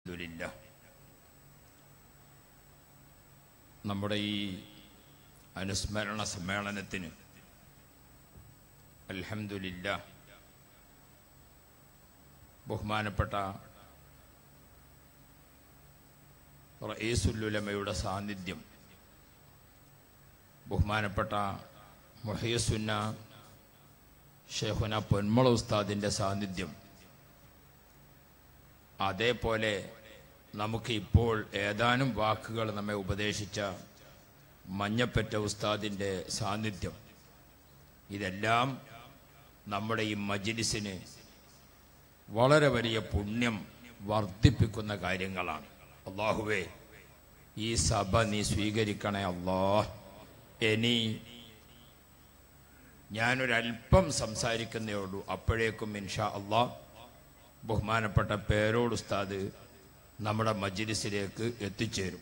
അൽഹംദുലില്ല നമ്മുടെ ഈ അനുസ്മരണ സമ്മേളനത്തിന് അൽഹംദുലില്ല ബഹുമാനപ്പെട്ട റയീസുല്ലുലമയുടെ സാന്നിധ്യം ബഹുമാനപ്പെട്ട മൊഹീസുന്ന ഷെഹുന പൊന്മള ഉസ്താദിൻ്റെ സാന്നിധ്യം അതേപോലെ നമുക്ക് ഇപ്പോൾ ഏതാനും വാക്കുകൾ നമ്മെ ഉപദേശിച്ച മഞ്ഞപ്പറ്റ ഉസ്താദിൻ്റെ സാന്നിധ്യം ഇതെല്ലാം നമ്മുടെ ഈ മജിലിസിന് വളരെ വലിയ പുണ്യം വർദ്ധിപ്പിക്കുന്ന കാര്യങ്ങളാണ് അള്ളാഹുവേ ഈ സഭ നീ സ്വീകരിക്കണേ അള്ളാ ഇനി ഞാനൊരല്പം സംസാരിക്കുന്നേ ഉള്ളൂ അപ്പോഴേക്കും ഇൻഷാ അള്ളാ ബഹുമാനപ്പെട്ട പേരോട് ഉസ്താദ് നമ്മുടെ മജ്ലിസിലേക്ക് എത്തിച്ചേരും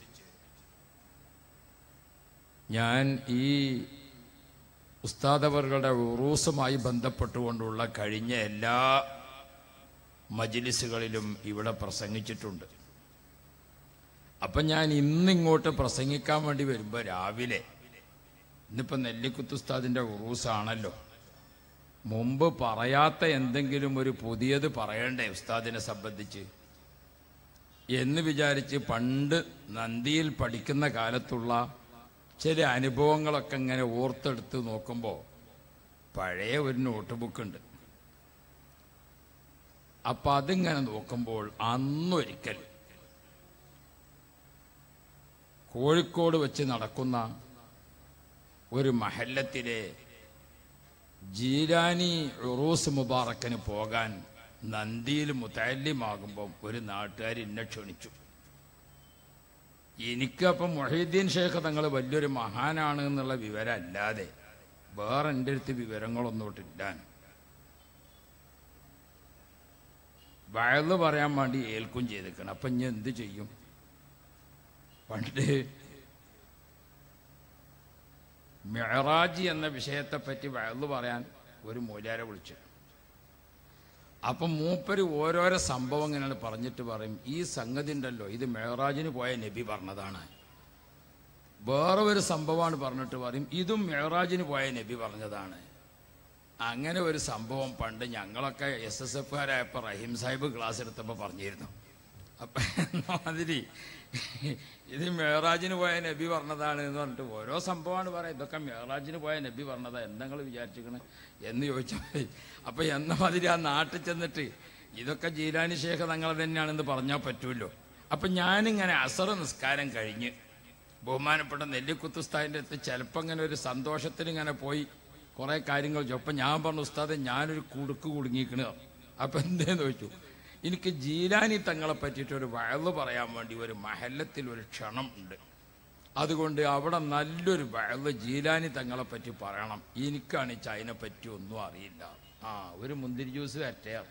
ഞാൻ ഈ ഉസ്താദവറുകളുടെ ഉറൂസുമായി ബന്ധപ്പെട്ടുകൊണ്ടുള്ള കഴിഞ്ഞ എല്ലാ മജ്ലിസുകളിലും ഇവിടെ പ്രസംഗിച്ചിട്ടുണ്ട് അപ്പം ഞാൻ ഇന്നിങ്ങോട്ട് പ്രസംഗിക്കാൻ വേണ്ടി വരുമ്പോൾ രാവിലെ ഇന്നിപ്പോൾ നെല്ലിക്കുത്ത് ഉസ്താദിൻ്റെ ഉറൂസാണല്ലോ മുമ്പ് പറയാത്ത എന്തെങ്കിലും ഒരു പുതിയത് പറയണ്ടേ ഉസ്താദിനെ സംബന്ധിച്ച് എന്ന് വിചാരിച്ച് പണ്ട് നന്ദിയിൽ പഠിക്കുന്ന കാലത്തുള്ള ചില അനുഭവങ്ങളൊക്കെ ഇങ്ങനെ ഓർത്തെടുത്ത് നോക്കുമ്പോൾ പഴയ ഒരു നോട്ട് ബുക്ക് ഉണ്ട് അപ്പം അതിങ്ങനെ നോക്കുമ്പോൾ അന്നൊരിക്കൽ കോഴിക്കോട് വെച്ച് നടക്കുന്ന ഒരു മഹല്ലത്തിലെ ജീരാനി ഉറൂസ് മുബാറക്കിന് പോകാൻ നന്ദിയിൽ മുത്തല്യമാകുമ്പം ഒരു നാട്ടുകാർ എന്നെ ക്ഷണിച്ചു എനിക്കപ്പം മൊഹീദ്ദീൻ ഷേഖ് തങ്ങൾ വലിയൊരു മഹാനാണ് എന്നുള്ള വിവരം അല്ലാതെ വേറെ എൻ്റെ അടുത്ത് വിവരങ്ങളൊന്നോട്ടില്ല വയല് പറയാൻ വേണ്ടി ഏൽക്കും ചെയ്തേക്കണം അപ്പം ഞാൻ എന്ത് ചെയ്യും പണ്ട് മെഹറാജി എന്ന വിഷയത്തെപ്പറ്റി വയല് പറയാൻ ഒരു മൂലാരെ വിളിച്ചു അപ്പം മൂപ്പര് ഓരോരോ സംഭവം ഇങ്ങനെ പറഞ്ഞിട്ട് പറയും ഈ സംഗതി ഉണ്ടല്ലോ ഇത് മെഹറാജിന് പോയ നബി പറഞ്ഞതാണ് വേറെ ഒരു സംഭവമാണ് പറഞ്ഞിട്ട് പറയും ഇതും മെഹറാജിന് പോയ നബി പറഞ്ഞതാണ് അങ്ങനെ ഒരു സംഭവം പണ്ട് ഞങ്ങളൊക്കെ എസ് എസ് എഫുകാരായപ്പോൾ റഹീം സാഹിബ് ക്ലാസ് എടുത്തപ്പോൾ പറഞ്ഞിരുന്നു അപ്പം മാതിരി ഇത് മേറാജിന് പോയ നബി പറഞ്ഞതാണ് എന്ന് പറഞ്ഞിട്ട് ഓരോ സംഭവമാണ് പറയാം ഇതൊക്കെ മേറാജിന് പോയ നബി പറഞ്ഞതാ എന്തെങ്കിലും വിചാരിച്ചിരിക്കണേ എന്ന് ചോദിച്ചാൽ മതി അപ്പം എന്ന മാതിരി ആ നാട്ടിൽ ചെന്നിട്ട് ഇതൊക്കെ ജീലാനി ശേഖ തങ്ങൾ തന്നെയാണെന്ന് പറഞ്ഞാൽ പറ്റുമല്ലോ അപ്പം ഞാനിങ്ങനെ അസറ് നിസ്കാരം കഴിഞ്ഞ് ബഹുമാനപ്പെട്ട നെല്ലിക്കുത്തുസ്താദിൻ്റെ അടുത്ത് ചിലപ്പോൾ ഇങ്ങനെ ഒരു സന്തോഷത്തിന് ഇങ്ങനെ പോയി കുറേ കാര്യങ്ങൾ ചോദിച്ചു അപ്പം ഞാൻ പറഞ്ഞു ഉസ്താദെ ഞാനൊരു കുടുക്ക് കുടുങ്ങിക്കണ അപ്പം എന്തേന്ന് ചോദിച്ചു എനിക്ക് ജീലാനി തങ്ങളെ പറ്റിയിട്ട് ഒരു വയല് പറയാൻ വേണ്ടി ഒരു മഹല്ലത്തിൽ ഒരു ക്ഷണം ഉണ്ട് അതുകൊണ്ട് അവിടെ നല്ലൊരു വയല് ജീലാനി തങ്ങളെ പറ്റി പറയണം എനിക്കാണ് ഈ ചൈനെ പറ്റി ഒന്നും അറിയില്ല ആ ഒരു മുന്തിരി ജ്യൂസ് അറ്റയാണ്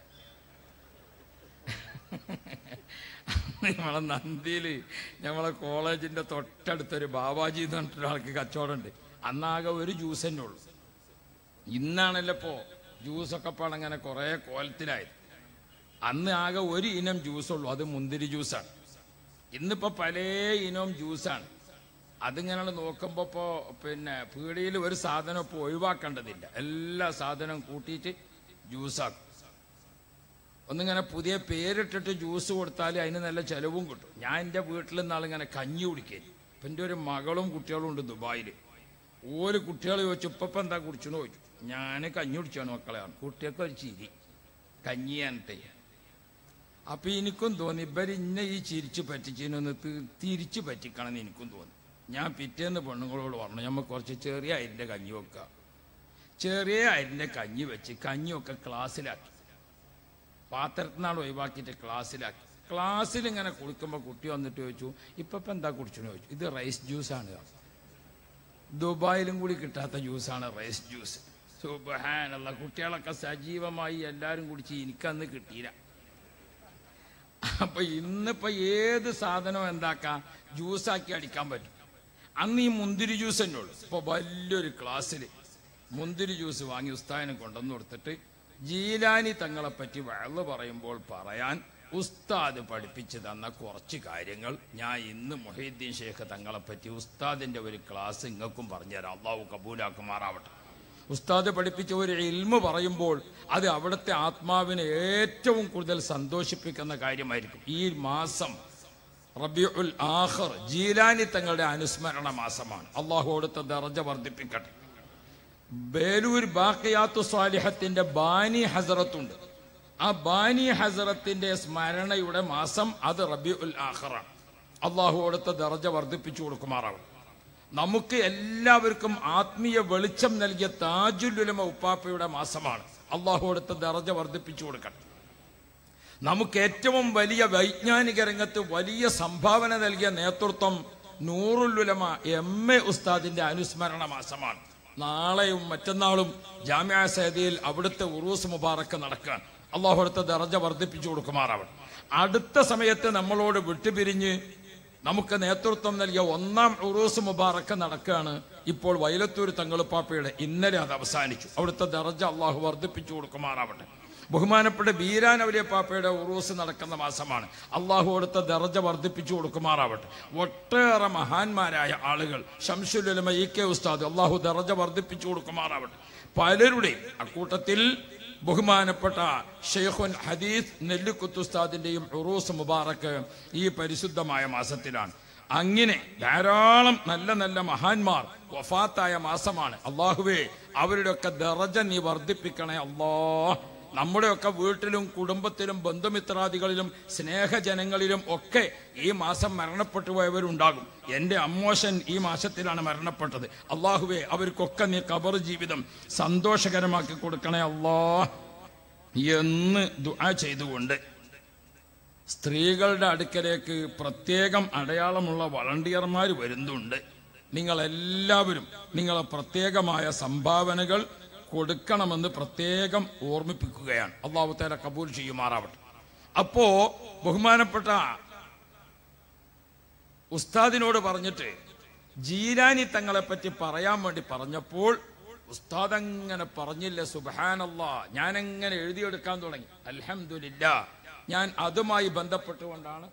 നമ്മളെ നന്ദിയിൽ നമ്മളെ കോളേജിന്റെ തൊട്ടടുത്തൊരു ബാബാജി എന്ന് പറഞ്ഞിട്ടൊരാൾക്ക് കച്ചവടമുണ്ട് അന്നാകെ ഒരു ജ്യൂസ് തന്നെ ഉള്ളൂ ഇന്നാണല്ലോ ഇപ്പോ ജ്യൂസൊക്കെ പാടങ്ങനെ കുറേ കോലത്തിലായത് അന്ന് ആകെ ഒരു ഇനം ജ്യൂസുള്ളൂ അത് മുന്തിരി ജ്യൂസാണ് ഇന്നിപ്പോ പല ഇനവും ജ്യൂസാണ് അതിങ്ങനെ നോക്കുമ്പോൾ ഇപ്പോൾ പിന്നെ പീടിയിൽ ഒരു സാധനം ഇപ്പോൾ ഒഴിവാക്കേണ്ടതില്ല എല്ലാ സാധനവും കൂട്ടിയിട്ട് ജ്യൂസാക്കും ഒന്നിങ്ങനെ പുതിയ പേരിട്ടിട്ട് ജ്യൂസ് കൊടുത്താൽ അതിന് നല്ല ചെലവും കിട്ടും ഞാൻ എൻ്റെ വീട്ടിൽ നിന്നാളിങ്ങനെ കഞ്ഞി കുടിക്കേ ഇപ്പം എൻ്റെ ഒരു മകളും കുട്ടികളും ഉണ്ട് ദുബായിൽ ഓര് കുട്ടികൾ ചോദിച്ചു ഇപ്പം എന്താ കുടിച്ചെന്ന് ചോദിച്ചു ഞാൻ കഞ്ഞി കുടിച്ചാണ് മക്കളെ കുട്ടിയൊക്കെ ഒരു ചിരി കഞ്ഞിയാനിട്ടേ അപ്പൊ എനിക്കും തോന്നി ഇവർ ഇന്നെ ഈ ചിരിച്ചു പറ്റിച്ചതിനൊന്ന് തി- തിരിച്ചു പറ്റിക്കണമെന്ന് എനിക്കും തോന്നി ഞാൻ പിറ്റേന്ന് പെണ്ണുങ്ങളോട് പറഞ്ഞു നമ്മൾ കുറച്ച് ചെറിയ അരിൻ്റെ കഞ്ഞി വെക്കുക ചെറിയ അരിൻ്റെ കഞ്ഞി വെച്ച് കഞ്ഞിയൊക്കെ ക്ലാസ്സിലാക്കി പാത്രത്തിനാൾ ഒഴിവാക്കിയിട്ട് ക്ലാസ്സിലാക്കി ക്ലാസ്സിൽ ഇങ്ങനെ കുടിക്കുമ്പോൾ കുട്ടി വന്നിട്ട് ചോദിച്ചു ഇപ്പം ഇപ്പം എന്താ കുടിച്ചെന്ന് ചോദിച്ചു ഇത് റൈസ് ജ്യൂസാണ് ദുബായിലും കൂടി കിട്ടാത്ത ജ്യൂസാണ് റൈസ് ജ്യൂസ് സുബഹാനുള്ള കുട്ടികളൊക്കെ സജീവമായി എല്ലാവരും കുടിച്ച് എനിക്കന്ന് കിട്ടിയില്ല അപ്പൊ ഇന്നിപ്പോ ഏത് സാധനവും എന്താക്കാം ജ്യൂസാക്കി അടിക്കാൻ പറ്റും അന്ന് ഈ മുന്തിരി ജ്യൂസ് തന്നെ ഉള്ളു ഇപ്പൊ വലിയൊരു ക്ലാസ്സിൽ മുന്തിരി ജ്യൂസ് വാങ്ങി ഉസ്താദിനെ കൊണ്ടുവന്ന് കൊടുത്തിട്ട് ജീലാനി തങ്ങളെ പറ്റി വഴല് പറയുമ്പോൾ പറയാൻ ഉസ്താദ് പഠിപ്പിച്ചു തന്ന കുറച്ച് കാര്യങ്ങൾ ഞാൻ ഇന്ന് മൊഹീദ്ദീൻ ഷേഖ് തങ്ങളെ പറ്റി ഉസ്താദിന്റെ ഒരു ക്ലാസ് ഇങ്ങൾക്കും പറഞ്ഞുതരാം അള്ളാഹു കബൂലാക്കുമാറാവട്ടെ ഉസ്താദ് പഠിപ്പിച്ച ഒരു ഇൽമ പറയുമ്പോൾ അത് അവിടുത്തെ ആത്മാവിനെ ഏറ്റവും കൂടുതൽ സന്തോഷിപ്പിക്കുന്ന കാര്യമായിരിക്കും ഈ മാസം റബിയുൽ ആഖർ ജീലാനി തങ്ങളുടെ അനുസ്മരണ മാസമാണ് അള്ളാഹു അവിടുത്തെ ദർജ വർദ്ധിപ്പിക്കട്ടെ ബേലൂർ ബാക്കിയാത്തു സ്വാലിഹത്തിന്റെ ബാനി ഹസറത്തുണ്ട് ആ ബാനി ഹസറത്തിന്റെ സ്മരണയുടെ മാസം അത് റബി ഉൽ ആഖറാണ് അള്ളാഹു അവിടുത്തെ ദർജ വർദ്ധിപ്പിച്ചു കൊടുക്കുമാറാവും നമുക്ക് എല്ലാവർക്കും ആത്മീയ വെളിച്ചം നൽകിയ താജുലുലമ ഉപ്പാപ്പയുടെ മാസമാണ് അള്ളാഹു അവിടുത്തെ ദർജ വർദ്ധിപ്പിച്ചു കൊടുക്കട്ടെ നമുക്ക് ഏറ്റവും വലിയ വൈജ്ഞാനിക രംഗത്ത് വലിയ സംഭാവന നൽകിയ നേതൃത്വം നൂറുലുലമ എം എ ഉസ്താദിന്റെ അനുസ്മരണ മാസമാണ് നാളെയും മറ്റന്നാളും ജാമ്യ സേദയിൽ അവിടുത്തെ ഉറൂസ് മുബാറക്ക് നടക്കാൻ അള്ളാഹു അടുത്ത ദർജ വർദ്ധിപ്പിച്ചു കൊടുക്കുമാറാവട്ടെ അടുത്ത സമയത്ത് നമ്മളോട് വിട്ടുപിരിഞ്ഞ് നമുക്ക് നേതൃത്വം നൽകിയ ഒന്നാം ഉറൂസ് മുബാറക്ക് നടക്കുകയാണ് ഇപ്പോൾ വൈലത്തൂർ തങ്ങളുപ്പാപ്പയുടെ ഇന്നലെ അത് അവസാനിച്ചു അവിടുത്തെ ദർജ അള്ളാഹു വർദ്ധിപ്പിച്ചു കൊടുക്കുമാറാവട്ടെ ബഹുമാനപ്പെട്ട ബീരാൻ അവലിയ പാപ്പയുടെ ഉറൂസ് നടക്കുന്ന മാസമാണ് അള്ളാഹു അടുത്ത ദർജ വർദ്ധിപ്പിച്ചു കൊടുക്കുമാറാവട്ടെ ഒട്ടേറെ മഹാന്മാരായ ആളുകൾ ഷംസുലുലമ ഇ കെ ഉസ്താദ് അള്ളാഹു ദർജ വർദ്ധിപ്പിച്ചു കൊടുക്കുമാറാവട്ടെ പലരുടെയും അക്കൂട്ടത്തിൽ ബഹുമാനപ്പെട്ട ഷെയ്ഖുൻ ഹദീസ് നെല്ലിക്കുത്ത് ഉസ്താദിന്റെയും ഉറൂസ് മുബാറക്ക് ഈ പരിശുദ്ധമായ മാസത്തിലാണ് അങ്ങനെ ധാരാളം നല്ല നല്ല മഹാന്മാർ വഫാത്തായ മാസമാണ് അള്ളാഹുവേ അവരുടെയൊക്കെ ദറജ നീ വർദ്ധിപ്പിക്കണേ അള്ളാ നമ്മുടെയൊക്കെ വീട്ടിലും കുടുംബത്തിലും ബന്ധുമിത്രാദികളിലും സ്നേഹജനങ്ങളിലും ഒക്കെ ഈ മാസം മരണപ്പെട്ടു പോയവരുണ്ടാകും എൻ്റെ അമ്മോശൻ ഈ മാസത്തിലാണ് മരണപ്പെട്ടത് അള്ളാഹുവേ അവർക്കൊക്കെ നീ കബർ ജീവിതം സന്തോഷകരമാക്കി കൊടുക്കണേ അള്ളാ എന്ന് ദുആ ചെയ്തുകൊണ്ട് സ്ത്രീകളുടെ അടുക്കലേക്ക് പ്രത്യേകം അടയാളമുള്ള വളണ്ടിയർമാർ വരുന്നുണ്ട് നിങ്ങളെല്ലാവരും നിങ്ങളെ പ്രത്യേകമായ സംഭാവനകൾ കൊടുക്കണമെന്ന് പ്രത്യേകം ഓർമ്മിപ്പിക്കുകയാണ് അള്ളാഹു തേല കബൂൽ ചെയ്യുമാറാവട്ടെ അപ്പോ ബഹുമാനപ്പെട്ട ഉസ്താദിനോട് പറഞ്ഞിട്ട് ജീലാനി തങ്ങളെ പറ്റി പറയാൻ വേണ്ടി പറഞ്ഞപ്പോൾ ഉസ്താദ് അങ്ങനെ പറഞ്ഞില്ല സുബാനല്ലാ ഞാൻ എങ്ങനെ എഴുതിയെടുക്കാൻ തുടങ്ങി അൽഹംദുലില്ല ഞാൻ അതുമായി ബന്ധപ്പെട്ടുകൊണ്ടാണ്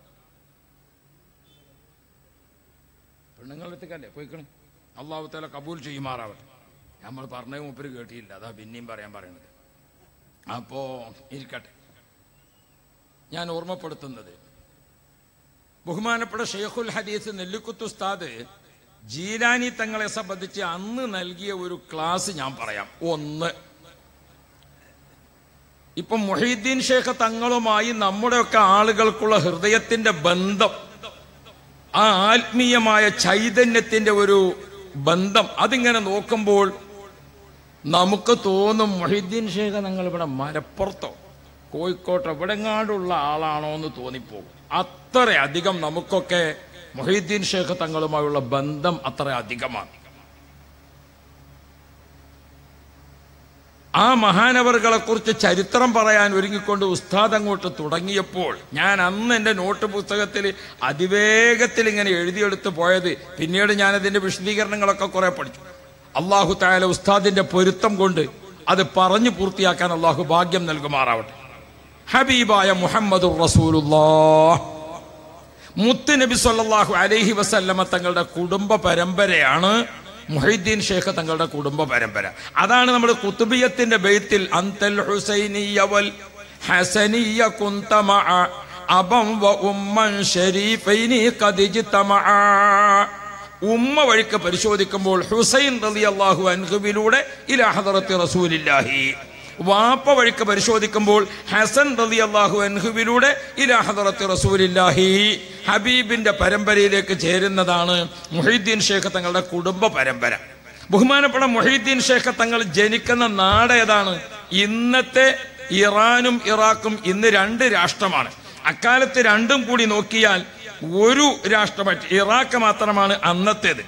പെണ്ണുങ്ങളെടുത്തേക്കല്ലേ പോയിക്കണേ അള്ളാഹു തല കബൂൽ ചെയ്യുമാറാവട്ടെ നമ്മൾ പറഞ്ഞ മൂപ്പര് കേട്ടിയില്ല അതാ പിന്നെയും പറയാൻ പറയുന്നത് അപ്പോ ഇരിക്കട്ടെ ഞാൻ ഓർമ്മപ്പെടുത്തുന്നത് ബഹുമാനപ്പെട്ട ഷെയ്ഖുൽ ഹദീസ് നെല്ലിക്കുത്ത് ഉസ്താദ് ജീലാനി തങ്ങളെ സംബന്ധിച്ച് അന്ന് നൽകിയ ഒരു ക്ലാസ് ഞാൻ പറയാം ഒന്ന് ഇപ്പം മൊഹീദ്ദീൻ ഷേഖ് തങ്ങളുമായി നമ്മുടെയൊക്കെ ആളുകൾക്കുള്ള ഹൃദയത്തിന്റെ ബന്ധം ആ ആത്മീയമായ ചൈതന്യത്തിന്റെ ഒരു ബന്ധം അതിങ്ങനെ നോക്കുമ്പോൾ നമുക്ക് തോന്നും മൊഹീദ്ദീൻ ഷേഖ് നിങ്ങൾ ഇവിടെ മലപ്പുറത്തോ കോഴിക്കോട്ടോ എവിടെങ്ങാണ്ടുള്ള ആളാണോ എന്ന് തോന്നിപ്പോകും അത്ര അധികം നമുക്കൊക്കെ മൊഹീദ്ദീൻ ഷേഖ് തങ്ങളുമായുള്ള ബന്ധം അത്ര അധികമാണ് ആ മഹാനവറുകളെ കുറിച്ച് ചരിത്രം പറയാൻ ഒരുങ്ങിക്കൊണ്ട് ഉസ്താദ് അങ്ങോട്ട് തുടങ്ങിയപ്പോൾ ഞാൻ അന്ന് എൻ്റെ നോട്ട് പുസ്തകത്തിൽ അതിവേഗത്തിൽ ഇങ്ങനെ എഴുതിയെടുത്ത് പോയത് പിന്നീട് ഞാൻ അതിന്റെ വിശദീകരണങ്ങളൊക്കെ കുറെ പഠിച്ചു അള്ളാഹു തായാല ഉസ്താദിന്റെ പൊരുത്തം കൊണ്ട് അത് പറഞ്ഞു പൂർത്തിയാക്കാൻ അള്ളാഹു ഭാഗ്യം നൽകുമാറാവട്ടെ ഹബീബായ മുഹമ്മദ് റസൂലുള്ളാഹ് മുത്ത് നബി സല്ലല്ലാഹു അലൈഹി വസല്ലമ തങ്ങളുടെ കുടുംബ പരമ്പരയാണ് മുഹൈദ്ദീൻ ഷേഖ് തങ്ങളുടെ കുടുംബ പരമ്പര അതാണ് നമ്മൾ കുത്തുബിയത്തിന്റെ ബെയ്ത്തിൽ അന്തൽ ഹുസൈനിയ വൽ ഹസനിയ കുന്തമഅ അബം വ ഉമ്മൻ ഷരീഫൈനി ഖദ് ഇജ്തമഅ ഉമ്മ വഴിക്ക് പരിശോധിക്കുമ്പോൾ ഹുസൈൻ റളിയല്ലാഹു അൻഹുവിലൂടെ ഇലാ ഹദറത്തി റസൂലില്ലാഹി വാപ്പ വഴിക്ക് പരിശോധിക്കുമ്പോൾ ഹസൻ റലി അള്ളാഹു അൻഹുവിലൂടെ ഇലാ ഹദറത്ത് റസൂലില്ലാഹി ഹബീബിന്റെ പരമ്പരയിലേക്ക് ചേരുന്നതാണ് മുഹീദ്ദീൻ ഷേഖ് തങ്ങളുടെ കുടുംബ പരമ്പര ബഹുമാനപ്പെട്ട മൊഹീദ്ദീൻ ഷേഖ് തങ്ങൾ ജനിക്കുന്ന നാട് ഏതാണ് ഇന്നത്തെ ഇറാനും ഇറാഖും ഇന്ന് രണ്ട് രാഷ്ട്രമാണ് അക്കാലത്ത് രണ്ടും കൂടി നോക്കിയാൽ ഒരു രാഷ്ട്രമായിട്ട് ഇറാഖ് മാത്രമാണ് അന്നത്തേത്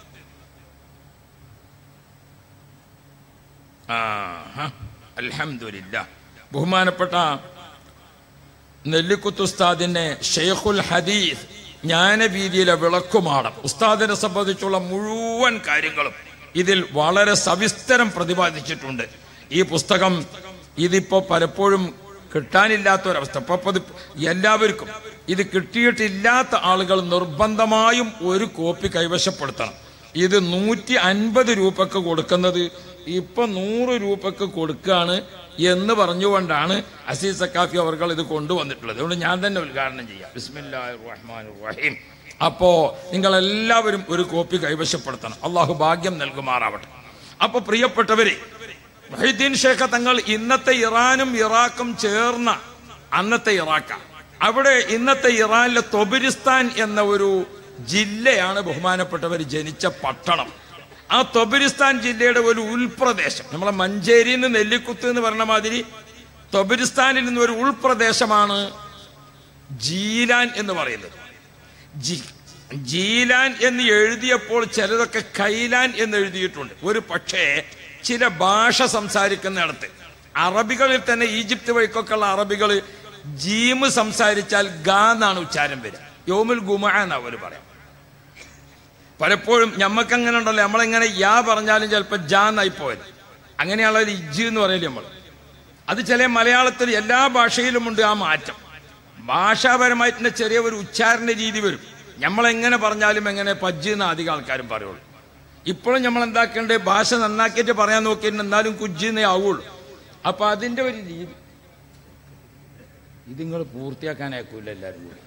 ആഹാ അൽഹംദുലില്ല ബഹുമാനപ്പെട്ട നെല്ലിക്കുത്ത് ഉസ്താദിന്റെ ഷെയ്ഖുൽ ഹദീസ് ജ്ഞാനവീതിയിലെ വിളക്കുമാടം ഉസ്താദിനെ സംബന്ധിച്ചുള്ള മുഴുവൻ കാര്യങ്ങളും ഇതിൽ വളരെ സവിസ്തരം പ്രതിപാദിച്ചിട്ടുണ്ട് ഈ പുസ്തകം ഇതിപ്പോ പലപ്പോഴും കിട്ടാനില്ലാത്തൊരവസ്ഥ അപ്പൊ അപ്പൊ ഇത് എല്ലാവർക്കും ഇത് കിട്ടിയിട്ടില്ലാത്ത ആളുകൾ നിർബന്ധമായും ഒരു കോപ്പി കൈവശപ്പെടുത്തണം ഇത് നൂറ്റി അൻപത് രൂപക്ക് കൊടുക്കുന്നത് ഇപ്പൊ നൂറ് രൂപക്ക് കൊടുക്കുകയാണ് എന്ന് പറഞ്ഞുകൊണ്ടാണ് അസീസ് സക്കാഫി അവർ ഇത് കൊണ്ടുവന്നിട്ടുള്ളത് അതുകൊണ്ട് ഞാൻ തന്നെ ഉദ്ഘാടനം ചെയ്യാം ബിസ്മില്ലാഹിർ റഹ്മാനിർ റഹീം അപ്പോ നിങ്ങൾ എല്ലാവരും ഒരു കോപ്പി കൈവശപ്പെടുത്തണം അള്ളാഹു ഭാഗ്യം നൽകുമാറാവട്ടെ അപ്പൊ പ്രിയപ്പെട്ടവരെ മൊഹീദ്ദീൻ ഷേഖ തങ്ങൾ ഇന്നത്തെ ഇറാനും ഇറാഖും ചേർന്ന അന്നത്തെ ഇറാഖ അവിടെ ഇന്നത്തെ ഇറാനിലെ തൊബിരിസ്ഥാൻ എന്ന ഒരു ജില്ലയാണ് ബഹുമാനപ്പെട്ടവർ ജനിച്ച പട്ടണം ആ തൊബിരിസ്ഥാൻ ജില്ലയുടെ ഒരു ഉൾപ്രദേശം നമ്മളെ മഞ്ചേരിയിൽ നിന്ന് നെല്ലിക്കുത്ത് എന്ന് പറഞ്ഞ മാതിരി തൊബിരിസ്ഥാനിൽ നിന്ന് ഒരു ഉൾപ്രദേശമാണ് ജീലാൻ എന്ന് പറയുന്നത് ജി- ജീലാൻ എന്ന് എഴുതിയപ്പോൾ ചിലതൊക്കെ കൈലാൻ എന്ന് എഴുതിയിട്ടുണ്ട് ഒരു പക്ഷേ ചില ഭാഷ സംസാരിക്കുന്നിടത്ത് അറബികളിൽ തന്നെ ഈജിപ്ത് വഴിക്കൊക്കെ ഉള്ള അറബികൾ ജീമ് സംസാരിച്ചാൽ ഗ എന്നാണ് ഉച്ചാരം വരിക യോമുൽ ഗുമ എന്നാ അവർ പറയാം പലപ്പോഴും ഞമ്മക്ക് അങ്ങനെ ഉണ്ടല്ലോ നമ്മളിങ്ങനെ യാ പറഞ്ഞാലും ചിലപ്പോൾ ജാ എന്നായി പോയത് അങ്ങനെയുള്ള ഒരു ഇജ്ജ് എന്ന് പറയില്ലേ നമ്മൾ അത് ചില മലയാളത്തിൽ എല്ലാ ഭാഷയിലുമുണ്ട് ആ മാറ്റം ഭാഷാപരമായിട്ട് ചെറിയ ഒരു ഉച്ചാരണ രീതി വരും നമ്മളെങ്ങനെ പറഞ്ഞാലും എങ്ങനെ പജ്ജ് എന്ന് അധികം ആൾക്കാരും പറയുള്ളൂ ഇപ്പോഴും നമ്മൾ എന്താക്കേണ്ടത് ഭാഷ നന്നാക്കിയിട്ട് പറയാൻ നോക്കിയിട്ട് എന്നാലും കുജ്ജിന്നേ ആവുള്ളൂ അപ്പൊ അതിന്റെ ഒരു രീതി ഇത് നിങ്ങൾ പൂർത്തിയാക്കാനാക്കൂല എല്ലാവരും കൂടി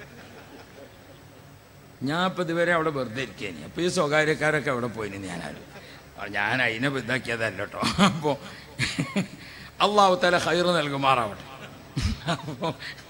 ഞാൻ ഇപ്പൊ ഇതുവരെ അവിടെ വെറുതെ ഇരിക്കേനി അപ്പൊ ഈ സ്വകാര്യക്കാരൊക്കെ അവിടെ പോയിന് ഞാനാരും ഞാൻ അതിനെ ഇതാക്കിയതല്ല കേട്ടോ അപ്പോ അള്ളാഹു തല ഹൈർ നൽകുമാറാവട്ടെ അപ്പോ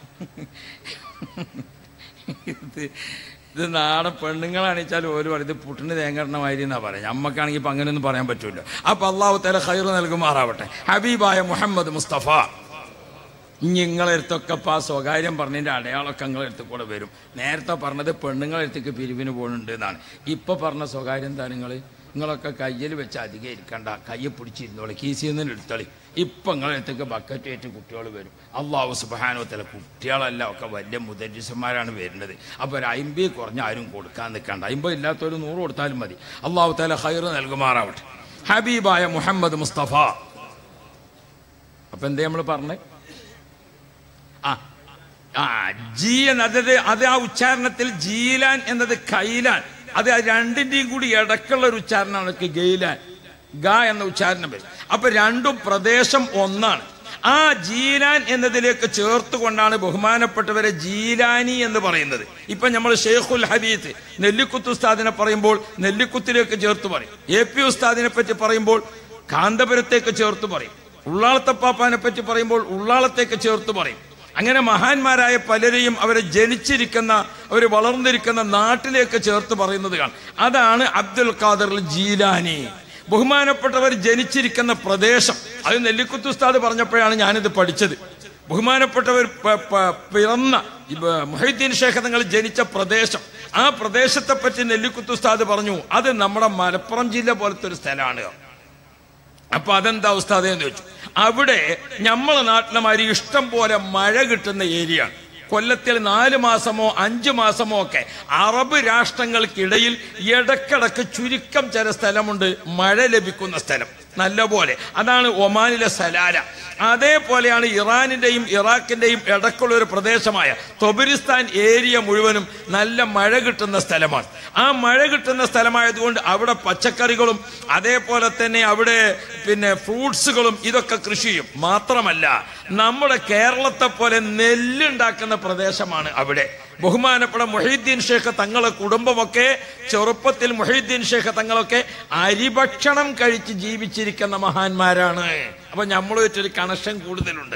ഇത് ഇത് നാടൻ പെണ്ണുങ്ങളാണിച്ചാൽ ഓര് പറയും ഇത് പുട്ടിന് തേങ്ങടണ മാതിരി എന്നാ പറയാം നമ്മക്കാണെങ്കിൽ ഇപ്പൊ അങ്ങനെയൊന്നും പറയാൻ പറ്റൂല അപ്പൊ അള്ളാഹു തല ഹൈർ നൽകുമാറാവട്ടെ ഹബീബായ മുഹമ്മദ് മുസ്തഫ നിങ്ങളെടുത്തൊക്കെ ഇപ്പൊ ആ സ്വകാര്യം പറഞ്ഞതിന്റെ അടയാളമൊക്കെ നിങ്ങളെടുത്ത് കൂടെ വരും നേരത്തെ പറഞ്ഞത് പെണ്ണുങ്ങളെടുത്തേക്ക് പിരിവിന് പോകുന്നുണ്ട് എന്നാണ് ഇപ്പൊ പറഞ്ഞ സ്വകാര്യം എന്താ നിങ്ങൾ നിങ്ങളൊക്കെ കയ്യിൽ വെച്ച് അധികം ഇരിക്കണ്ട കയ്യെ പിടിച്ചിരുന്നോളി കീസിൽ നിന്ന് എടുത്തോളി ഇപ്പൊ നിങ്ങളെടുത്തേക്ക് ബക്കറ്റ് ഏറ്റ് കുട്ടികൾ വരും അള്ളാഹു സുബാനോത്തല കുട്ടികളെല്ലാം ഒക്കെ വലിയ മുദരിസന്മാരാണ് വരുന്നത് അപ്പൊ ഒരു അയിമ്പി കുറഞ്ഞ ആരും കൊടുക്കാൻ നിൽക്കണ്ട അയിമ്പത് ഇല്ലാത്തൊരു നൂറ് കൊടുത്താലും മതി അള്ളാഹു തല ഹൈർ നൽകുമാറാവട്ടെ ഹബീബായ മുഹമ്മദ് മുസ്തഫ അപ്പൊ എന്തേ നമ്മൾ പറഞ്ഞേ ആ ആ ജി എന്നത് അത് അത് ആ ഉച്ചാരണത്തിൽ ജീലാൻ എന്നത് കൈലാൻ അത് ആ രണ്ടിന്റെയും കൂടി ഇടക്കുള്ള ഒരു ഉച്ചാരണമാണ് ക്ക് ഗെയിലാൻ ഗ എന്ന ഉച്ചാരണം വരും അപ്പൊ രണ്ടും പ്രദേശം ഒന്നാണ് ആ ജീലാൻ എന്നതിലേക്ക് ചേർത്തുകൊണ്ടാണ് ബഹുമാനപ്പെട്ടവരെ ജീലാനി എന്ന് പറയുന്നത് ഇപ്പൊ നമ്മൾ ഷെയ്ഖുൽ ഹദീത്ത് നെല്ലിക്കുത്ത് ഉസ്താദിനെ പറയുമ്പോൾ നെല്ലിക്കുത്തിലേക്ക് ചേർത്ത് പറയും എ പി ഉസ്താദിനെ പറ്റി പറയുമ്പോൾ കാന്തപുരത്തേക്ക് ചേർത്ത് പറയും ഉള്ളാളത്തപ്പാപ്പാനെ പറ്റി പറയുമ്പോൾ ഉള്ളാളത്തേക്ക് ചേർത്ത് പറയും അങ്ങനെ മഹാന്മാരായ പലരെയും അവരെ ജനിച്ചിരിക്കുന്ന അവർ വളർന്നിരിക്കുന്ന നാട്ടിലേക്ക് ചേർത്ത് പറയുന്നത് കാണാം അതാണ് അബ്ദുൽ ഖാദർ ജീലാനി ബഹുമാനപ്പെട്ടവർ ജനിച്ചിരിക്കുന്ന പ്രദേശം അത് നെല്ലിക്കുത്ത് ഉസ്താദ് പറഞ്ഞപ്പോഴാണ് ഞാനിത് പഠിച്ചത് ബഹുമാനപ്പെട്ടവർ പ- പ- പിറന്ന ഇവ- മുഹൈദ്ദീൻ ഷേഖ് തങ്ങൾ ജനിച്ച പ്രദേശം ആ പ്രദേശത്തെ പറ്റി നെല്ലിക്കുത്ത് ഉസ്താദ് പറഞ്ഞു അത് നമ്മുടെ മലപ്പുറം ജില്ല പോലത്തെ ഒരു സ്ഥലമാണ് അപ്പൊ അതെന്താ ഉസ്താദ് എന്ന് ചോദിച്ചു അവിടെ നമ്മളെ നാട്ടിലെ മാതിരി ഇഷ്ടം പോലെ മഴ കിട്ടുന്ന ഏരിയയാണ് കൊല്ലത്തിൽ നാല് മാസമോ അഞ്ചു മാസമോ ഒക്കെ അറബ് രാഷ്ട്രങ്ങൾക്കിടയിൽ ഇടക്കിടക്ക് ചുരുക്കം ചില സ്ഥലമുണ്ട് മഴ ലഭിക്കുന്ന സ്ഥലം നല്ല പോലെ അതാണ് ഒമാനിലെ സലാല അതേപോലെയാണ് ഇറാനിന്റെയും ഇറാഖിന്റെയും ഇടക്കുള്ള ഒരു പ്രദേശമായ തൊബിരിസ്ഥാൻ ഏരിയ മുഴുവനും നല്ല മഴ കിട്ടുന്ന സ്ഥലമാണ് ആ മഴ കിട്ടുന്ന സ്ഥലമായതുകൊണ്ട് അവിടെ പച്ചക്കറികളും അതേപോലെ തന്നെ അവിടെ പിന്നെ ഫ്രൂട്ട്സുകളും ഇതൊക്കെ കൃഷി ചെയ്യും മാത്രമല്ല നമ്മുടെ കേരളത്തെ പോലെ നെല്ലുണ്ടാക്കുന്ന പ്രദേശമാണ് അവിടെ ബഹുമാനപ്പെട്ട മൊഹീദ്ദീൻ ഷേഖ് തങ്ങളെ കുടുംബമൊക്കെ ചെറുപ്പത്തിൽ മൊഹീദ്ദീൻ ഷേഖ് തങ്ങളൊക്കെ അരിഭക്ഷണം കഴിച്ച് ജീവിച്ചിരിക്കുന്ന മഹാന്മാരാണ് അപ്പൊ നമ്മളുമായിട്ടൊരു കണക്ഷൻ കൂടുതലുണ്ട്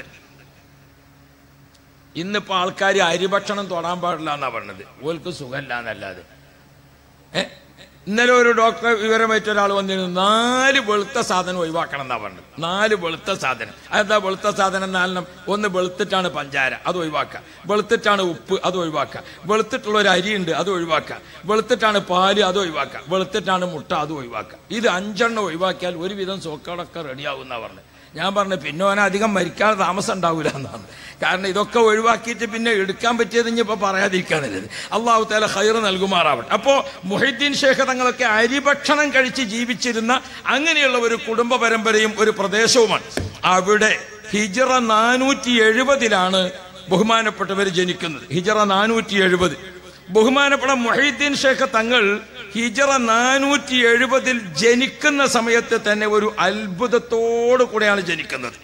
ഇന്നിപ്പോ ആൾക്കാർ അരിഭക്ഷണം തൊടാൻ പാടില്ല എന്നാ പറഞ്ഞത് ഓൽക്ക് സുഖമില്ല എന്നല്ലാതെ ഏ? ഇന്നലെ ഒരു ഡോക്ടർ വിവരമായിട്ട് ഒരാൾ വന്നിരുന്നു നാല് വെളുത്ത സാധനം ഒഴിവാക്കണം എന്നാ പറഞ്ഞത് നാല് വെളുത്ത സാധനം അതെന്താ വെളുത്ത സാധനം നാലെണ്ണം ഒന്ന് വെളുത്തിട്ടാണ് പഞ്ചാര അത് ഒഴിവാക്കുക വെളുത്തിട്ടാണ് ഉപ്പ് അത് ഒഴിവാക്കുക വെളുത്തിട്ടുള്ള ഒരു അരിയുണ്ട് അത് ഒഴിവാക്കുക വെളുത്തിട്ടാണ് പാല് അത് ഒഴിവാക്കുക വെളുത്തിട്ടാണ് മുട്ട അത് ഒഴിവാക്കുക ഇത് അഞ്ചെണ്ണം ഒഴിവാക്കിയാൽ ഒരുവിധം സോക്കടൊക്കെ റെഡിയാവും എന്നാ പറഞ്ഞത് ഞാൻ പറഞ്ഞു പിന്നെ ഓന അധികം മരിക്കാതെ താമസം ഉണ്ടാവില്ല എന്നാണ് കാരണം ഇതൊക്കെ ഒഴിവാക്കിയിട്ട് പിന്നെ എടുക്കാൻ പറ്റിയത് ഇനിയിപ്പോ പറയാതിരിക്കാനുള്ളത് അള്ളാഹു താല ഹൈർ നൽകുമാറാവട്ടെ അപ്പോ മുഹീദ്ദീൻ ഷേഖ് തങ്ങളൊക്കെ അരിഭക്ഷണം കഴിച്ച് ജീവിച്ചിരുന്ന അങ്ങനെയുള്ള ഒരു കുടുംബ പരമ്പരയും ഒരു പ്രദേശവുമാണ് അവിടെ ഹിജറ നാനൂറ്റി എഴുപതിലാണ് ബഹുമാനപ്പെട്ടവർ ജനിക്കുന്നത് ഹിജറ നാനൂറ്റി എഴുപത് ബഹുമാനപ്പെട്ട മൊഹീദ്ദീൻ ഷേഖ് തങ്ങൾ ഹിജറ നാനൂറ്റി എഴുപതിൽ ജനിക്കുന്ന സമയത്ത് തന്നെ ഒരു അത്ഭുതത്തോടു കൂടെയാണ് ജനിക്കുന്നത്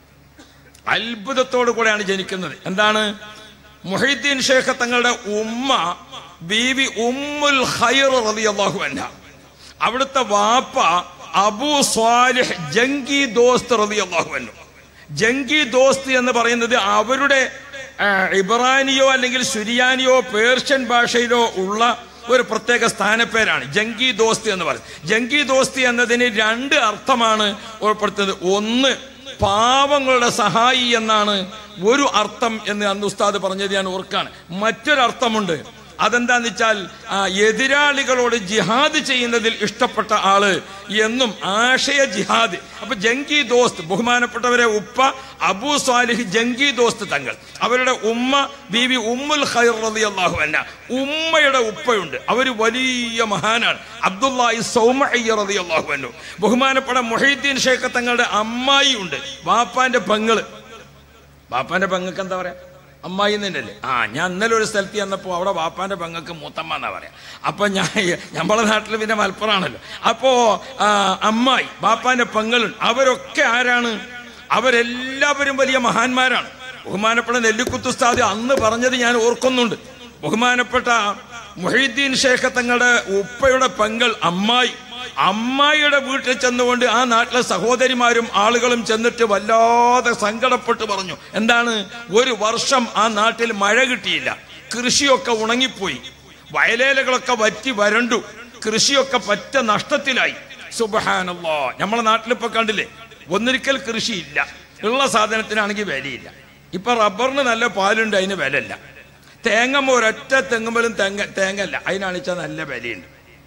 അത്ഭുതത്തോടു കൂടെയാണ് ജനിക്കുന്നത് എന്താണ് മുഹീദ്ദീൻ ഷേഖ് തങ്ങളുടെ ഉമ്മ ബീവി ഉമ്മുൽ ഖൈർ റളിയല്ലാഹു അൻഹ അവിടുത്തെ വാപ്പ അബൂ സ്വാലിഹ് ജംഗി ദോസ്ത് റളിയല്ലാഹു അൻഹു ജംഗി ദോസ്ത് എന്ന് പറയുന്നത് അവരുടെ ആ, ഇബ്രാനിയോ അല്ലെങ്കിൽ സുരിയാനിയോ പേർഷ്യൻ ഭാഷയിലോ ഉള്ള ഒരു പ്രത്യേക സ്ഥാനപ്പേരാണ് ജംഗി ദോസ്തി എന്ന് പറയുന്നത് ജംഗി ദോസ്തി എന്നതിന് രണ്ട് അർത്ഥമാണ് ഉൾപ്പെടുത്തുന്നത് ഒന്ന് പാവങ്ങളുടെ സഹായി എന്നാണ് ഒരു അർത്ഥം എന്ന് അന്ന് ഉസ്താദ് പറഞ്ഞത് ഞാൻ ഓർക്കാണ് മറ്റൊരർത്ഥമുണ്ട് അതെന്താന്ന് വെച്ചാൽ ആ, എതിരാളികളോട് ജിഹാദ് ചെയ്യുന്നതിൽ ഇഷ്ടപ്പെട്ട ആള് എന്നും ആശയ ജിഹാദ് അപ്പൊ ജംഗി ദോസ്ത് ബഹുമാനപ്പെട്ടവരെ ഉപ്പ അബൂ സാലിഹ് ജംഗി ദോസ്ത് തങ്ങൾ അവരുടെ ഉമ്മ ബീവി ഉമ്മുൽ ഖൈർ റളിയല്ലാഹു അൻഹ ഉമ്മയുടെ ഉപ്പയുണ്ട് അവര് വലിയ മഹാനാണ് അബ്ദുല്ലാഹി സൗമഅയ്യ റളിയല്ലാഹു അൻഹു ബഹുമാനപ്പെട്ട മുഹീദ്ദീൻ ഷേഖ് തങ്ങളുടെ അമ്മായി ഉണ്ട് വാപ്പാന്റെ പെങ്ങള് ബാപ്പാന്റെ പെങ്ങൾക്ക് എന്താ പറയാ അമ്മായി തന്നെയല്ലേ ആ ഞാൻ ഇന്നലെ ഒരു സ്ഥലത്ത് ചെന്നപ്പോൾ അവിടെ ബാപ്പാന്റെ പെങ്ങൾക്ക് മൂത്തമ്മ എന്നാ പറയാ അപ്പൊ ഞാൻ നമ്മളെ നാട്ടിൽ പിന്നെ മലപ്പുറമാണല്ലോ അപ്പോ ആ, അമ്മായി ബാപ്പാന്റെ പെങ്ങളുണ്ട് അവരൊക്കെ ആരാണ് അവരെല്ലാവരും വലിയ മഹാന്മാരാണ് ബഹുമാനപ്പെട്ട നെല്ലിക്കുത്തുസ്താദ് അന്ന് പറഞ്ഞത് ഞാൻ ഓർക്കുന്നുണ്ട് ബഹുമാനപ്പെട്ട മൊഹീദ്ദീൻ ഷേഖ് തങ്ങളുടെ ഉപ്പയുടെ പെങ്ങൾ അമ്മായി അമ്മായിയുടെ വീട്ടിൽ ചെന്നുകൊണ്ട് ആ നാട്ടിലെ സഹോദരിമാരും ആളുകളും ചെന്നിട്ട് വല്ലാതെ സങ്കടപ്പെട്ട് പറഞ്ഞു എന്താണ് ഒരു വർഷം ആ നാട്ടിൽ മഴ കിട്ടിയില്ല കൃഷിയൊക്കെ ഉണങ്ങിപ്പോയി വയലേലകളൊക്കെ വറ്റി വരണ്ടു കൃഷിയൊക്കെ പറ്റ നഷ്ടത്തിലായി സുബഹാനല്ലോ നമ്മളെ നാട്ടിലിപ്പോ കണ്ടില്ലേ ഒന്നിരിക്കൽ കൃഷിയില്ല ഉള്ള സാധനത്തിനാണെങ്കിൽ വിലയില്ല ഇപ്പൊ റബ്ബറിന് നല്ല പാലുണ്ട് അതിന് വിലയില്ല തേങ്ങമ്മ ഒരൊറ്റ തെങ്ങുമ്പോഴും തേങ്ങ തേങ്ങല്ല അതിനാണിച്ചാൽ നല്ല വിലയുണ്ട്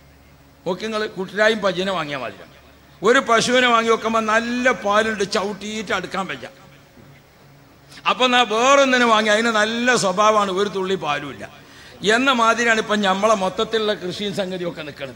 നോക്കി നിങ്ങൾ കുട്ടിരായും പജിനെ വാങ്ങിയാൽ മതി ഒരു പശുവിനെ വാങ്ങി വെക്കുമ്പോൾ നല്ല പാലുണ്ട് ചവിട്ടിയിട്ട് അടുക്കാൻ പറ്റാം അപ്പൊ എന്നാ വേറൊന്നിനെ വാങ്ങി അതിന് നല്ല സ്വഭാവമാണ് ഒരു തുള്ളി പാലുമില്ല എന്ന മാതിരിയാണ് ഇപ്പൊ നമ്മളെ മൊത്തത്തിലുള്ള കൃഷിയും സംഗതിയും ഒക്കെ നിൽക്കുന്നത്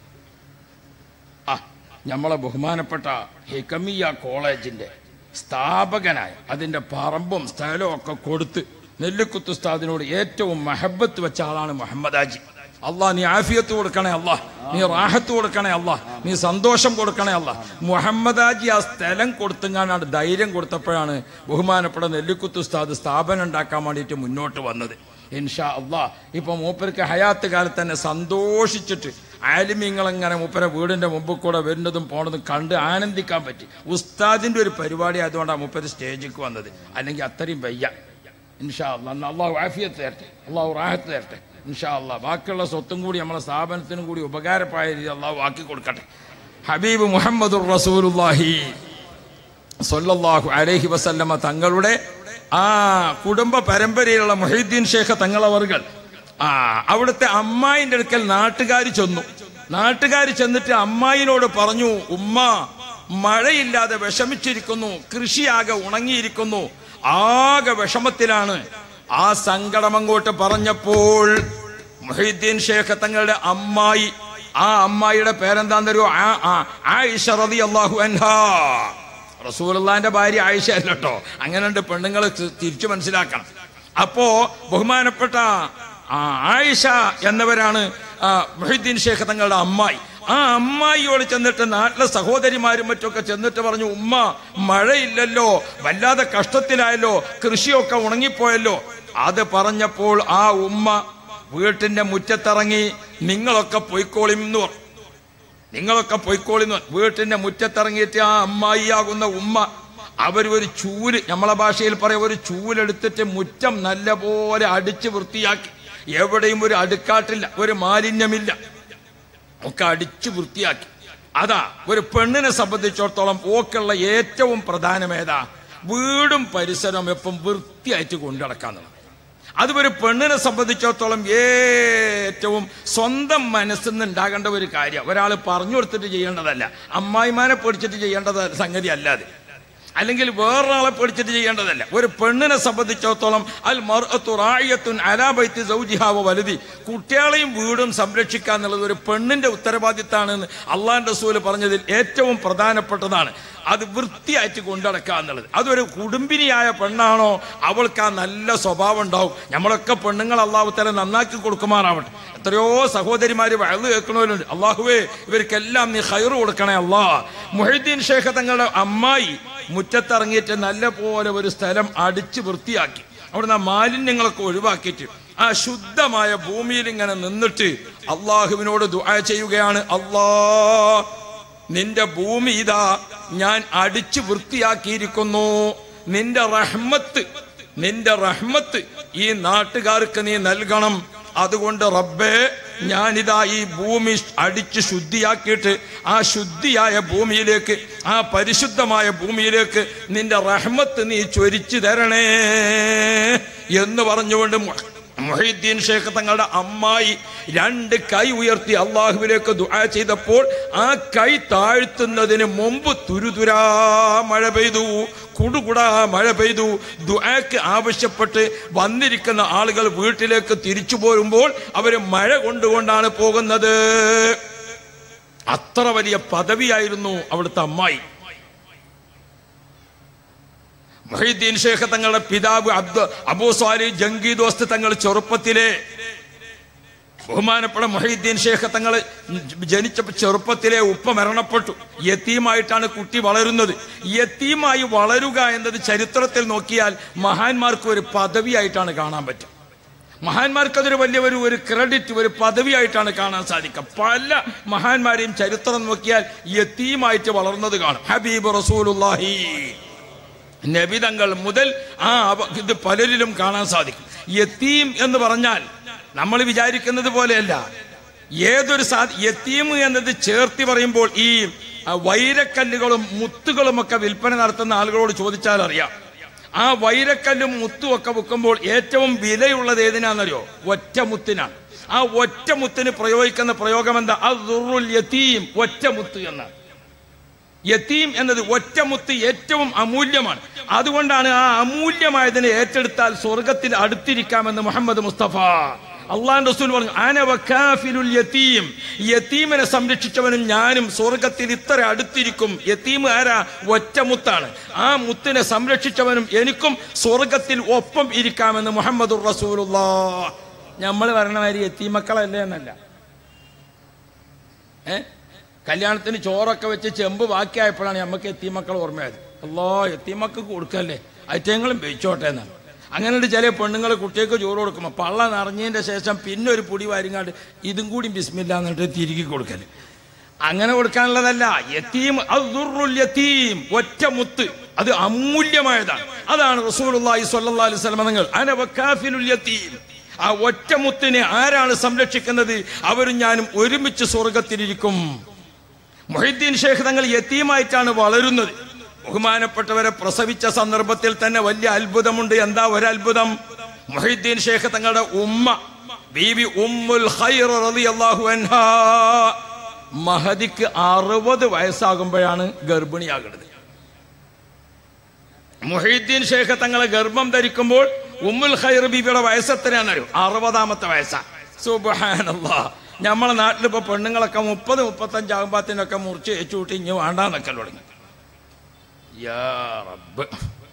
ആ നമ്മളെ ബഹുമാനപ്പെട്ട ഹിക്കമിയ കോളേജിന്റെ സ്ഥാപകനായ അതിന്റെ പറമ്പും സ്ഥലവും ഒക്കെ കൊടുത്ത് നെല്ലിക്കുത്ത് ഉസ്താദിനോട് ഏറ്റവും മഹബത്ത് വെച്ച ആളാണ് മുഹമ്മദ് ആജി അള്ളാ നീ ആഫിയത്ത് കൊടുക്കണേ അല്ലാ നീ റാഹത്ത് കൊടുക്കണേ അല്ലാ നീ സന്തോഷം കൊടുക്കണേ അല്ലാ മുഹമ്മദ് ആജി ആ സ്ഥലം കൊടുത്തുങ്ങാനാണ് ധൈര്യം കൊടുത്തപ്പോഴാണ് ബഹുമാനപ്പെട്ട നെല്ലിക്കുത്ത് ഉസ്താദ് സ്ഥാപനം ഉണ്ടാക്കാൻ വേണ്ടിയിട്ട് മുന്നോട്ട് വന്നത് ഇൻഷാ അള്ളാ ഇപ്പൊ മൂപ്പർക്ക് ഹയാത്ത് കാലത്ത് തന്നെ സന്തോഷിച്ചിട്ട് ആലിമ്യങ്ങളെങ്ങനെ മൂപ്പരെ വീടിന്റെ മുമ്പിൽ കൂടെ വരുന്നതും പോണതും കണ്ട് ആനന്ദിക്കാൻ പറ്റി ഉസ്താദിന്റെ ഒരു പരിപാടി ആയതുകൊണ്ടാണ് മൂപ്പര് സ്റ്റേജിലേക്ക് വന്നത് അല്ലെങ്കിൽ അത്രയും വയ്യ ഇൻഷാ അള്ളാ അന്ന് അള്ളാഹു ആഫിയത്ത് തരട്ടെ അള്ളാഹു റാഹത്ത് തരട്ടെ ഇൻഷാ അള്ളാ ബാക്കിയുള്ള സ്വത്തും കൂടി നമ്മളെ സ്ഥാപനത്തിനും കൂടി ഉപകാരപ്പായ രീതി അള്ളാഹു ആക്കി കൊടുക്കട്ടെ ഹബീബ് മുഹമ്മദുർ റസൂലുല്ലാഹി സൊല്ലാഹു അലൈഹി വസല്ലമ തങ്ങളുടെ ആ കുടുംബ പരമ്പരയിലുള്ള മൊഹീദ്ദീൻ ഷേഖ് തങ്ങളവർകൾ ആ അവിടുത്തെ അമ്മായിന്റെ അടുക്കൽ നാട്ടുകാർ ചെന്നു നാട്ടുകാർ ചെന്നിട്ട് അമ്മായിനോട് പറഞ്ഞു ഉമ്മ മഴയില്ലാതെ വിഷമിച്ചിരിക്കുന്നു കൃഷിയാകെ ഉണങ്ങിയിരിക്കുന്നു ആകെ വിഷമത്തിലാണ് ആ സങ്കടം അങ്ങോട്ട് പറഞ്ഞപ്പോൾ മൊഹീദ്ദീൻ ഷേഖ് തങ്ങളുടെ അമ്മായി ആ അമ്മായിയുടെ പേരെന്താന്നറിയോ ആ- ആ- ആയിഷ റളിയല്ലാഹു അൻഹാ റസൂലുള്ളാന്റെ ഭാര്യ ആയിഷ അല്ല കേട്ടോ അങ്ങനെയുണ്ട് പെണ്ണുങ്ങൾ തിരിച്ചു മനസ്സിലാക്കണം അപ്പോ ബഹുമാനപ്പെട്ട ആ ആയിഷ എന്നവരാണ് ആ, മുഹീദ്ദീൻ ഷേഖ് തങ്ങളുടെ അമ്മായി ആ അമ്മായിയോട് ചെന്നിട്ട് നാട്ടിലെ സഹോദരിമാരും മറ്റൊക്കെ ചെന്നിട്ട് പറഞ്ഞു ഉമ്മ മഴയില്ലല്ലോ വല്ലാതെ കഷ്ടത്തിലായല്ലോ കൃഷിയൊക്കെ ഉണങ്ങിപ്പോയല്ലോ അത് പറഞ്ഞപ്പോൾ ആ ഉമ്മ വീട്ടിന്റെ മുറ്റത്തിറങ്ങി നിങ്ങളൊക്കെ പൊയ്ക്കോളിം എന്ന് പറഞ്ഞു നിങ്ങളൊക്കെ പൊയ്ക്കോളിന്ന് വീട്ടിന്റെ മുറ്റത്തിറങ്ങിയിട്ട് ആ അമ്മായിയാകുന്ന ഉമ്മ അവർ ഒരു ചൂല് നമ്മളെ ഭാഷയിൽ പറയാം ഒരു ചൂലെടുത്തിട്ട് മുറ്റം നല്ലപോലെ അടിച്ച് വൃത്തിയാക്കി എവിടെയും ഒരു അടുക്കാട്ടില്ല ഒരു മാലിന്യമില്ല ഒക്കെ അടിച്ചു വൃത്തിയാക്കി അതാ ഒരു പെണ്ണിനെ സംബന്ധിച്ചിടത്തോളം ഓക്കുള്ള ഏറ്റവും പ്രധാനമേതാ വീടും പരിസരവും എപ്പം വൃത്തിയായിട്ട് കൊണ്ടുനടക്കാന്നുള്ളത് അത് ഒരു പെണ്ണിനെ സംബന്ധിച്ചിടത്തോളം ഏറ്റവും സ്വന്തം മനസ്സിൽ നിന്ന് ഉണ്ടാകേണ്ട ഒരു കാര്യം ഒരാൾ പറഞ്ഞു കൊടുത്തിട്ട് ചെയ്യേണ്ടതല്ല അമ്മായിമാനെ പൊടിച്ചിട്ട് ചെയ്യേണ്ടത് സംഗതി അല്ലാതെ അല്ലെങ്കിൽ വേറൊരാളെ പേടിച്ചിട്ട് ചെയ്യേണ്ടതല്ല ഒരു പെണ്ണിനെ സംബന്ധിച്ചിടത്തോളം അൽ മർഅത്തു റായിയത്തുൻ അലാ ബൈത്തി സൗജിഹാവ വലുതി കുട്ടികളെയും വീടും സംരക്ഷിക്കുക എന്നുള്ളത് ഒരു പെണ്ണിന്റെ ഉത്തരവാദിത്തമാണ് എന്ന് അള്ളാൻ റസൂല് പറഞ്ഞതിൽ ഏറ്റവും പ്രധാനപ്പെട്ടതാണ് അത് വൃത്തിയായിട്ട് കൊണ്ടടക്കുക എന്നുള്ളത് അതൊരു കുടുംബിനിയായ പെണ്ണാണോ അവൾക്ക് ആ നല്ല സ്വഭാവം ഉണ്ടാവും നമ്മളൊക്കെ പെണ്ണുങ്ങൾ അള്ളാഹുത്തല നന്നാക്കി കൊടുക്കുമാറാവട്ടെ എത്രയോ സഹോദരിമാര് വയലു കേൾക്കണവരുണ്ട് അള്ളാഹുവേ ഇവർക്കെല്ലാം നീ ഹൈറ് കൊടുക്കണേ അള്ളാ മുഹീദ്ദീൻ ഷേഖ് തങ്ങളുടെ അമ്മായി മുറ്റത്തിറങ്ങിയിട്ട് നല്ല പോലെ ഒരു സ്ഥലം അടിച്ച് വൃത്തിയാക്കി അവിടുന്ന് ആ മാലിന്യങ്ങളൊക്കെ ഒഴിവാക്കിയിട്ട് ആ ശുദ്ധമായ ഭൂമിയിൽ ഇങ്ങനെ നിന്നിട്ട് അള്ളാഹുവിനോട് ദുആ ചെയ്യുകയാണ് അള്ളാ നിന്റെ ഭൂമി ഇതാ ഞാൻ അടിച്ചു വൃത്തിയാക്കിയിരിക്കുന്നു നിന്റെ റഹ്മത്ത് നിന്റെ റഹ്മത്ത് ഈ നാട്ടുകാർക്ക് നീ നൽകണം അതുകൊണ്ട് റബ്ബേ ഞാനിതാ ഈ ഭൂമി അടിച്ച് ശുദ്ധിയാക്കിയിട്ട് ആ ശുദ്ധിയായ ഭൂമിയിലേക്ക് ആ പരിശുദ്ധമായ ഭൂമിയിലേക്ക് നിന്റെ റഹ്മത്ത് നീ ചൊരിച്ചു തരണേ എന്ന് പറഞ്ഞുകൊണ്ട് മു- മുഹീദ്ദീൻ ഷേഖ് തങ്ങളുടെ അമ്മായി രണ്ട് കൈ ഉയർത്തി അള്ളാഹുവിലേക്ക് ദുആ ചെയ്തപ്പോൾ ആ കൈ താഴ്ത്തുന്നതിന് മുമ്പ് തുരുതുരാ മഴ പെയ്തു കുടുകുടാ മഴ പെയ്തു ദുആക്ക് ആവശ്യപ്പെട്ട് വന്നിരിക്കുന്ന ആളുകൾ വീട്ടിലേക്ക് തിരിച്ചു പോരുമ്പോൾ അവർ മഴ കൊണ്ടുകൊണ്ടാണ് പോകുന്നത് അത്ര വലിയ പദവിയായിരുന്നു അവിടുത്തെ അമ്മായി മൊഹീദ്ദീൻ ഷേഖ് തങ്ങളുടെ പിതാവ് അബ്ദു അബൂ സ്വാലി ജംഗി ദോസ്ത് തങ്ങൾ ചെറുപ്പത്തിലെ ബഹുമാനപ്പെട്ട മൊഹീദ്ദീൻ ഷേഖ് തങ്ങൾ ജനിച്ച ചെറുപ്പത്തിലെ ഉപ്പ മരണപ്പെട്ടു യത്തീമായിട്ടാണ് കുട്ടി വളരുന്നത് യത്തീമായി വളരുക എന്നത് ചരിത്രത്തിൽ നോക്കിയാൽ മഹാന്മാർക്ക് ഒരു പദവിയായിട്ടാണ് കാണാൻ പറ്റും മഹാന്മാർക്ക് അതൊരു വലിയ ഒരു ഒരു ക്രെഡിറ്റ് ഒരു പദവിയായിട്ടാണ് കാണാൻ സാധിക്കുക പല മഹാന്മാരെയും ചരിത്രം നോക്കിയാൽ യത്തീമായിട്ട് വളർന്നത് കാണും ഹബീബ് റസൂലുള്ളാഹി നബിതങ്ങൾ മുതൽ ആ അവ- ഇത് പലരിലും കാണാൻ സാധിക്കും യത്തീം എന്ന് പറഞ്ഞാൽ നമ്മൾ വിചാരിക്കുന്നത് പോലെയല്ല ഏതൊരു സാ യത്തീം എന്നത് ചേർത്തി പറയുമ്പോൾ ഈ ആ, വൈരക്കല്ലുകളും മുത്തുകളും ഒക്കെ വിൽപ്പന നടത്തുന്ന ആളുകളോട് ചോദിച്ചാൽ അറിയാം ആ വൈരക്കല്ലും മുത്തും ഒക്കെ വിൽക്കുമ്പോൾ ഏറ്റവും വിലയുള്ളത് ഏതിനാണെന്നറിയോ ഒറ്റമുത്തിനാണ് ആ ഒറ്റമുത്തിന് പ്രയോഗിക്കുന്ന പ്രയോഗം എന്താ അത് യത്തീം ഒറ്റമുത്ത് എന്നാണ് യത്തീം എന്നത് ഒറ്റമുത്ത് ഏറ്റവും അമൂല്യമാണ് അതുകൊണ്ടാണ് ആ അമൂല്യമായതിനെ ഏറ്റെടുത്താൽ സ്വർഗത്തിൽ അടുത്തിരിക്കാമെന്ന് മുഹമ്മദ് മുസ്തഫ അള്ളാൻ റസൂൽ പറഞ്ഞു ആന വക്കാഫിലുൽ യത്തീം യത്തീമിനെ സംരക്ഷിച്ചവനും ഞാനും സ്വർഗത്തിൽ ഇത്ര അടുത്തിരിക്കും യത്തീം ആരാ ഒറ്റമുത്താണ് ആ മുത്തിനെ സംരക്ഷിച്ചവനും എനിക്കും സ്വർഗത്തിൽ ഒപ്പം ഇരിക്കാമെന്ന് മുഹമ്മദ് റസൂലുള്ള നമ്മൾ വരണ മാതിരി യത്തീമക്കളല്ലേ എന്നല്ല ഏ കല്യാണത്തിന് ചോറൊക്കെ വെച്ച് ചെമ്പ് ബാക്കിയായപ്പോഴാണ് നമുക്ക് എത്തിമക്കൾ ഓർമ്മയായത് അല്ലോ എത്തിമക്കൾക്ക് കൊടുക്കല്ലേ ഐറ്റങ്ങളും വെച്ചോട്ടെ എന്നാണ് അങ്ങനെ ചില പെണ്ണുങ്ങൾ കുട്ടികൾക്ക് ചോറ് കൊടുക്കുമ്പോൾ പള്ള നിറഞ്ഞതിന്റെ ശേഷം പിന്നെ ഒരു പൊടി വാരിങ്ങാണ്ട് ഇതും കൂടി ബിസ്മില്ല എന്നിട്ട് തിരികെ കൊടുക്കല് അങ്ങനെ കൊടുക്കാനുള്ളതല്ല യത്തീം അദ്ദുറുൽ യത്തീം ഒറ്റ മുത്ത് അത് അമൂല്യമായതാണ് അതാണ് റസൂലുള്ളാഹി സ്വല്ലല്ലാഹി അലൈഹി വസല്ലം നിങ്ങൾ അന വക്കാഫിലുൽ യത്തീം ആ ഒറ്റമുത്തിനെ ആരാണ് സംരക്ഷിക്കുന്നത് അവരും ഞാനും ഒരുമിച്ച് സ്വർഗത്തിലിരിക്കും മൊഹീദ്ദീൻ ഷേഖ് തങ്ങൾ യത്തീമായിട്ടാണ് വളരുന്നത് ബഹുമാനപ്പെട്ടവരെ പ്രസവിച്ച സന്ദർഭത്തിൽ തന്നെ വലിയ അത്ഭുതമുണ്ട് എന്താ ഒരു അത്ഭുതം മൊഹീദ്ദീൻ ഷേഖ് തങ്ങളുടെ ഉമ്മ ബീവി ഉമ്മുൽ ഖൈർ റളിയല്ലാഹു അൻഹാ മഹദിക്ക് അറുപത് വയസ്സാകുമ്പോഴാണ് ഗർഭിണിയാകുന്നത് മുഹീദ്ദീൻ ഷേഖ് തങ്ങളെ ഗർഭം ധരിക്കുമ്പോൾ ഉമ്മുൽ ഖൈർ ബീബിയുടെ വയസ്സെത്രയാണെന്നറിയോ അറുപതാമത്തെ വയസ്സാ സുബഹാനല്ലാ നമ്മളെ നാട്ടിലിപ്പോ പെണ്ണുങ്ങളൊക്കെ മുപ്പത് മുപ്പത്തഞ്ചാകുമ്പത്തിനൊക്കെ മുറിച്ച് ഏച്ചുകൂട്ടി ഇനി വേണ്ടാന്നൊക്കെ തുടങ്ങി യാ റബ്ബ്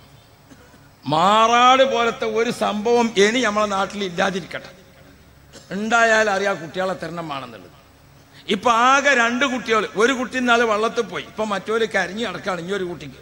മാറാട് പോലത്തെ ഒരു സംഭവം ഇനി നമ്മളെ നാട്ടിൽ ഇല്ലാതിരിക്കട്ടെ ഉണ്ടായാൽ അറിയാം കുട്ടികളെ തരണമാണെന്നുള്ളത് ഇപ്പൊ ആകെ രണ്ട് കുട്ടികൾ ഒരു കുട്ടി ഇന്നാള് വള്ളത്തിൽ പോയി ഇപ്പൊ മറ്റൊരു കരിഞ്ഞു കിടക്കാണ് ഇനി ഒരു കുട്ടിക്ക്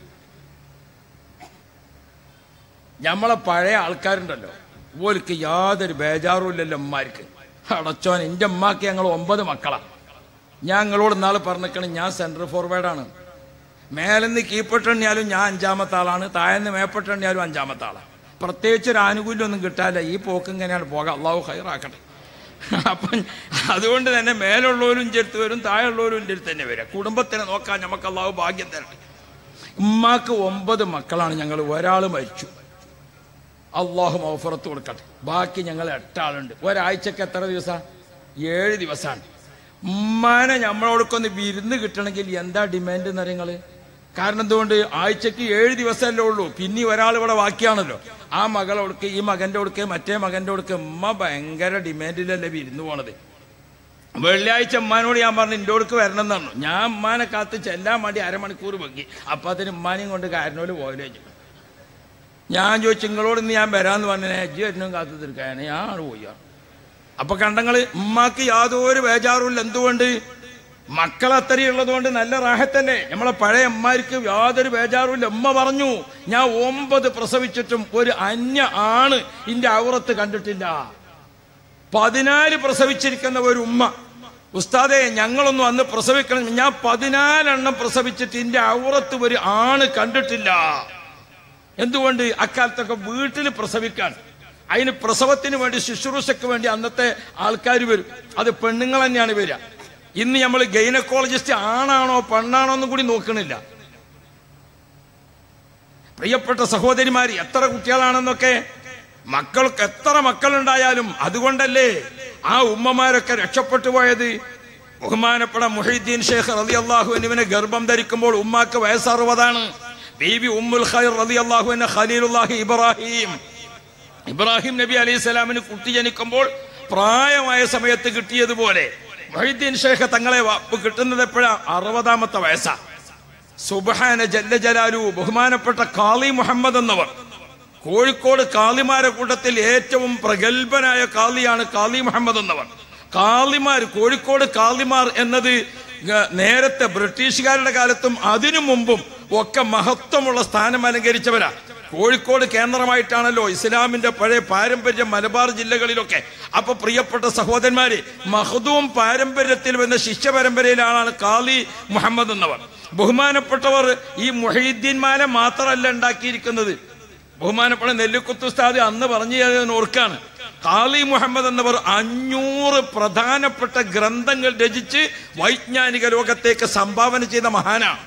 നമ്മളെ പഴയ ആൾക്കാരുണ്ടല്ലോ ഓർക്ക് യാതൊരു ബേജാറും ഇല്ലല്ലോ ഉമ്മാർക്ക് അടച്ചോൻ എൻ്റെ ഉമ്മാക്ക് ഞങ്ങൾ ഒമ്പത് മക്കളാ ഞാൻ നിങ്ങളോട് നാളെ പറഞ്ഞിരിക്കണം ഞാൻ സെൻട്രൽ ഫോർവേഡാണ് മേലെന്ന് കീഴ്പ്പെട്ടെണ്ണിയാലും ഞാൻ അഞ്ചാമത്തെ ആളാണ് താഴെന്ന് മേപ്പെട്ടെണ്ണിയാലും അഞ്ചാമത്തെ ആളാണ് പ്രത്യേകിച്ച് ഒരു ആനുകൂല്യമൊന്നും കിട്ടാല്ല ഈ പോക്ക് ഇങ്ങനെയാണ് പോകാം അള്ളാഹു ഹൈറാക്കട്ടെ അപ്പം അതുകൊണ്ട് തന്നെ മേലുള്ളവരും ചെടുത്ത് വരും താഴെയുള്ളവരും ചെടുത്ത് തന്നെ വരിക കുടുംബത്തിനെ നോക്കാൻ നമുക്ക് അള്ളാഹു ഭാഗ്യം തരട്ടെ ഉമ്മാക്ക് ഒമ്പത് മക്കളാണ് ഞങ്ങൾ ഒരാൾ മരിച്ചു അള്ളാഹു മൗഫറത്ത് കൊടുക്കട്ടെ ബാക്കി ഞങ്ങൾ എട്ടാളുണ്ട് ഒരാഴ്ചക്ക് എത്ര ദിവസം ഏഴ് ദിവസമാണ് ഉമ്മാനെ നമ്മളോടൊക്കൊന്ന് വിരുന്ന് കിട്ടണമെങ്കിൽ എന്താ ഡിമാൻഡ് എന്ന് നിങ്ങൾ കാരണം എന്തുകൊണ്ട് ആഴ്ചക്ക് ഏഴ് ദിവസമല്ലേ ഉള്ളൂ പിന്നെ ഒരാൾ ഇവിടെ ബാക്കിയാണല്ലോ ആ മകളോടക്ക് ഈ മകന്റെ കൊടുക്ക് മറ്റേ മകന്റെ കൊടുക്ക് ഉമ്മ ഭയങ്കര ഡിമാൻഡിലല്ലേ വിരുന്ന് പോണത് വെള്ളിയാഴ്ച ഉമ്മാനോട് ഞാൻ പറഞ്ഞു എൻ്റെ കൊടുക്ക് വരണം എന്ന് പറഞ്ഞു ഞാൻ ഉമ്മാനെ കാത്ത് ചെല്ലാൻ വേണ്ടി അരമണിക്കൂർ വെക്കി അപ്പൊ അതിന് ഉമ്മാനെയും കൊണ്ട് കാരനോട് പോയല്ലേ ചോദിച്ചു ഞാൻ ചോദിച്ചു നിങ്ങളോട് ഇന്ന് ഞാൻ വരാന്ന് പറഞ്ഞേ അജ്ജി വരുന്നും കാത്തു തീർക്കാൻ ഞാൻ പോയി അപ്പൊ കണ്ടങ്ങള് ഉമ്മാക്ക് യാതൊരു ബേജാറുമില്ല എന്തുകൊണ്ട് മക്കൾ അത്രയുള്ളത് കൊണ്ട് നല്ല റാഹത്തല്ലേ നമ്മളെ പഴയ അമ്മമാർക്ക് യാതൊരു ബേജാറുമില്ല ഉമ്മ പറഞ്ഞു ഞാൻ ഒമ്പത് പ്രസവിച്ചിട്ടും ഒരു അന്യ ആണ് ഇന്റെ ഔറത്ത് കണ്ടിട്ടില്ല പതിനാല് പ്രസവിച്ചിരിക്കുന്ന ഒരു ഉമ്മ ഉസ്താദെ ഞങ്ങളൊന്നും അന്ന് പ്രസവിക്കണം ഞാൻ പതിനാലെണ്ണം പ്രസവിച്ചിട്ട് ഇന്റെ ഔറത്ത് ഒരു ആണ് കണ്ടിട്ടില്ല എന്തുകൊണ്ട് അക്കാലത്തൊക്കെ വീട്ടിൽ പ്രസവിക്കാൻ അതിന് പ്രസവത്തിന് വേണ്ടി ശുശ്രൂഷയ്ക്ക് വേണ്ടി അന്നത്തെ ആൾക്കാർ വരും അത് പെണ്ണുങ്ങൾ തന്നെയാണ് വരിക ഇന്ന് നമ്മൾ ഗൈനക്കോളജിസ്റ്റ് ആണാണോ പെണ്ണാണോ എന്നും കൂടി നോക്കണില്ല പ്രിയപ്പെട്ട സഹോദരിമാർ എത്ര കുട്ടികളാണെന്നൊക്കെ മക്കൾക്ക് എത്ര മക്കളുണ്ടായാലും അതുകൊണ്ടല്ലേ ആ ഉമ്മമാരൊക്കെ രക്ഷപ്പെട്ടു പോയത് ബഹുമാനപ്പെട്ട മുഹീദ്ദീൻ ഷേഖ് റലി അള്ളാഹു എന്നിവനെ ഗർഭം ധരിക്കുമ്പോൾ ഉമ്മാക്ക് വയസ്സ് അറുപതാണ് ബീബി ഉമ്മുൽ ഖൈർ റലി അള്ളാഹു എന്ന ഖലീലുല്ലാഹി ഇബ്രാഹിം ഇബ്രാഹിം നബി അലൈഹി സ്വലാമിന് കുട്ടി ജനിക്കുമ്പോൾ പ്രായമായ സമയത്ത് കിട്ടിയതുപോലെ മൊഹീദ്ദീൻ ഷേഖ് തങ്ങളെ വാപ്പ് കിട്ടുന്നത് എപ്പോഴാ അറുപതാമത്തെ വയസ്സാ സുബഹാന ജല്ല ജലാലു ബഹുമാനപ്പെട്ട കാളി മുഹമ്മദ് എന്നവർ കോഴിക്കോട് കാളിമാരെ കൂട്ടത്തിൽ ഏറ്റവും പ്രഗത്ഭനായ കാളിയാണ് കാളി മുഹമ്മദ് എന്നവർ കാളിമാർ കോഴിക്കോട് കാളിമാർ എന്നത് ഗ- നേരത്തെ ബ്രിട്ടീഷുകാരുടെ കാലത്തും അതിനു മുമ്പും ഒക്കെ മഹത്വമുള്ള സ്ഥാനം അലങ്കരിച്ചവരാ കോഴിക്കോട് കേന്ദ്രമായിട്ടാണല്ലോ ഇസ്ലാമിന്റെ പഴയ പാരമ്പര്യം മലബാർ ജില്ലകളിലൊക്കെ അപ്പൊ പ്രിയപ്പെട്ട സഹോദരന്മാര് മഹദൂം പാരമ്പര്യത്തിൽ വന്ന ശിഷ്യ പരമ്പരയിലാണ് കാളി മുഹമ്മദ് എന്നവർ ബഹുമാനപ്പെട്ടവർ ഈ മുഹീദ്ദീൻമാരെ മാത്രമല്ല ഉണ്ടാക്കിയിരിക്കുന്നത് ബഹുമാനപ്പെട്ട നെല്ലിക്കുത്ത് ഉസ്താദ് അന്ന് പറഞ്ഞു ഞാൻ ഓർക്കാണ് കാളി മുഹമ്മദ് എന്നവർ അഞ്ഞൂറ് പ്രധാനപ്പെട്ട ഗ്രന്ഥങ്ങൾ രചിച്ച് വൈജ്ഞാനിക ലോകത്തേക്ക് സംഭാവന ചെയ്ത മഹാനാണ്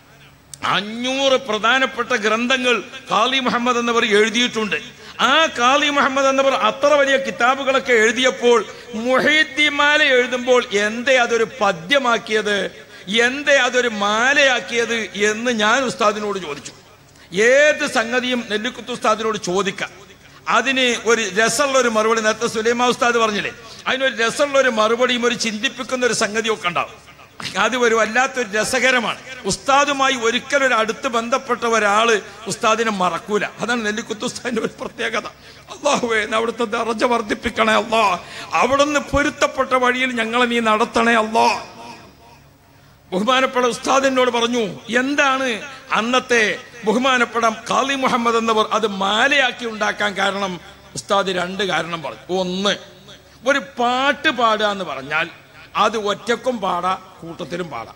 അഞ്ഞൂറ് പ്രധാനപ്പെട്ട ഗ്രന്ഥങ്ങൾ കാളി മുഹമ്മദ് എന്നവർ എഴുതിയിട്ടുണ്ട് ആ കാളി മുഹമ്മദ് എന്നവർ അത്ര വലിയ കിതാബുകളൊക്കെ എഴുതിയപ്പോൾ മുഹീദ്ദിമാല എഴുതുമ്പോൾ എന്തേ അതൊരു പദ്യമാക്കിയത് എന്തേ അതൊരു മാലയാക്കിയത് എന്ന് ഞാൻ ഉസ്താദിനോട് ചോദിച്ചു ഏത് സംഗതിയും നെല്ലിക്കുത്ത് ഉസ്താദിനോട് ചോദിക്കാം അതിന് ഒരു രസമുള്ള ഒരു മറുപടി നേരത്തെ സുലൈമാ ഉസ്താദ് പറഞ്ഞില്ലേ അതിനൊരു രസമുള്ള ഒരു മറുപടിയും ഒരു ചിന്തിപ്പിക്കുന്ന ഒരു സംഗതിയൊക്കെ ഉണ്ടാവും അത് ഒരു വല്ലാത്തൊരു രസകരമാണ് ഉസ്താദുമായി ഒരിക്കലും ഒരു അടുത്ത് ബന്ധപ്പെട്ട ഒരാള് ഉസ്താദിനെ മറക്കൂല അതാണ് നെല്ലിക്കുത്ത് ഉസ്താദിന്റെ ഒരു പ്രത്യേകത അള്ളാഹുവേ നീ അവിടുത്തെ ദറജ വർദ്ധിപ്പിക്കണേ അല്ലാ അവിടുന്ന് പൊരുത്തപ്പെട്ട വഴിയിൽ ഞങ്ങളെ നീ നടത്തണേ അല്ലാ ബഹുമാനപ്പെട്ട ഉസ്താദിനോട് പറഞ്ഞു എന്താണ് അന്നത്തെ ബഹുമാനപ്പെട്ട കാളി മുഹമ്മദ് എന്നവർ അത് മാലയാക്കി ഉണ്ടാക്കാൻ കാരണം ഉസ്താദ് രണ്ട് കാരണം പറഞ്ഞു ഒന്ന് ഒരു പാട്ട് പാടുക എന്ന് പറഞ്ഞാൽ അത് ഒറ്റക്കും പാടാ കൂട്ടത്തിലും പാടാം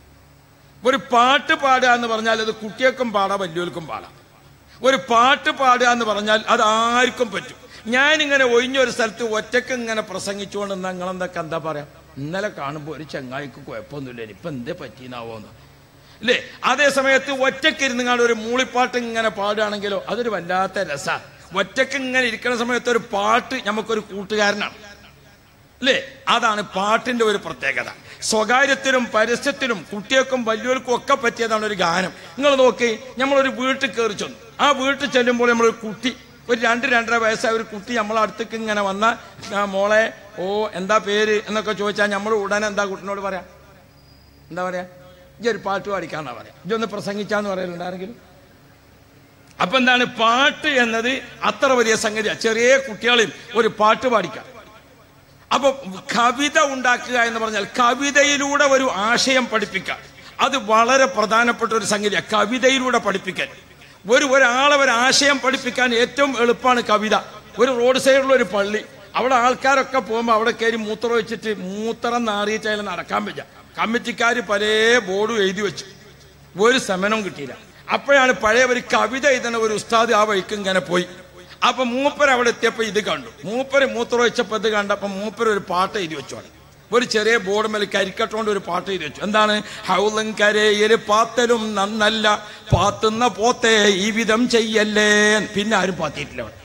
ഒരു പാട്ട് പാടുക എന്ന് പറഞ്ഞാൽ അത് കുട്ടികൾക്കും പാടാം വലിയവർക്കും പാടാം ഒരു പാട്ട് പാടുക എന്ന് പറഞ്ഞാൽ അത് ആർക്കും പറ്റും ഞാനിങ്ങനെ ഒഴിഞ്ഞൊരു സ്ഥലത്ത് ഒറ്റക്ക് ഇങ്ങനെ പ്രസംഗിച്ചുകൊണ്ട് നിങ്ങളെന്തൊക്കെ എന്താ പറയാ ഇന്നലെ കാണുമ്പോൾ ഒരു ചങ്ങായിക്ക് കുഴപ്പമൊന്നുമില്ല ഇപ്പൊ എന്തേ പറ്റീനാവോന്ന് അല്ലേ അതേ സമയത്ത് ഒറ്റക്ക് ഇരുന്നുങ്ങാണ്ട് ഒരു മൂളിപ്പാട്ട് ഇങ്ങനെ പാടുകയാണെങ്കിലോ അതൊരു വല്ലാത്ത രസ ഒറ്റക്ക് ഇങ്ങനെ ഇരിക്കുന്ന സമയത്ത് ഒരു പാട്ട് നമുക്കൊരു കൂട്ടുകാരനാണ് അല്ലേ അതാണ് പാട്ടിന്റെ ഒരു പ്രത്യേകത സ്വകാര്യത്തിലും പരസ്യത്തിലും കുട്ടികൾക്കും വലിയവർക്കും ഒക്കെ പറ്റിയതാണ് ഒരു ഗാനം നിങ്ങൾ നോക്കി നമ്മളൊരു വീട്ടിൽ കയറി ചെന്നു ആ വീട്ടിൽ ചെല്ലുമ്പോൾ നമ്മളൊരു കുട്ടി ഒരു രണ്ട് രണ്ടര വയസ്സായ ഒരു കുട്ടി നമ്മളെ അടുത്തേക്ക് ഇങ്ങനെ വന്ന "ആ, മോളെ ഓ എന്താ പേര് എന്നൊക്കെ ചോദിച്ചാൽ നമ്മൾ ഉടനെ എന്താ കുട്ടിനോട് പറയാം എന്താ പറയാ ഇജ്ജ് ഒരു പാട്ട് പാടിക്കാന്നാ പറയാം ഇജ്ജൊന്ന് പ്രസംഗിച്ചാന്ന് പറയലുണ്ടാരെങ്കിലും അപ്പൊ എന്താണ് പാട്ട് എന്നത് അത്ര വലിയ സംഗതിയാണ് ചെറിയ കുട്ടികളെയും ഒരു പാട്ട് പാടിക്കാം അപ്പൊ കവിത ഉണ്ടാക്കുക എന്ന് പറഞ്ഞാൽ കവിതയിലൂടെ ഒരു ആശയം പഠിപ്പിക്കുക അത് വളരെ പ്രധാനപ്പെട്ട ഒരു സംഗതിയാണ് കവിതയിലൂടെ പഠിപ്പിക്കാൻ ഒരു ഒരാളെ ഒരു ആശയം പഠിപ്പിക്കാൻ ഏറ്റവും എളുപ്പമാണ് കവിത ഒരു റോഡ് സൈഡിലുള്ള ഒരു പള്ളി അവിടെ ആൾക്കാരൊക്കെ പോകുമ്പോൾ അവിടെ കയറി മൂത്രം വെച്ചിട്ട് മൂത്രം നാറിയിട്ട് അതിൽ നടക്കാൻ പറ്റുക കമ്മിറ്റിക്കാർ പല ബോർഡും എഴുതി വെച്ചു ഒരു സമനവും കിട്ടിയില്ല അപ്പോഴാണ് പഴയ ഒരു കവിത എഴുതുന്ന ഒരു ഉസ്താദ് ആ വഴിക്ക് ഇങ്ങനെ പോയി അപ്പൊ മൂപ്പർ അവിടെ എത്തിയപ്പോ ഇത് കണ്ടു മൂപ്പര് മൂത്രം വെച്ചപ്പോ ഇത് കണ്ടപ്പോ മൂപ്പർ ഒരു പാട്ട് എഴുതി വെച്ചു അവിടെ ഒരു ചെറിയ ബോർഡ് മേൽ കരിക്കട്ടോണ്ട് ഒരു പാട്ട് എഴുതി വെച്ചു എന്താണ് ഹൗലം കരയില് പാത്തലും നന്നല്ല പാത്തുന്ന പോത്തെ ഈ വിധം ചെയ്യല്ലേ പിന്നെ ആരും പാത്തിയിട്ടില്ല അവിടെ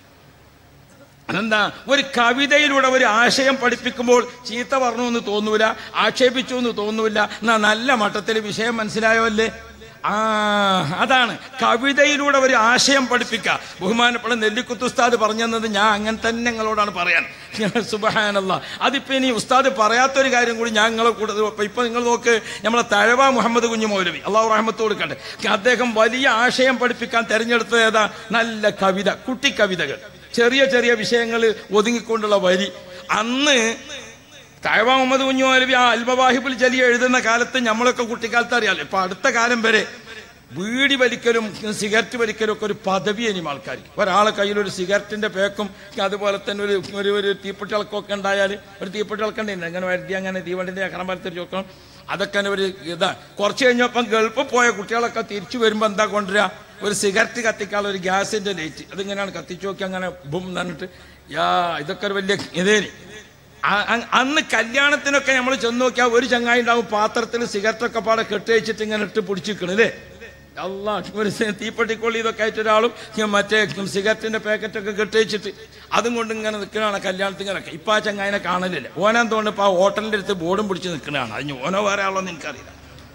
അതെന്താ ഒരു കവിതയിലൂടെ ഒരു ആശയം പഠിപ്പിക്കുമ്പോൾ ചീത്ത പറഞ്ഞു എന്ന് തോന്നൂല ആക്ഷേപിച്ചു എന്ന് തോന്നൂല എന്നാ നല്ല മട്ടത്തിൽ വിഷയം മനസ്സിലായോ അല്ലേ ആ അതാണ് കവിതയിലൂടെ ഒരു ആശയം പഠിപ്പിക്കുക ബഹുമാനപ്പെട്ട നെല്ലിക്കുത്ത് ഉസ്താദ് പറഞ്ഞു തന്നത് ഞാൻ അങ്ങനെ തന്നെ ഞങ്ങളോടാണ് പറയാൻ സുബഹാനല്ല അതിപ്പോ ഇനി ഉസ്താദ് പറയാത്തൊരു കാര്യം കൂടി ഞാൻ നിങ്ങളെ കൂടെ ഇപ്പൊ നിങ്ങൾ നോക്ക് നമ്മളെ തഴവ മുഹമ്മദ് കുഞ്ഞു മൗലവി അള്ളാഹു റഹ്മത്ത് കൊടുക്കട്ടെ അദ്ദേഹം വലിയ ആശയം പഠിപ്പിക്കാൻ തെരഞ്ഞെടുത്തത് ഏതാ നല്ല കവിത കുട്ടി കവിതകൾ ചെറിയ ചെറിയ വിഷയങ്ങൾ ഒതുങ്ങിക്കൊണ്ടുള്ള വരി അന്ന് താഴ്വ മുഹമ്മദ് കുഞ്ഞു മൗലവി ആ അൽബവാഹിബുൽ ജലി എഴുതുന്ന കാലത്ത് നമ്മളൊക്കെ കുട്ടിക്കാലത്ത് അറിയാലോ ഇപ്പൊ അടുത്ത കാലം വരെ വീടി വലിക്കലും സിഗരറ്റ് വലിക്കലും ഒക്കെ ഒരു പദവി ഇനിയും ആൾക്കാർക്ക് ഒരാളെ കയ്യിൽ ഒരു സിഗരറ്റിന്റെ പേക്കും അതുപോലെ തന്നെ ഒരു ഒരു ഒരു തീപ്പെട്ടിളക്കൊക്കെ ഉണ്ടായാൽ ഒരു തീപ്പെട്ടിളക്കണ്ടേ അങ്ങനെ വരുത്തി അങ്ങനെ തീവണ്ടിന്റെ അക്രമത്തിൽ ചോക്കണം അതൊക്കെ തന്നെ ഒരു ഇതാ കുറച്ച് കഴിഞ്ഞപ്പം ഗൾഫിൽ പോയ കുട്ടികളൊക്കെ തിരിച്ചു വരുമ്പോൾ എന്താ കൊണ്ടുവരിക ഒരു സിഗരറ്റ് കത്തിക്കാനുള്ള ഒരു ഗ്യാസിന്റെ ലൈറ്റ് അതിങ്ങനെയാണ് കത്തിച്ചു നോക്കി അങ്ങനെ ബും എന്നിട്ട് യാ ഇതൊക്കെ ഒരു വലിയ ഇതേനി ആ- അ- അന്ന് കല്യാണത്തിനൊക്കെ നമ്മൾ ചെന്ന് നോക്കിയാൽ ഒരു ചങ്ങായി ഉണ്ടാവും പാത്രത്തിൽ സിഗരറ്റൊക്കെ പാടെ കെട്ടി വെച്ചിട്ട് ഇങ്ങനെ ഇട്ട് പിടിച്ചിരിക്കണം അല്ലേ അല്ല ഒരു സി- തീപ്പെട്ടിക്കൊള്ളി ഇതൊക്കെ ആയിട്ട് ഒരാളും ഈ മറ്റേ സിഗരറ്റിന്റെ പാക്കറ്റൊക്കെ കെട്ടി വെച്ചിട്ട് അതും കൊണ്ട് ഇങ്ങനെ നിൽക്കണതാണ് കല്യാണത്തിനൊക്കെ ഇപ്പൊ ആ ചങ്ങായിനെ കാണലില്ല ഓനാൻ തോന്നുന്നു ഇപ്പൊ ആ ഹോട്ടലിന്റെ അടുത്ത് ബോർഡും പിടിച്ച് നിൽക്കണതാണ് അതിന് ഓനോ വേറെ ആളോ എന്ന് എനിക്കറിയില്ല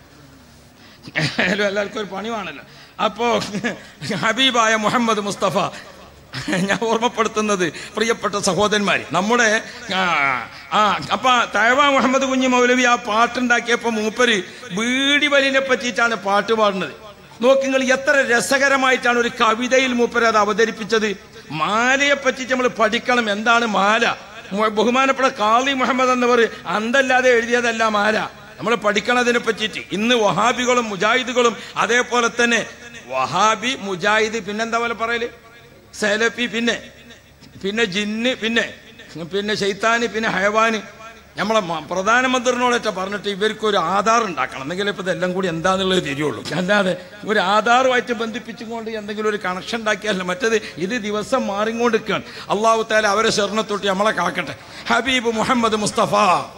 ആയാലും എല്ലാവർക്കും ഒരു പണിവാണല്ലോ അപ്പോ ഹബീബായ മുഹമ്മദ് മുസ്തഫ ഞാൻ ഓർമ്മപ്പെടുത്തുന്നത് പ്രിയപ്പെട്ട സഹോദരന്മാര് നമ്മുടെ ആ, ആ അപ്പൊ തഴവ മുഹമ്മദ് കുഞ്ഞു മൗലവി ആ പാട്ടുണ്ടാക്കിയപ്പോ മൂപ്പര് ബീഡി വലിനെ പറ്റിയിട്ടാണ് പാട്ട് പാടുന്നത് നോക്കി നിങ്ങൾ എത്ര രസകരമായിട്ടാണ് ഒരു കവിതയിൽ മൂപ്പര് അത് അവതരിപ്പിച്ചത് മാലയെ പറ്റിയിട്ട് നമ്മൾ പഠിക്കണം എന്താണ് മാല മു- ബഹുമാനപ്പെട്ട കാളി മുഹമ്മദ് എന്നവർ അന്തല്ലാതെ എഴുതിയതല്ല മാല നമ്മൾ പഠിക്കണതിനെ പറ്റിയിട്ട് ഇന്ന് വഹാബികളും മുജാഹിദുകളും അതേപോലെ തന്നെ വഹാബി മുജാഹിദ് പിന്നെന്താ പോലെ പറയല് സലഫി പിന്നെ പിന്നെ ജിന്ന് പിന്നെ പിന്നെ ശൈത്താന് പിന്നെ ഹയവാന് നമ്മളെ മ- പ്രധാനമന്ത്രിനോടൊറ്റ പറഞ്ഞിട്ട് ഇവർക്ക് ഒരു ആധാർ ഉണ്ടാക്കണം എന്നെങ്കിലും ഇപ്പൊ ഇതെല്ലാം കൂടി എന്താന്നുള്ളത് തിരിയുള്ളൂ അല്ലാതെ ഒരു ആധാറുമായിട്ട് ബന്ധിപ്പിച്ചുകൊണ്ട് എന്തെങ്കിലും ഒരു കണക്ഷൻ ഉണ്ടാക്കിയാലോ മറ്റത് ഇത് ദിവസം മാറിക്കൊണ്ടിരിക്കുകയാണ് അള്ളാഹു താല അവരെ സ്വർണ്ണത്തൊട്ടി നമ്മളെ കാക്കട്ടെ ഹബീബ് മുഹമ്മദ് മുസ്തഫ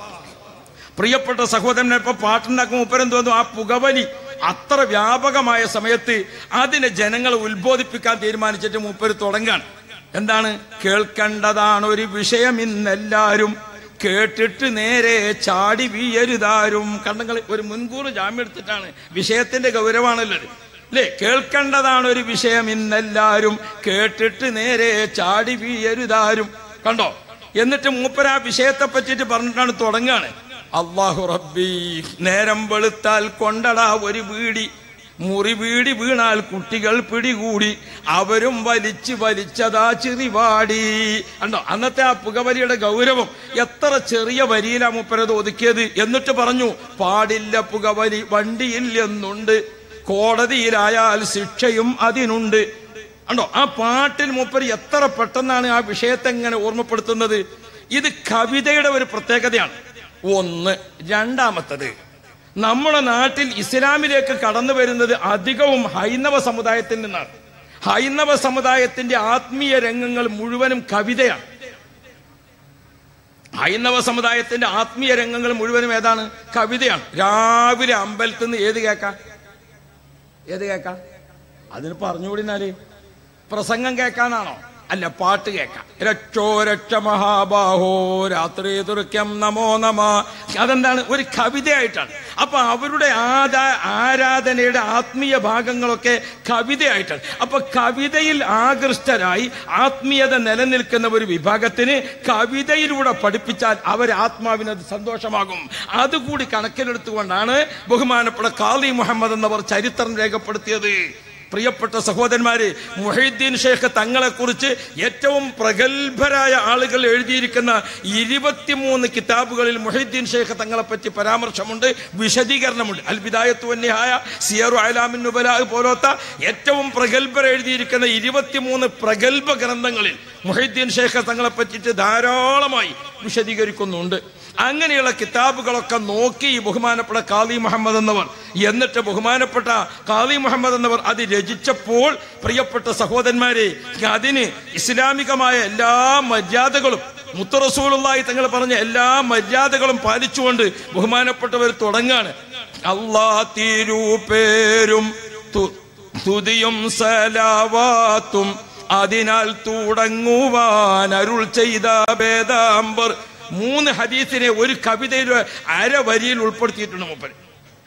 പ്രിയപ്പെട്ട സഹോദരനെ ഇപ്പൊ പാട്ടുണ്ടാക്കും ഉപ്പരം തോന്നും ആ പുകവലി അത്ര വ്യാപകമായ സമയത്ത് അതിനെ ജനങ്ങളെ ഉത്ബോധിപ്പിക്കാൻ തീരുമാനിച്ചിട്ട് മൂപ്പര് തുടങ്ങാണ് എന്താണ് കേൾക്കേണ്ടതാണ് ഒരു വിഷയം ഇന്നെല്ലാരും കേട്ടിട്ട് നേരെ ചാടി വീയരുതാരും കണ്ടങ്ങൾ ഒരു മുൻകൂർ ജാമ്യം എടുത്തിട്ടാണ് വിഷയത്തിന്റെ ഗൗരവമാണല്ലോ ഇത്. അല്ലേ കേൾക്കേണ്ടതാണ് ഒരു വിഷയം ഇന്നെല്ലാരും കേട്ടിട്ട് നേരെ ചാടി വീയരുതാരും കണ്ടോ എന്നിട്ട് മൂപ്പര ആ വിഷയത്തെ പറ്റിയിട്ട് പറഞ്ഞിട്ടാണ് തുടങ്ങാണ് അള്ളാഹു റബ്ബി നേരം വെളുത്താൽ കൊണ്ടടാ ഒരു വീടി മുറി വീടി വീണാൽ കുട്ടികൾ പിടികൂടി അവരും വലിച്ച് വലിച്ചതാ ചിറിവാടി കണ്ടോ അന്നത്തെ ആ പുകവലിയുടെ ഗൗരവം എത്ര ചെറിയ വരിയിലാ മൂപ്പരത് ഒതുക്കിയത് എന്നിട്ട് പറഞ്ഞു പാടില്ല പുകവലി വണ്ടിയില്ലെന്നുണ്ട് കോടതിയിലായാൽ ശിക്ഷയും അതിനുണ്ട് കണ്ടോ ആ പാട്ടിൽ മൂപ്പര് എത്ര പെട്ടെന്നാണ് ആ വിഷയത്തെ എങ്ങനെ ഓർമ്മപ്പെടുത്തുന്നത് ഇത് കവിതയുടെ ഒരു പ്രത്യേകതയാണ് ഒന്ന് രണ്ടാമത്തത് നമ്മുടെ നാട്ടിൽ ഇസ്ലാമിലേക്ക് കടന്നു വരുന്നത് അധികവും ഹൈന്ദവ സമുദായത്തിൽ നിന്നാണ് ഹൈന്ദവ സമുദായത്തിന്റെ ആത്മീയ രംഗങ്ങൾ മുഴുവനും കവിതയാണ് ഹൈന്ദവ സമുദായത്തിന്റെ ആത്മീയ രംഗങ്ങൾ മുഴുവനും ഏതാണ് കവിതയാണ് രാവിലെ അമ്പലത്തിൽ നിന്ന് ഏത് കേൾക്കാം ഏത് കേൾക്കാം അതിന് പറഞ്ഞുകൂടിനാല് പ്രസംഗം കേൾക്കാനാണോ അല്ല പാട്ട് കേൾക്കാം രക്ഷോ രക്ഷ മഹാബാഹോ രാത്രി ദുർക്യം നമോ നമ അതെന്താണ് ഒരു കവിതയായിട്ടാണ് അപ്പൊ അവരുടെ ആദാ ആരാധനയുടെ ആത്മീയ ഭാഗങ്ങളൊക്കെ കവിതയായിട്ടാണ് അപ്പൊ കവിതയിൽ ആകൃഷ്ടരായി ആത്മീയത നിലനിൽക്കുന്ന ഒരു വിഭാഗത്തിന് കവിതയിലൂടെ പഠിപ്പിച്ചാൽ അവർ ആത്മാവിന് അത് സന്തോഷമാകും അതുകൂടി കണക്കിലെടുത്തുകൊണ്ടാണ് ബഹുമാനപ്പെട്ട കാളി മുഹമ്മദ് എന്നവർ ചരിത്രം രേഖപ്പെടുത്തിയത് പ്രിയപ്പെട്ട സഹോദരന്മാര് മുഹീദ്ദീൻ ഷേഖ് തങ്ങളെ കുറിച്ച് ഏറ്റവും പ്രഗത്ഭരായ ആളുകൾ എഴുതിയിരിക്കുന്ന ഇരുപത്തിമൂന്ന് കിതാബുകളിൽ മുഹീദ്ദീൻ ഷേഖ് തങ്ങളെ പറ്റി പരാമർശമുണ്ട് വിശദീകരണമുണ്ട് അൽബിദായത്തു വന്യഹായ സിയറു അലാമിൻ നുബല പോലത്തെ ഏറ്റവും പ്രഗത്ഭർ എഴുതിയിരിക്കുന്ന ഇരുപത്തിമൂന്ന് പ്രഗത്ഭ ഗ്രന്ഥങ്ങളിൽ മുഹീദ്ദീൻ ഷേഖ് തങ്ങളെ പറ്റിയിട്ട് ധാരാളമായി വിശദീകരിക്കുന്നുണ്ട് അങ്ങനെയുള്ള കിതാബുകളൊക്കെ നോക്കി ഈ ബഹുമാനപ്പെട്ട കാളി മുഹമ്മദ് എന്നവർ എന്നിട്ട് ബഹുമാനപ്പെട്ട കാളി മുഹമ്മദ് എന്നവർ അത് രചിച്ചപ്പോൾ പ്രിയപ്പെട്ട സഹോദരന്മാരെ അതിന് ഇസ്ലാമികമായ എല്ലാ മര്യാദകളും മുത്തറസൂലുള്ളായി തങ്ങൾ പറഞ്ഞ എല്ലാ മര്യാദകളും പാലിച്ചുകൊണ്ട് ബഹുമാനപ്പെട്ടവർ തുടങ്ങാണ് അള്ളാ തിരുപേരും തു- തുതിയും സലാവാത്തും അതിനാൽ തുടങ്ങുവാൻ അരുൾ ചെയ്ത വേദാംബർ മൂന്ന് ഹദീസിനെ ഒരു കവിതയിൽ അരവരിയിൽ ഉൾപ്പെടുത്തിയിട്ടുണ്ട് മൂപ്പര്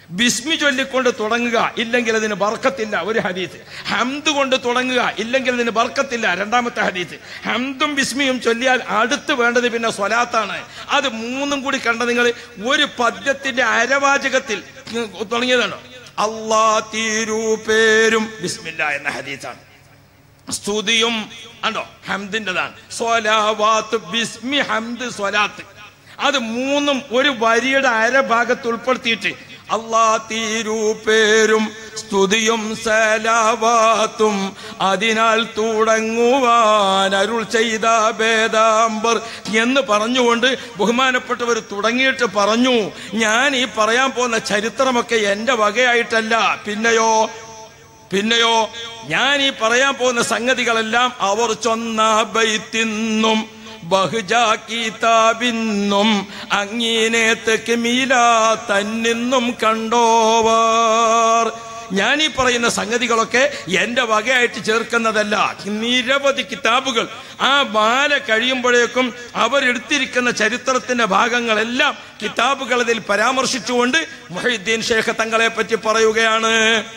ബിസ്മി ചൊല്ലിക്കൊണ്ട് തുടങ്ങുക ഇല്ലെങ്കിൽ അതിന് ബർക്കത്തില്ല ഒരു ഹദീസ് ഹംദ് കൊണ്ട് തുടങ്ങുക ഇല്ലെങ്കിൽ അതിന് ബർക്കത്തില്ല രണ്ടാമത്തെ ഹദീസ് ഹംദും ബിസ്മിയും ചൊല്ലിയാൽ അടുത്ത് വേണ്ടത് പിന്നെ സ്വലാത്താണ് അത് മൂന്നും കൂടി കണ്ട നിങ്ങൾ ഒരു പദ്യത്തിന്റെ അരവാചകത്തിൽ തുടങ്ങിയതാണ് അള്ളാ തീരു പേരും ബിസ്മില്ല എന്ന ഹദീസാണ് സ്തുതിയും ആണോ ഹംദിൻ്റെതാണ് സ്വലാവാത്ത് ബിസ്മി ഹംദ് സ്വലാത്ത് അത് മൂന്നും ഒരു വരിയുടെ അരഭാഗത്ത് ഉൾപ്പെടുത്തിയിട്ട് അള്ളാ തീരു പേരും സ്തുതിയും സലാവാത്തും അതിനാൽ തുടങ്ങുവാൻ അരുൾ ചെയ്ത ഭേദാംബർ എന്ന് പറഞ്ഞുകൊണ്ട് ബഹുമാനപ്പെട്ടവർ തുടങ്ങിയിട്ട് പറഞ്ഞു ഞാൻ ഈ പറയാൻ പോകുന്ന ചരിത്രമൊക്കെ എന്റെ വകയായിട്ടല്ല പിന്നെയോ പിന്നെയോ ഞാൻ ഈ പറയാൻ പോകുന്ന സംഗതികളെല്ലാം അവർ ചൊന്ന ബൈത്തിന്നും ബഹുജാക്കിതാബിന്നും അങ്ങിനെ തെക്കുമീല തന്നിന്നും കണ്ടോവർ ഞാൻ ഈ പറയുന്ന സംഗതികളൊക്കെ എന്റെ വകയായിട്ട് ചേർക്കുന്നതല്ല നിരവധി കിതാബുകൾ ആ ബാല കഴിയുമ്പോഴേക്കും അവരെടുത്തിരിക്കുന്ന ചരിത്രത്തിന്റെ ഭാഗങ്ങളെല്ലാം കിതാബുകൾ അതിൽ പരാമർശിച്ചുകൊണ്ട് മുഹീദ്ദീൻ ഷേഖ് തങ്ങളെ പറ്റി പറയുകയാണ്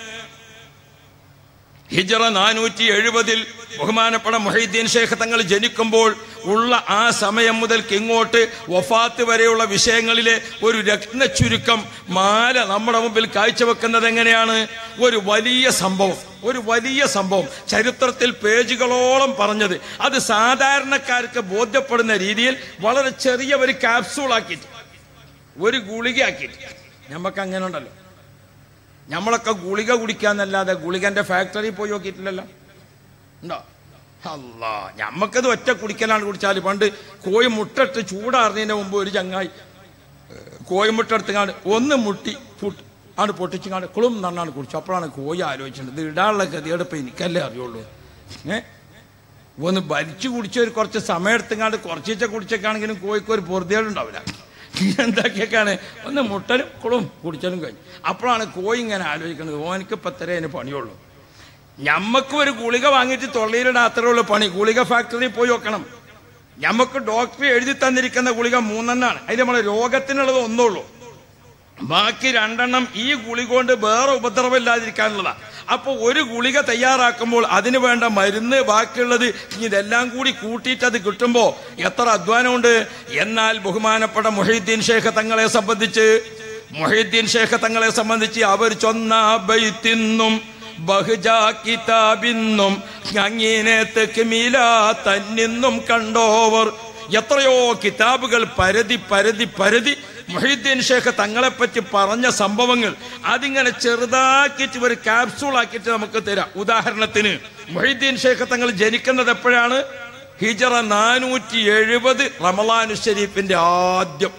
ഹിജറ നാനൂറ്റി എഴുപതിൽ ബഹുമാനപ്പെട്ട മൊഹീദ്ദീൻ ഷേഖ് തങ്ങൾ ജനിക്കുമ്പോൾ ഉള്ള ആ സമയം മുതൽക്ക് ഇങ്ങോട്ട് വഫാത്ത് വരെയുള്ള വിഷയങ്ങളിലെ ഒരു രത്ന ചുരുക്കം മാല നമ്മുടെ മുമ്പിൽ കാഴ്ചവെക്കുന്നത് എങ്ങനെയാണ് ഒരു വലിയ സംഭവം ഒരു വലിയ സംഭവം ചരിത്രത്തിൽ പേജുകളോളം പറഞ്ഞത് അത് സാധാരണക്കാർക്ക് ബോധ്യപ്പെടുന്ന രീതിയിൽ വളരെ ചെറിയ ഒരു ക്യാപ്സൂൾ ആക്കിയിട്ട് ഒരു ഗുളിക ആക്കിയിട്ട് നമുക്ക് അങ്ങനെ ഉണ്ടല്ലോ നമ്മളൊക്കെ ഗുളിക കുടിക്കാന്നല്ലാതെ ഗുളികന്റെ ഫാക്ടറി പോയി നോക്കിയിട്ടില്ലല്ലോ ഉണ്ടോ അല്ല ഞമ്മക്കത് ഒറ്റ കുടിക്കലാണ് കുടിച്ചാൽ പണ്ട് കോഴി മുട്ടിട്ട് ചൂടാറുന്നതിന് മുമ്പ് ഒരു ചങ്ങായി കോഴിമുട്ട എടുത്തുകാണ്ട് ഒന്ന് മുട്ടി പുട്ട് ആണ് പൊട്ടിച്ചുകാണ്ട് കുളും നന്നാണ് കുടിച്ചു അപ്പോഴാണ് കോഴി ആലോചിച്ചത് ഇത് ഇടാനുള്ള ഗതിയുടെ ഇപ്പം എനിക്കല്ലേ അറിയുള്ളൂ ഏ ഒന്ന് ഭരിച്ചു കുടിച്ച ഒരു കുറച്ച് സമയം എടുത്തുകാണ്ട് കുറച്ചീച്ച കുടിച്ചൊക്കെയാണെങ്കിലും കോഴിക്ക് ഒരു പൊറുതികളുണ്ടാവില്ല എന്താക്കിയൊക്കെയാണ് ഒന്ന് മുട്ടലും കുളും കുടിച്ചലും കഴിഞ്ഞു അപ്പോഴാണ് കോഴി ഇങ്ങനെ ആലോചിക്കുന്നത് ഓനക്ക് ഇപ്പം ഇത്രേ അതിന് പണിയുള്ളൂ ഞമ്മക്ക് ഒരു ഗുളിക വാങ്ങിയിട്ട് തൊള്ളയിലിടാൻ അത്രേ ഉള്ളൂ പണി ഗുളിക ഫാക്ടറിയിൽ പോയി വെക്കണം ഞമ്മക്ക് ഡോക്ടർ എഴുതി തന്നിരിക്കുന്ന ഗുളിക മൂന്നെണ്ണാണ് അതിൽ നമ്മളെ രോഗത്തിനുള്ളത് ഒന്നുള്ളൂ ബാക്കി രണ്ടെണ്ണം ഈ ഗുളിക കൊണ്ട് വേറെ ഉപദ്രവമില്ലാതിരിക്കാനുള്ളതാ അപ്പൊ ഒരു ഗുളിക തയ്യാറാക്കുമ്പോൾ അതിന് വേണ്ട മരുന്ന് ബാക്കിയുള്ളത് ഇതെല്ലാം കൂടി കൂട്ടിയിട്ട് അത് കിട്ടുമ്പോ എത്ര അധ്വാനമുണ്ട് എന്നാൽ ബഹുമാനപ്പെട്ട മൊഹീദ്ദീൻ ഷേഖ് തങ്ങളെ സംബന്ധിച്ച് മൊഹീദ്ദീൻ ഷേഖ് തങ്ങളെ സംബന്ധിച്ച് അവർ ചൊന്ന ബൈത്തിന്നും ബഹുജ കിതാബിന്നും അങ്ങനെ തെക്കുമീല തന്നിന്നും കണ്ടോവർ എത്രയോ കിതാബുകൾ പരതി പരതി പരതി മൊഹീദ്ദീൻ ഷേഖ് തങ്ങളെപ്പറ്റി പറഞ്ഞ സംഭവങ്ങൾ അതിങ്ങനെ ചെറുതാക്കിയിട്ട് ഒരു ക്യാപ്സൂൾ ആക്കിയിട്ട് നമുക്ക് തരാം ഉദാഹരണത്തിന് മൊഹീദ്ദീൻ ഷേഖ് തങ്ങൾ ജനിക്കുന്നത് എപ്പോഴാണ് ഹിജറ നാനൂറ്റി എഴുപത് റമലാനു ഷരീഫിന്റെ ആദ്യം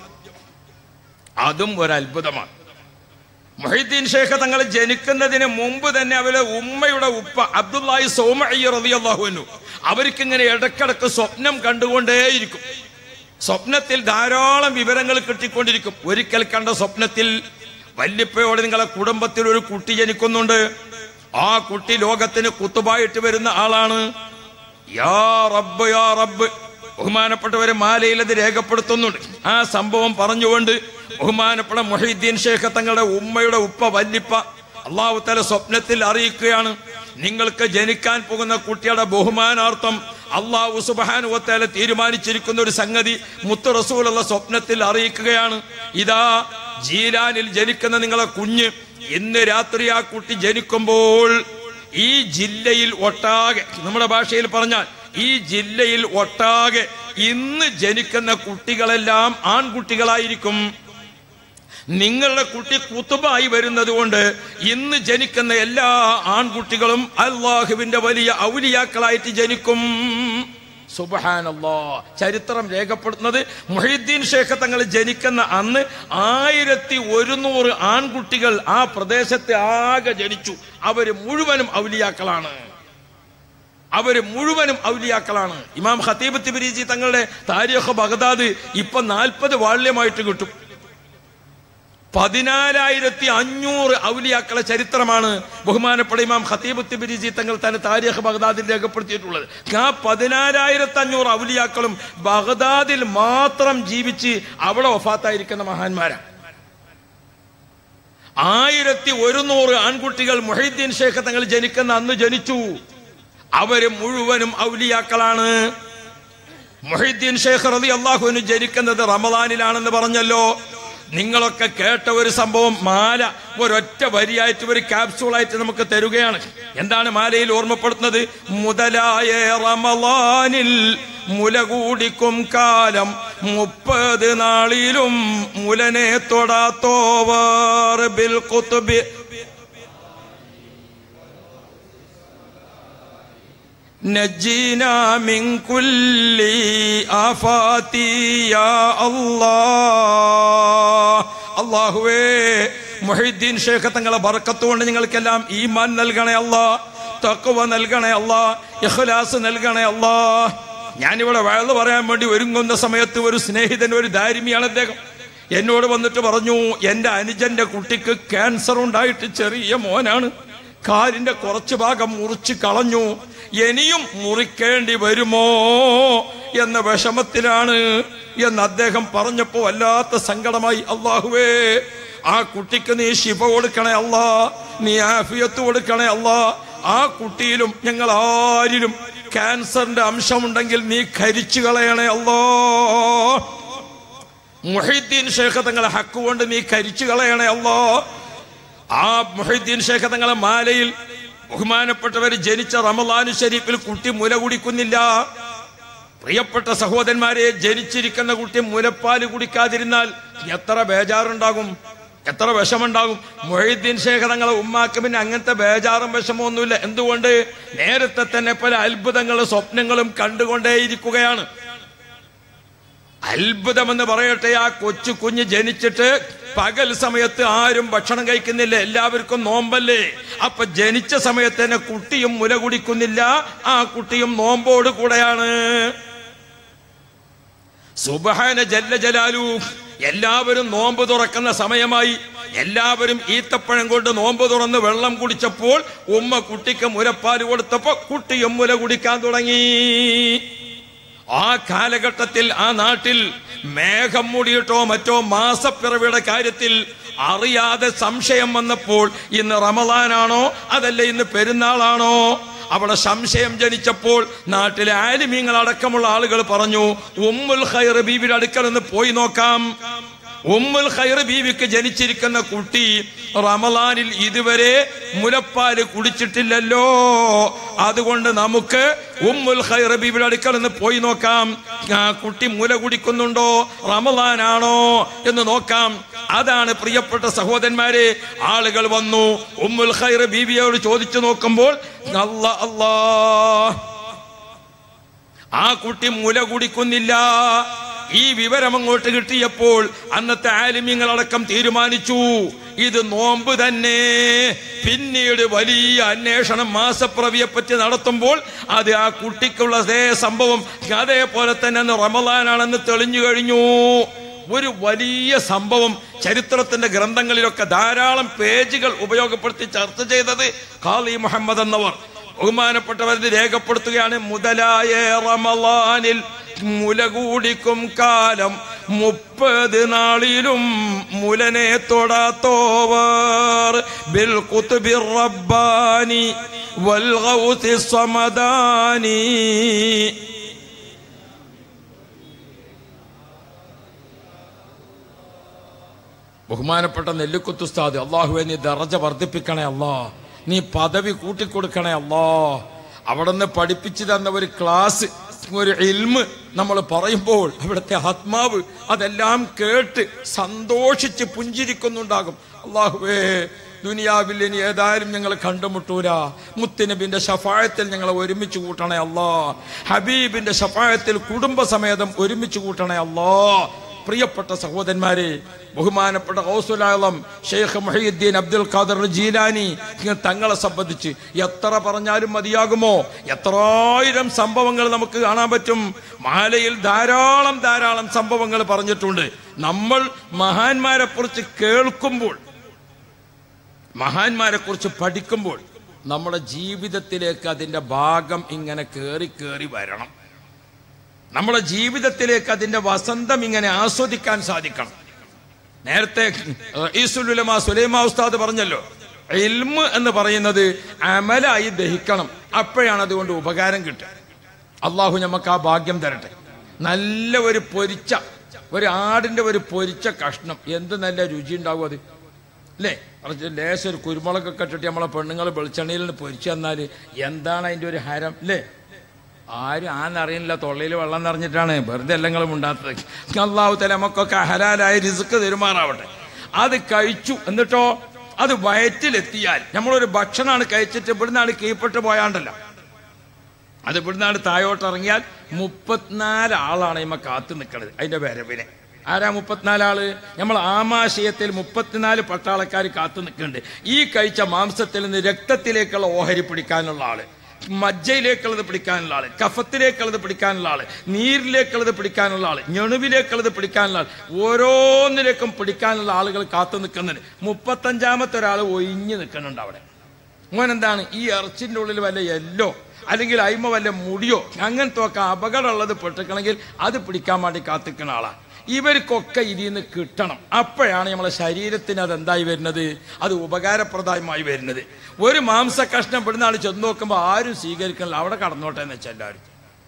അതും ഒരു അത്ഭുതമാണ് മൊഹീദ്ദീൻ ഷേഖ് തങ്ങൾ ജനിക്കുന്നതിന് മുമ്പ് തന്നെ അവരെ ഉമ്മയുടെ ഉപ്പ അബ്ദുല്ലാഹി സോമയ്യ റളിയല്ലാഹുവിനു അവർക്ക് ഇങ്ങനെ ഇടക്കിടക്ക് സ്വപ്നം കണ്ടുകൊണ്ടേയിരിക്കും സ്വപ്നത്തിൽ ധാരാളം വിവരങ്ങൾ കിട്ടിക്കൊണ്ടിരിക്കും ഒരിക്കൽ കണ്ട സ്വപ്നത്തിൽ വല്യപ്പയോട് നിങ്ങളെ കുടുംബത്തിൽ ഒരു കുട്ടി ജനിക്കുന്നുണ്ട് ആ കുട്ടി ലോകത്തിന് കുത്തുബായിട്ട് വരുന്ന ആളാണ് യാ റബ്ബ് യാ റബ്ബ് ബഹുമാനപ്പെട്ടവരെ മാലയിൽ അത് രേഖപ്പെടുത്തുന്നുണ്ട് ആ സംഭവം പറഞ്ഞുകൊണ്ട് ബഹുമാനപ്പെട്ട മൊഹീദ്ദീൻ ഷേഖ് തങ്ങളുടെ ഉമ്മയുടെ ഉപ്പ വല്ലിപ്പ അള്ളാഹു തല സ്വപ്നത്തിൽ അറിയിക്കുകയാണ് നിങ്ങൾക്ക് ജനിക്കാൻ പോകുന്ന കുട്ടിയുടെ ബഹുമാനാർത്ഥം അള്ളാഹു സുബാനുവത്തേല തീരുമാനിച്ചിരിക്കുന്ന ഒരു സംഗതി മുത്ത് റസൂലുള്ള സ്വപ്നത്തിൽ അറിയിക്കുകയാണ് ഇതാ ജീലാനിൽ ജനിക്കുന്ന നിങ്ങളെ കുഞ്ഞ് ഇന്ന് രാത്രി ആ കുട്ടി ജനിക്കുമ്പോൾ ഈ ജില്ലയിൽ ഒട്ടാകെ നമ്മുടെ ഭാഷയിൽ പറഞ്ഞാൽ ഈ ജില്ലയിൽ ഒട്ടാകെ ഇന്ന് ജനിക്കുന്ന കുട്ടികളെല്ലാം ആൺകുട്ടികളായിരിക്കും നിങ്ങളുടെ കുട്ടി കുത്തുബായി വരുന്നത് കൊണ്ട് ഇന്ന് ജനിക്കുന്ന എല്ലാ ആൺകുട്ടികളും അള്ളാഹുവിന്റെ വലിയ ഔലിയാക്കളായിട്ട് ജനിക്കും സുബഹാനല്ലാ ചരിത്രം രേഖപ്പെടുത്തുന്നത് മൊഹീദ്ദീൻ ഷേഖ് തങ്ങൾ ജനിക്കുന്ന അന്ന് ആയിരത്തി ഒരുന്നൂറ് ആൺകുട്ടികൾ ആ പ്രദേശത്ത് ആകെ ജനിച്ചു അവര് മുഴുവനും ഔലിയാക്കളാണ് അവര് മുഴുവനും ഔലിയാക്കളാണ് ഇമാം ഖത്തീബ് തിബിരിജി തങ്ങളുടെ താരിഖ് ബഗ്ദാദ് ഇപ്പൊ നാൽപ്പത് വാള്യമായിട്ട് കിട്ടും പതിനാലായിരത്തി അഞ്ഞൂറ് ഔലിയാക്കളെ ചരിത്രമാണ് ബഹുമാനപ്പെട്ട ഇമാം ഖത്തീബ് തിബിരിജി തങ്ങൾ തന്നെ താരിഖ് ബഗ്ദാദിൽ രേഖപ്പെടുത്തിയിട്ടുള്ളത് ആ പതിനാലായിരത്തി അഞ്ഞൂറ് ഔലിയാക്കളും ബഗ്ദാദിൽ മാത്രം ജീവിച്ച് അവിടെ വഫാത്തായിരിക്കുന്ന മഹാന്മാരാണ് ആയിരത്തി ഒരുന്നൂറ് ആൺകുട്ടികൾ മൊഹീദ്ദീൻ ഷേഖ് തങ്ങൾ ജനിക്കുന്ന അന്ന് ജനിച്ചു അവര് മുഴുവനും ഔലിയാക്കളാണ് മൊഹീദ്ദീൻ ഷേഖ് റതി അള്ളാഹുവിന് ജനിക്കുന്നത് റമദാനിലാണെന്ന് പറഞ്ഞല്ലോ നിങ്ങളൊക്കെ കേട്ട ഒരു സംഭവം മാല ഒരൊറ്റ വരിയായിട്ട് ഒരു ക്യാപ്സൂളായിട്ട് നമുക്ക് തരുകയാണ് എന്താണ് മാലയിൽ ഓർമ്മപ്പെടുത്തുന്നത് മുതലായ റമദാനിൽ മുല കൂടിക്കും കാലം മുപ്പത് നാളിലും മുലനെ തൊടാത്തോവർ ബിൽ കുത്തുബി نجينا من كل آفات يا الله അള്ളാഹുവേ മൊഹീദ്ദീൻ ഷേഖ് തങ്ങളെ ബർക്കത്തുകൊണ്ട് നിങ്ങൾക്കെല്ലാം ഈമാൻ നൽകണേ അല്ലാ തക്കുവ നൽകണേ അല്ലാ ഇഖ്ലാസ് നൽകണേ അല്ലാ ഞാനിവിടെ വയല് പറയാൻ വേണ്ടി ഒരുങ്ങുന്ന സമയത്ത് ഒരു സ്നേഹിതൻ ഒരു ദാരിമിയാണ് അദ്ദേഹം എന്നോട് വന്നിട്ട് പറഞ്ഞു എന്റെ അനുജന്റെ കുട്ടിക്ക് ക്യാൻസർ ഉണ്ടായിട്ട് ചെറിയ മോനാണ് കാലിന്റെ കുറച്ചു ഭാഗം മുറിച്ച് കളഞ്ഞു ഇനിയും മുറിക്കേണ്ടി വരുമോ എന്ന വിഷമത്തിലാണ് എന്ന് അദ്ദേഹം പറഞ്ഞപ്പോ വല്ലാത്ത സങ്കടമായി അള്ളാഹുവേ ആ കുട്ടിക്ക് നീ ശിവ കൊടുക്കണേ അല്ല നീ ആഫിയത്ത് കൊടുക്കണേ അല്ല ആ കുട്ടിയിലും ഞങ്ങൾ ആരിലും ക്യാൻസറിന്റെ അംശമുണ്ടെങ്കിൽ നീ കരിച്ചു കളയണേ അല്ലോ മുഹീദ്ദീൻ ഷേഖ് തങ്ങളെ ഹക്ക് കൊണ്ട് നീ കരിച്ചു കളയണേ അല്ലോ ആ മുഹീദ്ദീൻ ഷേഖ് തങ്ങളെ മാലയിൽ ബഹുമാനപ്പെട്ടവർ ജനിച്ച റമലാനു ഷരീഫിൽ കുട്ടി മുല കുടിക്കുന്നില്ല പ്രിയപ്പെട്ട സഹോദരന്മാരെ ജനിച്ചിരിക്കുന്ന കുട്ടി മുലപ്പാല് കുടിക്കാതിരുന്നാൽ എത്ര ബേജാറുണ്ടാകും എത്ര വിഷമുണ്ടാകും മൊഹീദ്ദീൻ ഷേഖ് തങ്ങളെ ഉമ്മാക്ക് പിന്നെ അങ്ങനത്തെ ബേജാറും വിഷമമൊന്നുമില്ല എന്തുകൊണ്ട് നേരത്തെ തന്നെ പല അത്ഭുതങ്ങളും സ്വപ്നങ്ങളും കണ്ടുകൊണ്ടേയിരിക്കുകയാണ് അത്ഭുതമെന്ന് പറയട്ടെ ആ കൊച്ചു കുഞ്ഞ് ജനിച്ചിട്ട് പകൽ സമയത്ത് ആരും ഭക്ഷണം കഴിക്കുന്നില്ല എല്ലാവർക്കും നോമ്പല്ലേ അപ്പൊ ജനിച്ച സമയത്ത് തന്നെ കുട്ടിയും മുല കുടിക്കുന്നില്ല ആ കുട്ടിയും നോമ്പോട് കൂടെയാണ് സുബഹാന ജല്ല ജലാലു എല്ലാവരും നോമ്പ് തുറക്കുന്ന സമയമായി എല്ലാവരും ഈത്തപ്പഴം കൊണ്ട് നോമ്പ് തുറന്ന് വെള്ളം കുടിച്ചപ്പോൾ ഉമ്മ കുട്ടിക്ക് മുലപ്പാൽ കൊടുത്തപ്പോ കുട്ടിയും മുല കുടിക്കാൻ തുടങ്ങി ആ കാലഘട്ടത്തിൽ ആ നാട്ടിൽ മേഘം മൂടിയിട്ടോ മറ്റോ മാസപ്പിറവിയുടെ കാര്യത്തിൽ അറിയാതെ സംശയം വന്നപ്പോൾ ഇന്ന് റമദാനാണോ അതല്ല ഇന്ന് പെരുന്നാളാണോ അവിടെ സംശയം ജനിച്ചപ്പോൾ നാട്ടിലെ ആലിമീങ്ങൾ അടക്കമുള്ള ആളുകൾ പറഞ്ഞു ഉമ്മുൽ ഖൈർ ബീവിയുടെ അടുക്കൽ നിന്ന് പോയി നോക്കാം ഉമ്മുൽ ഖൈർ ബീവിക്ക് ജനിച്ചിരിക്കുന്ന കുട്ടി റമലാനിൽ ഇതുവരെ മുലപ്പാല് കുടിച്ചിട്ടില്ലല്ലോ അതുകൊണ്ട് നമുക്ക് ഉമ്മുൽ ഖൈർ ബീവിയുടെ അടുക്കൽ നിന്ന് പോയി നോക്കാം ആ കുട്ടി മുല കുടിക്കുന്നുണ്ടോ റമലാനാണോ എന്ന് നോക്കാം അതാണ് പ്രിയപ്പെട്ട സഹോദരന്മാരെ ആളുകൾ വന്നു ഉമ്മുൽ ഖൈർ ബീവിയോട് ചോദിച്ചു നോക്കുമ്പോൾ അല്ലാ അല്ലാ ആ കുട്ടി മുല കുടിക്കുന്നില്ല ഈ വിവരം അങ്ങോട്ട് കിട്ടിയപ്പോൾ അന്നത്തെ ആലിമ്യങ്ങളടക്കം തീരുമാനിച്ചു ഇത് നോമ്പ് തന്നെ പിന്നീട് വലിയ അന്വേഷണം മാസപ്രവിയെ പറ്റി നടത്തുമ്പോൾ അത് ആ കുട്ടിക്കുള്ള അതേ സംഭവം അതേപോലെ തന്നെ അന്ന് റമദാനാണെന്ന് തെളിഞ്ഞു കഴിഞ്ഞു ഒരു വലിയ സംഭവം ചരിത്രത്തിന്റെ ഗ്രന്ഥങ്ങളിലൊക്കെ ധാരാളം പേജുകൾ ഉപയോഗപ്പെടുത്തി ചർച്ച ചെയ്തത് ഖാലി മുഹമ്മദ് എന്നവർ ബഹുമാനപ്പെട്ടവർ രേഖപ്പെടുത്തുകയാണ് മുതലായ റമലാനിൽ മുല കൂടിക്കും കാലം മുപ്പത് നാളിലും മുലനെ തൊടാത്തോവർ ബിൽ കുത്തുബിർ റബ്ബാനി വൽ ഗൗസി സമദാനി ബഹുമാനപ്പെട്ട നെല്ലിക്കുത്തുസ്താദ് അള്ളാഹുവെ നീ ദറജ വർദ്ധിപ്പിക്കണേ അല്ലാ നീ പദവി കൂട്ടിക്കൊടുക്കണേ അല്ലാ അവിടെ നിന്ന് പഠിപ്പിച്ചു തന്ന ഒരു ക്ലാസ് ഒരു ഇൽമ് നമ്മൾ പറയുമ്പോൾ അവിടുത്തെ ആത്മാവ് അതെല്ലാം കേട്ട് സന്തോഷിച്ച് പുഞ്ചിരിക്കുന്നുണ്ടാകും അള്ളാഹുവേ ദുനിയാവിൽ ഇനി ഏതായാലും ഞങ്ങൾ കണ്ടുമുട്ടൂല മുത്തുനബിന്റെ ഷഫായത്തിൽ ഞങ്ങളെ ഒരുമിച്ച് കൂട്ടണേ അല്ലാ ഹബീബിന്റെ ഷഫായത്തിൽ കുടുംബസമേതം ഒരുമിച്ച് കൂട്ടണേ അല്ലാ പ്രിയപ്പെട്ട സഹോദരന്മാരെ ബഹുമാനപ്പെട്ട ഹൗസുലാളം ഷെയ്ഖ് മൊഹീദ്ദീൻ അബ്ദുൽ ഖാദർ ജീലാനി ഇങ്ങനെ തങ്ങളെ സംബന്ധിച്ച് എത്ര പറഞ്ഞാലും മതിയാകുമോ എത്രായിരം സംഭവങ്ങൾ നമുക്ക് കാണാൻ പറ്റും മാലയിൽ ധാരാളം ധാരാളം സംഭവങ്ങൾ പറഞ്ഞിട്ടുണ്ട് നമ്മൾ മഹാന്മാരെ കുറിച്ച് കേൾക്കുമ്പോൾ മഹാന്മാരെ കുറിച്ച് പഠിക്കുമ്പോൾ നമ്മുടെ ജീവിതത്തിലേക്ക് അതിന്റെ ഭാഗം ഇങ്ങനെ കേറി കേറി വരണം നമ്മുടെ ജീവിതത്തിലേക്ക് അതിന്റെ വസന്തം ഇങ്ങനെ ആസ്വദിക്കാൻ സാധിക്കണം നേരത്തെ റഈസുലുലമ സുലൈമാ ഉസ്താദ് പറഞ്ഞല്ലോ ഇൽമ് എന്ന് പറയുന്നത് അമലായി ദഹിക്കണം അപ്പോഴാണ് അതുകൊണ്ട് ഉപകാരം കിട്ടുക അള്ളാഹു നമുക്ക് ആ ഭാഗ്യം തരട്ടെ നല്ല ഒരു പൊരിച്ച ഒരു ആടിന്റെ ഒരു പൊരിച്ച കഷ്ണം എന്ത് നല്ല രുചി ഉണ്ടാവും അത് അല്ലേ കുറച്ച് ലേശം ഒരു കുരുമുളകൊക്കെ ഇട്ടിട്ട് നമ്മളെ പെണ്ണുങ്ങൾ വെളിച്ചെണ്ണയിൽ നിന്ന് പൊരിച്ചു തന്നാൽ എന്താണ് അതിന്റെ ഒരു ഹരം അല്ലേ ആരും ആന്നറിയില്ല തൊള്ളയിൽ വെള്ളം നിറഞ്ഞിട്ടാണ് വെറുതെ എല്ലാം ഉണ്ടാത്തത് അള്ളാഹു തല നമുക്കൊക്കെ ഹലാലായ റിസ്ക് തെരുമാറാവട്ടെ അത് കഴിച്ചു എന്നിട്ടോ അത് വയറ്റിലെത്തിയാൽ നമ്മളൊരു ഭക്ഷണമാണ് കഴിച്ചിട്ട് ഇവിടുന്നാണ് കീഴ്പ്പെട്ട് പോയാണ്ടല്ലോ അത് ഇവിടുന്നാണ് താഴോട്ട് ഇറങ്ങിയാൽ മുപ്പത്തിനാല് ആളാണ് ഇമ്മ കാത്തു നിൽക്കുന്നത് അതിന്റെ വരവിനെ ആരാ മുപ്പത്തിനാല് ആള് നമ്മൾ ആമാശയത്തിൽ മുപ്പത്തിനാല് പട്ടാളക്കാർ കാത്തു നിൽക്കുന്നുണ്ട് ഈ കഴിച്ച മാംസത്തിൽ നിന്ന് രക്തത്തിലേക്കുള്ള ഓഹരി പിടിക്കാനുള്ള ആള് മജ്ജയിലേക്കുള്ളത് പിടിക്കാനുള്ള ആള് കഫത്തിലേക്കുള്ളത് പിടിക്കാനുള്ള ആള് നീരിലേക്കുള്ളത് പിടിക്കാനുള്ള ആള് ഞെണുവിലേക്കുള്ളത് പിടിക്കാനുള്ള ആൾ ഓരോന്നിലേക്കും പിടിക്കാനുള്ള ആളുകൾ കാത്തു നിൽക്കുന്നുണ്ട് മുപ്പത്തഞ്ചാമത്തെ ഒരാൾ ഒഴിഞ്ഞു നിൽക്കുന്നുണ്ട് അവിടെ മോൻ എന്താണ് ഈ ഇറച്ചിന്റെ ഉള്ളിൽ വല്ല എല്ലോ അല്ലെങ്കിൽ അയിമ വല്ല മുടിയോ അങ്ങനത്തെ ഒക്കെ അപകടമുള്ളത് പെട്ടിക്കണമെങ്കിൽ അത് പിടിക്കാൻ വേണ്ടി കാത്തിക്കുന്ന ആളാ ഇവർക്കൊക്കെ ഇതിൽ നിന്ന് കിട്ടണം അപ്പോഴാണ് നമ്മളെ ശരീരത്തിന് അത് എന്തായി വരുന്നത് അത് ഉപകാരപ്രദമായി വരുന്നത് ഒരു മാംസ കഷ്ണം ഇവിടുന്ന് ആൾ ചെന്ന് നോക്കുമ്പോൾ ആരും സ്വീകരിക്കണില്ല അവിടെ കടന്നോട്ടെ എന്ന് വെച്ചാൽ എല്ലാവരും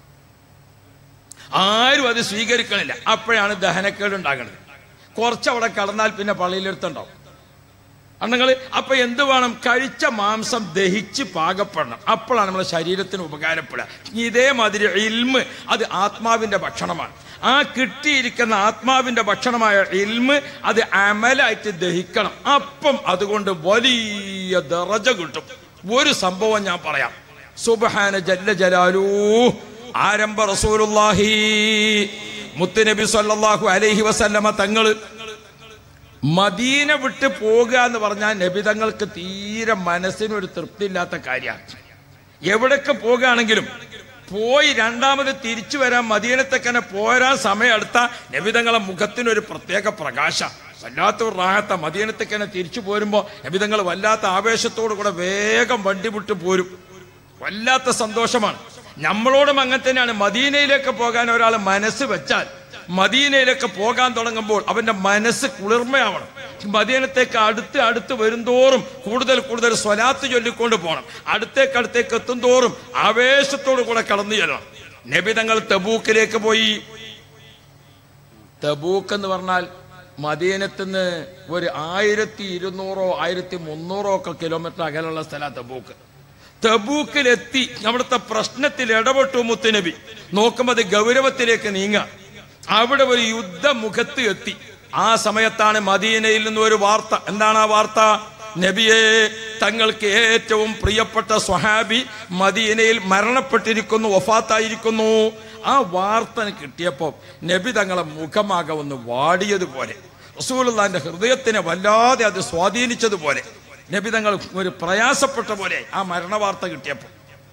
ആരും അത് സ്വീകരിക്കണില്ല അപ്പോഴാണ് ദഹനക്കേട് ഉണ്ടാകുന്നത് കുറച്ചവിടെ കടന്നാൽ പിന്നെ പള്ളിയിലെടുത്തുണ്ടാവും അണ്ണങ്ങൾ അപ്പൊ എന്ത് വേണം കഴിച്ച മാംസം ദഹിച്ച് പാകപ്പെടണം അപ്പോഴാണ് നമ്മുടെ ശരീരത്തിന് ഉപകാരപ്പെടുക ഇതേമാതിരി ഇൽമ് അത് ആത്മാവിന്റെ ഭക്ഷണമാണ് ആ കിട്ടിയിരിക്കുന്ന ആത്മാവിന്റെ ഭക്ഷണമായ ഇൽമ് അത് അമലായിട്ട് ദഹിക്കണം അപ്പം അതുകൊണ്ട് വലിയ ദറജ കിട്ടും ഒരു സംഭവം ഞാൻ പറയാം സുബഹാന ജല്ല ജലാലൂ ആരംഭ റസൂലുള്ളാഹി മുത്തുനബി സല്ലല്ലാഹു അലൈഹി വസല്ലമ തങ്ങള് മദീന വിട്ട് പോകുക എന്ന് പറഞ്ഞാൽ നബിതങ്ങൾക്ക് തീരെ മനസ്സിനൊരു തൃപ്തിയില്ലാത്ത കാര്യമാണ് എവിടൊക്കെ പോകുകയാണെങ്കിലും പോയി രണ്ടാമത് തിരിച്ചു വരാൻ മദീനത്തേക്കന്നെ പോരാൻ സമയം എടുത്ത നബിതങ്ങളെ മുഖത്തിനൊരു പ്രത്യേക പ്രകാശ വല്ലാത്ത ഒരു റാഹത്ത മദീനത്തേക്കന്നെ തിരിച്ചു പോരുമ്പോ നബിതങ്ങൾ വല്ലാത്ത ആവേശത്തോടു കൂടെ വേഗം വണ്ടി വിട്ട് പോരും വല്ലാത്ത സന്തോഷമാണ് നമ്മളോടും അങ്ങനെ തന്നെയാണ് മദീനയിലേക്ക് പോകാൻ ഒരാൾ മനസ്സ് വെച്ചാൽ മദീനയിലേക്ക് പോകാൻ തുടങ്ങുമ്പോൾ അവന്റെ മനസ്സ് കുളിർമയാവണം മദീനത്തേക്ക് അടുത്ത് അടുത്ത് വരുംതോറും കൂടുതൽ കൂടുതൽ സ്വലാത്ത് ചൊല്ലിക്കൊണ്ട് പോകണം അടുത്തേക്ക് അടുത്തേക്ക് എത്തും തോറും ആവേശത്തോടു കൂടെ കടന്നു ചെല്ലണം നബി തങ്ങൾ തബൂക്കിലേക്ക് പോയി തബൂക്ക് എന്ന് പറഞ്ഞാൽ മദീനത്തുനിന്ന് ഒരു ആയിരത്തി ഇരുന്നൂറോ ആയിരത്തി മുന്നൂറോ ഒക്കെ കിലോമീറ്റർ അകലുള്ള സ്ഥലമാണ് തബൂക്ക് തബൂക്കിലെത്തി അവിടുത്തെ പ്രശ്നത്തിൽ ഇടപെട്ടു മുത്തുനബി നോക്കുമ്പോൾ അത് ഗൗരവത്തിലേക്ക് നീങ്ങാം അവിടെ ഒരു യുദ്ധമുഖത്ത് എത്തി ആ സമയത്താണ് മദീനയിൽ നിന്ന് ഒരു വാർത്ത എന്താണ് ആ വാർത്ത നബിയെ തങ്ങൾക്ക് ഏറ്റവും പ്രിയപ്പെട്ട സ്വഹാബി മദീനയിൽ മരണപ്പെട്ടിരിക്കുന്നു വഫാത്തായിരിക്കുന്നു ആ വാർത്ത കിട്ടിയപ്പോൾ നബി തങ്ങളെ മുഖമാകെ ഒന്ന് വാടിയതുപോലെ റസൂലുള്ളാന്റെ ഹൃദയത്തിനെ വല്ലാതെ അത് സ്വാധീനിച്ചതുപോലെ നബി തങ്ങൾ ഒരു പ്രയാസപ്പെട്ട പോലെ ആ മരണവാർത്ത കിട്ടിയപ്പോൾ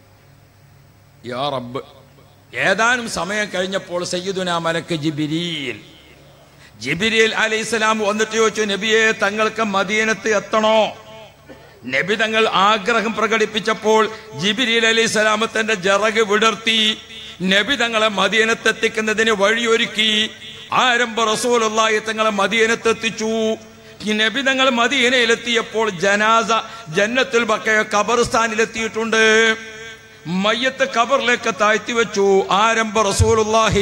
യാ റബ്ബ് ഏതാനും സമയം കഴിഞ്ഞപ്പോൾ സയ്യിദുന മലക്ക് ജിബിരിയിൽ ജിബിരിയിൽ അലൈഹിസ്സലാം വന്നിട്ട് ചോദിച്ചു നബിയെ തങ്ങൾക്ക് മദീനത്ത് എത്തണോ നബി തങ്ങൾ ആഗ്രഹം പ്രകടിപ്പിച്ചപ്പോൾ ജിബിരിൽ അലൈഹിസ്സലാം തന്റെ ജറക് വിടർത്തി നബി തങ്ങളെ മദീനത്തെത്തിക്കുന്നതിന് വഴിയൊരുക്കി ആരംഭ റസൂലുള്ളാഹി തങ്ങളെ മദീനത്തെത്തിച്ചു ഈ നബി തങ്ങൾ മദീനയിലെത്തിയപ്പോൾ ജനാസ ജന്നത്തുൽ ബക്കയ ഖബർസ്ഥാനിലെത്തിയിട്ടുണ്ട് മയ്യത്ത് ഖബറിലേക്ക് താഴ്ത്തി വെച്ചു ആരംഭ റസൂലുള്ളാഹി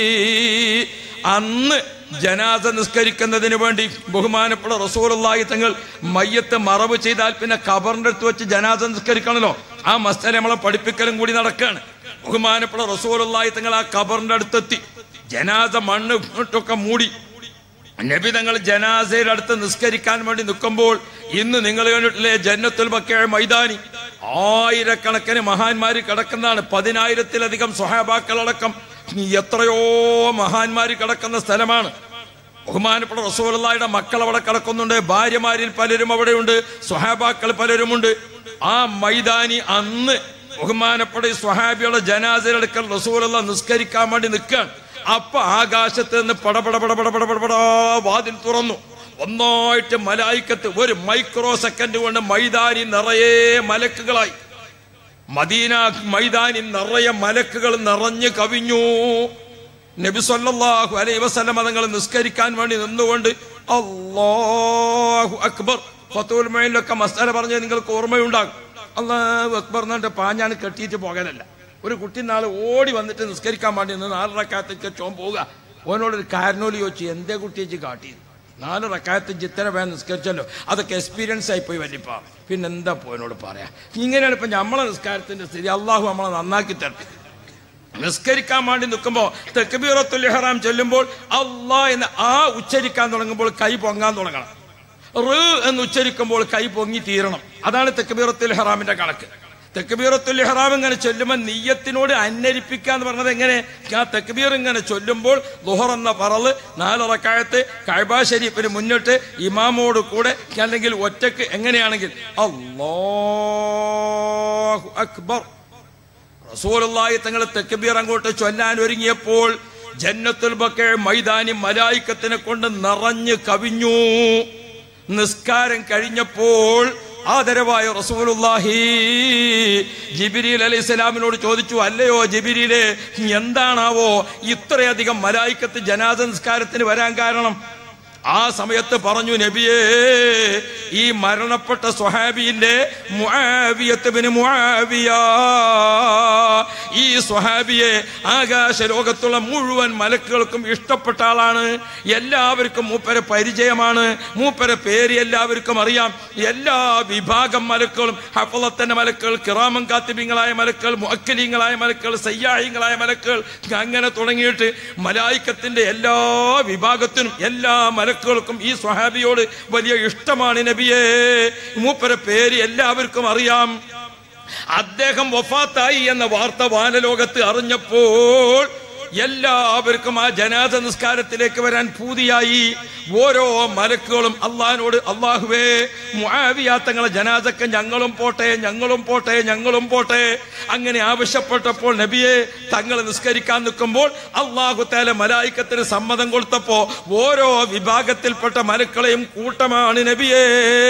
അന്ന് ജനാസ നിസ്കരിക്കുന്നതിന് വേണ്ടി ബഹുമാനപ്പെട്ട റസൂലുള്ളാഹി തങ്ങൾ മയ്യത്ത് മറവ് ചെയ്താൽ പിന്നെ ഖബറിന്റെ അടുത്ത് വെച്ച് ജനാസ നിസ്കരിക്കണല്ലോ ആ മസ്തല നമ്മളെ പഠിപ്പിക്കലും കൂടി നടക്കുകയാണ് ബഹുമാനപ്പെട്ട റസൂലുള്ളാഹി തങ്ങൾ ആ ഖബറിന്റെ അടുത്തെത്തി ജനാസ മണ്ണ് ഇട്ടൊക്കെ മൂടി നബി തങ്ങൾ ജനാസയുടെ അടുത്ത് നിസ്കരിക്കാൻ വേണ്ടി നിൽക്കുമ്പോൾ ഇന്ന് നിങ്ങൾ കണ്ടിട്ടില്ലേ ജന്നത്തുൽ ബക്കയ മൈതാനി ആയിരക്കണക്കിന് മഹാന്മാര് കിടക്കുന്നതാണ് പതിനായിരത്തിലധികം സ്വഹാബാക്കളടക്കം എത്രയോ മഹാന്മാര് കിടക്കുന്ന സ്ഥലമാണ് ബഹുമാനപ്പെട്ട റസൂലുള്ളാഹിയുടെ മക്കൾ അവിടെ കിടക്കുന്നുണ്ട് ഭാര്യമാരിൽ പലരും അവിടെയുണ്ട് സ്വഹാബാക്കൾ പലരുമുണ്ട് ആ മൈതാനി അന്ന് ബഹുമാനപ്പെട്ട ഈ സ്വഹാബിയുടെ ജനാസയിലെടുക്കൽ റസൂലുള്ള നിസ്കരിക്കാൻ വേണ്ടി നിൽക്കുകയാണ് അപ്പൊ ആകാശത്ത് നിന്ന് പടപട പടപട പടപട വാതിൽ തുറന്നു ഒന്നായിട്ട് മലായിക്കത്ത് ഒരു മൈക്രോ സെക്കൻഡ് കൊണ്ട് മൈതാനി നിറയെ മലക്കുകളായി മദീന മൈതാനി നിറയെ മലക്കുകൾ നിറഞ്ഞു കവിഞ്ഞു നബി സല്ലല്ലാഹു അലൈഹി വസല്ലം തങ്ങൾ നിസ്കരിക്കാൻ വേണ്ടി നിന്നുകൊണ്ട് അല്ലാഹു അക്ബർ ഫത്തുൽ മൊയിലൊക്കെ മസാല പറഞ്ഞ് നിങ്ങൾക്ക് ഓർമ്മയുണ്ടാകും അള്ളാഹു അക്ബർ എന്നിട്ട് പാഞ്ഞാണ് കെട്ടിയിട്ട് പോകാനല്ല ഒരു കുട്ടി നാളെ ഓടി വന്നിട്ട് നിസ്കരിക്കാൻ വേണ്ടി നിന്ന് നാല് റക്കാത്തേക്ക് ചോൻ പോവുക ഓനോടൊരു കാരണോലി ചോദിച്ചു എന്തേ കുട്ടിയേച്ച് കാട്ടിയത് നാല് റക്കാത്ത് ചിത്തര വേഗം നിസ്കരിച്ചല്ലോ അതൊക്കെ എക്സ്പീരിയൻസ് ആയിപ്പോയി വല്ലിപ്പ പിന്നെ എന്താ പോനോട് പറയാ ഇങ്ങനെയാണ് ഇപ്പൊ നമ്മളെ നിസ്കാരത്തിന്റെ സ്ഥിതി അള്ളാഹു നമ്മളെ നന്നാക്കി തരട്ടെ നിസ്കരിക്കാൻ വേണ്ടി നിൽക്കുമ്പോൾ തെക്കുബീറത്തുൽ ഇഹ്റാം ചൊല്ലുമ്പോൾ അള്ളാ എന്ന് ആ ഉച്ചരിക്കാൻ തുടങ്ങുമ്പോൾ കൈ പൊങ്ങാൻ തുടങ്ങണം റ് എന്ന് ഉച്ചരിക്കുമ്പോൾ കൈ പൊങ്ങി തീരണം അതാണ് തെക്കുബീറത്തുൽ ഇഹ്റാമിന്റെ കണക്ക് തെക്കുബീറത്തുൽ ഇഹ്റാം ഇങ്ങനെ ചൊല്ലുമ്പോൾ നീയത്തിനോട് അന്വരിപ്പിക്കുക എന്ന് പറഞ്ഞത് എങ്ങനെ ആ തെക്കുബീർ ഇങ്ങനെ ചൊല്ലുമ്പോൾ ലുഹർ എന്ന പറള് നാലിറക്കായത്ത് കൈബ ഷരീഫിന് മുന്നിട്ട് ഇമാമോട് കൂടെ അല്ലെങ്കിൽ ഒറ്റക്ക് എങ്ങനെയാണെങ്കിൽ അല്ലാഹു അക്ബർ റസൂലുള്ളാഹി തങ്ങൾ തെക്കുബീർ അങ്ങോട്ട് ചൊല്ലാൻ ഒരുങ്ങിയപ്പോൾ ജന്നത്തുൽ ബക്കെ മൈതാനി മലായിക്കത്തിനെ കൊണ്ട് നിറഞ്ഞു കവിഞ്ഞു നിസ്കാരം കഴിഞ്ഞപ്പോൾ ആദരവായ റസൂലുള്ളാഹി ജിബിരിൽ അലൈഹി സ്വലാമിനോട് ചോദിച്ചു അല്ലയോ ജിബിരിലെ എന്താണാവോ ഇത്രയധികം മലായിക്കത്ത് ജനാസ നിസ്കാരത്തിന് വരാൻ കാരണം ആ സമയത്ത് പറഞ്ഞു നബിയേ ഈ മരണപ്പെട്ട സ്വഹാബിയില്ലേ മുആവിയത്ത് മുആവിയ ഈ സ്വഹാബിയെ ആകാശ ലോകത്തുള്ള മുഴുവൻ മലക്കുകൾക്കും ഇഷ്ടപ്പെട്ട ആളാണ് എല്ലാവർക്കും മൂപ്പരെ പരിചയമാണ് മൂപ്പരെ പേര് എല്ലാവർക്കും അറിയാം എല്ലാ വിഭാഗം മലക്കുകളും ഹഫലത്തിന്റെ മലക്കുകൾ കിറാമം കാത്തിബിങ്ങളായ മലക്കുകൾ മുഅക്കലീങ്ങളായ മലക്കുകൾ സയ്യാഹിങ്ങളായ മലക്കുകൾ അങ്ങനെ തുടങ്ങിയിട്ട് മലായിക്കത്തിന്റെ എല്ലാ വിഭാഗത്തിനും എല്ലാ മലക്കുകൾക്കും ഈ സ്വഹാബിയോട് വലിയ ഇഷ്ടമാണ് നബിയെ മൂപ്പരെ പേര് എല്ലാവർക്കും അറിയാം അദ്ദേഹം വഫാത്തായി എന്ന വാർത്ത വാനലോകത്ത് അറിഞ്ഞപ്പോൾ എല്ലാവർക്കും ആ ജനാദ നിസ്കാരത്തിലേക്ക് വരാൻ പൂതിയായി ഓരോ മലക്കുകളും അള്ളഹാനോട് അള്ളാഹുവേ മുആവിയ തങ്ങളെ ജനാദക്ക് ഞങ്ങളും പോട്ടെ ഞങ്ങളും പോട്ടെ ഞങ്ങളും പോട്ടെ അങ്ങനെ ആവശ്യപ്പെട്ടപ്പോൾ നബിയെ തങ്ങൾ നിസ്കരിക്കാൻ നിൽക്കുമ്പോൾ അള്ളാഹു താല മലായിക്കത്തിന് സമ്മതം കൊടുത്തപ്പോ ഓരോ വിഭാഗത്തിൽപ്പെട്ട മലക്കളെയും കൂട്ടമാണ് നബിയേ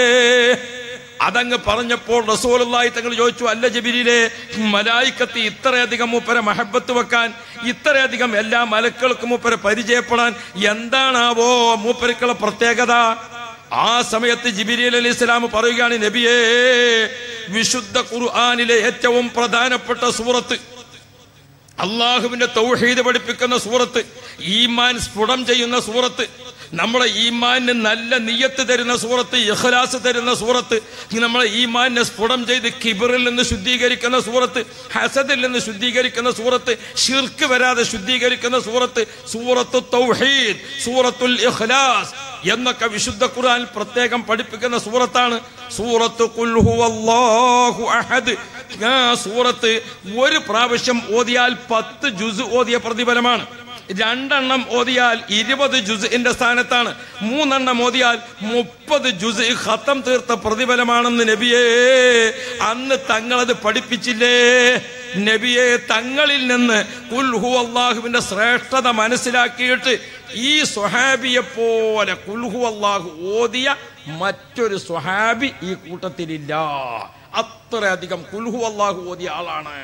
അതങ്ങ് പറഞ്ഞപ്പോൾ റസൂലുള്ളാഹി തങ്ങൾ ചോദിച്ചു അല്ല ജബിരിലെ മലായിക്കത്ത് ഇത്രയധികം മൂപ്പരെ മഹബത്ത് വെക്കാൻ ഇത്രയധികം എല്ലാ മലക്കൾക്കും മൂപ്പരെ പരിചയപ്പെടാൻ എന്താണാവോ മൂപ്പരക്കുള്ള പ്രത്യേകത ആ സമയത്ത് ജിബിരി അലി ഇസ്ലാം പറയുകയാണ് നബിയേ വിശുദ്ധ ഖുർആനിലെ ഏറ്റവും പ്രധാനപ്പെട്ട സൂറത്ത് അള്ളാഹുവിന്റെ തൗഹീദ് പഠിപ്പിക്കുന്ന സൂറത്ത് ഈമാൻ സ്ഫുടം ചെയ്യുന്ന സൂറത്ത് നമ്മുടെ ഈമാനിന് നല്ല നിയ്യത്ത് തരുന്ന സൂറത്ത് ഇഖ്ലാസ് തരുന്ന സൂറത്ത് നമ്മളെ ഈമാനിനെ സ്ഫുടം ചെയ്ത് കിബറിൽ നിന്ന് ശുദ്ധീകരിക്കുന്ന സൂറത്ത് ഹസദിൽ നിന്ന് ശുദ്ധീകരിക്കുന്ന സൂറത്ത് ഷിർക്ക് വരാതെ ശുദ്ധീകരിക്കുന്ന സൂറത്ത് സൂറത്തു തൗഹീദ് സൂറത്തുൽ ഇഖ്ലാസ് എന്നൊക്കെ വിശുദ്ധ ഖുർആൻ പ്രത്യേകം പഠിപ്പിക്കുന്ന സൂറത്താണ് സൂറത്ത് ഖുൽ ഹുവല്ലാഹു അഹദ് ആ സൂറത്ത് ഒരു പ്രാവശ്യം ഓതിയാൽ പത്ത് ജുസ് ഓതിയ പ്രതിഫലമാണ് രണ്ടെണ്ണം ഓതിയാൽ ഇരുപത് ജുസിന്റെ സ്ഥാനത്താണ് മൂന്നെണ്ണം ഓതിയാൽ മുപ്പത് ജുസ് ഖത്തം തീർത്ത പ്രതിഫലമാണെന്ന് നബിയേ അന്ന് തങ്ങളത് പഠിപ്പിച്ചില്ലേ നബിയെ തങ്ങളിൽ നിന്ന് കുൽഹു അള്ളാഹുവിന്റെ ശ്രേഷ്ഠത മനസ്സിലാക്കിയിട്ട് ഈ സ്വഹാബിയെ പോലെ കുൽഹു അള്ളാഹു ഓതിയ മറ്റൊരു സ്വഹാബി ഈ കൂട്ടത്തിലില്ല അത്രയധികം കുൽഹു അള്ളാഹു ഓതിയ ആളാണ്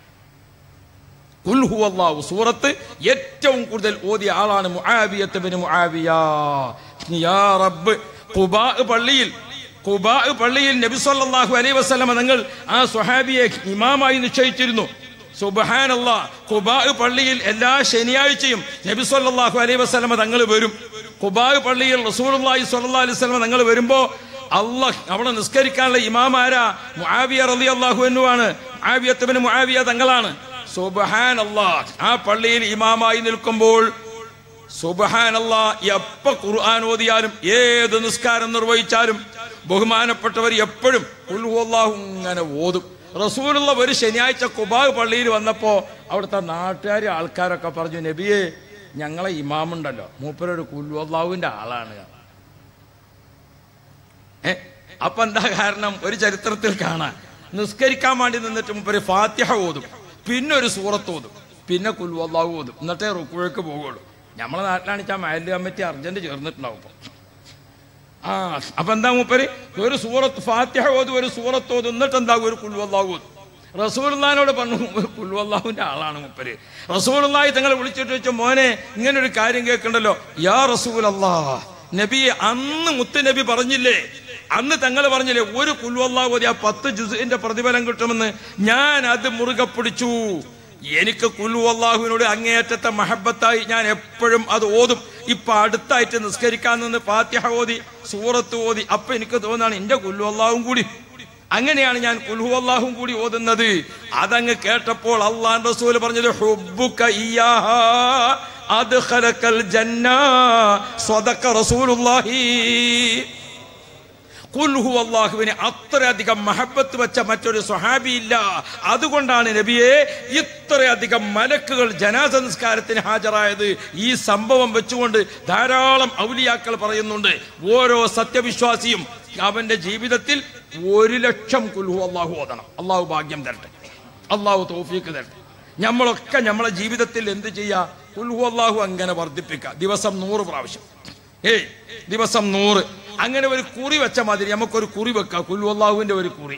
കുൽഹു അള്ളാഹു സൂറത്ത് ഏറ്റവും കൂടുതൽ ഓതിയ ആളാണ് മുആവിയത്ത് ബിൻ മുആവിയ യാ റബ്ബ് ഖുബാ പള്ളിയിൽ ഖുബാ പള്ളിയിൽ നബി സല്ലല്ലാഹു അലൈഹി വസല്ലമ തങ്ങൾ ആ സ്വഹാബിയെ ഇമാമായി നിശ്ചയിച്ചിരുന്നു സുബ്ഹാനല്ലാ ഖുബാ പള്ളിയിൽ എല്ലാ ശനിയാഴ്ചയും നബി സല്ലല്ലാഹു അലൈഹി വസല്ലമ തങ്ങൾ വരും ഖുബാ പള്ളിയിൽ റസൂലുള്ളാഹി സ്വല്ലല്ലാഹു അലൈഹി വസല്ലമ തങ്ങൾ വരുമ്പോ അള്ളാഹ് അവിടെ നിസ്കരിക്കാനുള്ള ഇമാമാരാ മുആവിയ റളിയല്ലാഹു അൻഹു ആണ് മുആവിയത്ത് ബിൻ മുആവിയ തങ്ങളാണ് സുബഹാൻ അള്ളാഹ് ആ പള്ളിയിൽ ഇമാമായി നിൽക്കുമ്പോൾ സുബഹാൻ അള്ളാഹ് എപ്പ ഖുർആൻ ഓതിയാലും ഏത് നിസ്കാരം നിർവഹിച്ചാലും ബഹുമാനപ്പെട്ടവർ എപ്പോഴും അള്ളാഹു ഇങ്ങനെ ഓതും റസൂലുള്ള ഒരു ശനിയാഴ്ച കുബാഗ് പള്ളിയിൽ വന്നപ്പോ അവിടുത്തെ നാട്ടുകാർ ആൾക്കാരൊക്കെ പറഞ്ഞു നബിയെ ഞങ്ങളെ ഇമാമുണ്ടല്ലോ മൂപ്പരൊരു കുൽവല്ലാഹുവിന്റെ ആളാണ് ഏ അപ്പൊ എന്താ കാരണം ഒരു ചരിത്രത്തിൽ കാണാൻ നിസ്കരിക്കാൻ വേണ്ടി നിന്നിട്ട് മുപ്പര് ഫാത്തിഹ ഓതും പിന്നെ ഒരു സൂറത്ത് ഓതും പിന്നെ കുൽവല്ലാഹു ഓതും എന്നിട്ടേ റുക്കുഴക്ക് പോകുള്ളൂ നമ്മളെ നാട്ടിലാണിച്ചാൽ മയല് കമ്മിറ്റി അർജന്റ് ചേർന്നിട്ടുണ്ടാവും ഇപ്പൊ ആ അപ്പൊ എന്താ മൂപ്പര് ഒരു സൂറത്ത് ഫാത്തിഹ ഓതും ഒരു സൂറത്ത് ഓതും എന്നിട്ട് എന്താകും ഒരു കുൽവല്ലാഹു ഓതും റസൂലുള്ളാഹിനോട് പറഞ്ഞു ഒരു കുൽവല്ലാഹുവിന്റെ ആളാണ് മൂപ്പര് റസൂലുള്ളാഹി തങ്ങളെ വിളിച്ചിട്ട് വെച്ച മോനെ ഇങ്ങനെ ഒരു കാര്യം കേൾക്കണ്ടല്ലോ യാ റസൂൽ നബിയെ അന്ന് മുത്തുനബി പറഞ്ഞില്ലേ അന്ന് തങ്ങൾ പറഞ്ഞില്ലേ ഒരു കുൽവല്ലാഹു ഓതി ആ പത്ത് ജുസിന്റെ പ്രതിഫലം കിട്ടുമെന്ന് ഞാൻ അത് മുറുകെ പിടിച്ചു എനിക്ക് കുൽവല്ലാഹുവിനോട് അങ്ങേയറ്റത്തെ മഹബത്തായി ഞാൻ എപ്പോഴും അത് ഓതും ഇപ്പൊ അടുത്തായിട്ട് നിസ്കരിക്കാൻ നിന്ന് ഫാത്തിഹ ഓതി സൂറത്ത് ഓതി അപ്പൊ എനിക്ക് തോന്നാണ് എന്റെ കുൽവല്ലാഹും കൂടി അങ്ങനെയാണ് ഞാൻ കുൽഹു അള്ളാഹും കൂടി ഓതുന്നത് അതങ്ങ് കേട്ടപ്പോൾ അള്ളാൻ റസൂൽ പറഞ്ഞത് ഹുബ്ബുക ഇയ്യാഹ അദ്ഖലക്കൽ ജന്ന സ്വദഖ റസൂലുള്ളാഹി കുൽഹു അള്ളാഹുവിന് അത്രയധികം മഹബത്ത് വെച്ച മറ്റൊരു സ്വഹാബി ഇല്ല അതുകൊണ്ടാണ് നബിയെ ഇത്രയധികം മലക്കുകൾ ജനാസ നിസ്കാരത്തിന് ഹാജരായത് ഈ സംഭവം വെച്ചുകൊണ്ട് ധാരാളം ഔലിയാക്കൾ പറയുന്നുണ്ട് ഓരോ സത്യവിശ്വാസിയും അവന്റെ ജീവിതത്തിൽ ഒരു ലക്ഷം കുൽഹു അള്ളാഹു ഓതണം അള്ളാഹു ഭാഗ്യം തരട്ടെ അള്ളാഹു തോഫീക്ക് തരട്ടെ നമ്മളൊക്കെ നമ്മളെ ജീവിതത്തിൽ എന്ത് ചെയ്യാ കുൽഹു അള്ളാഹു അങ്ങനെ വർദ്ധിപ്പിക്കുക ദിവസം നൂറ് പ്രാവശ്യം ഏയ് ദിവസം നൂറ് അങ്ങനെ ഒരു കുറി വെച്ച മാതിരി നമുക്കൊരു കുറി വെക്കാം കുൽഹു അള്ളാഹുവിന്റെ ഒരു കുറി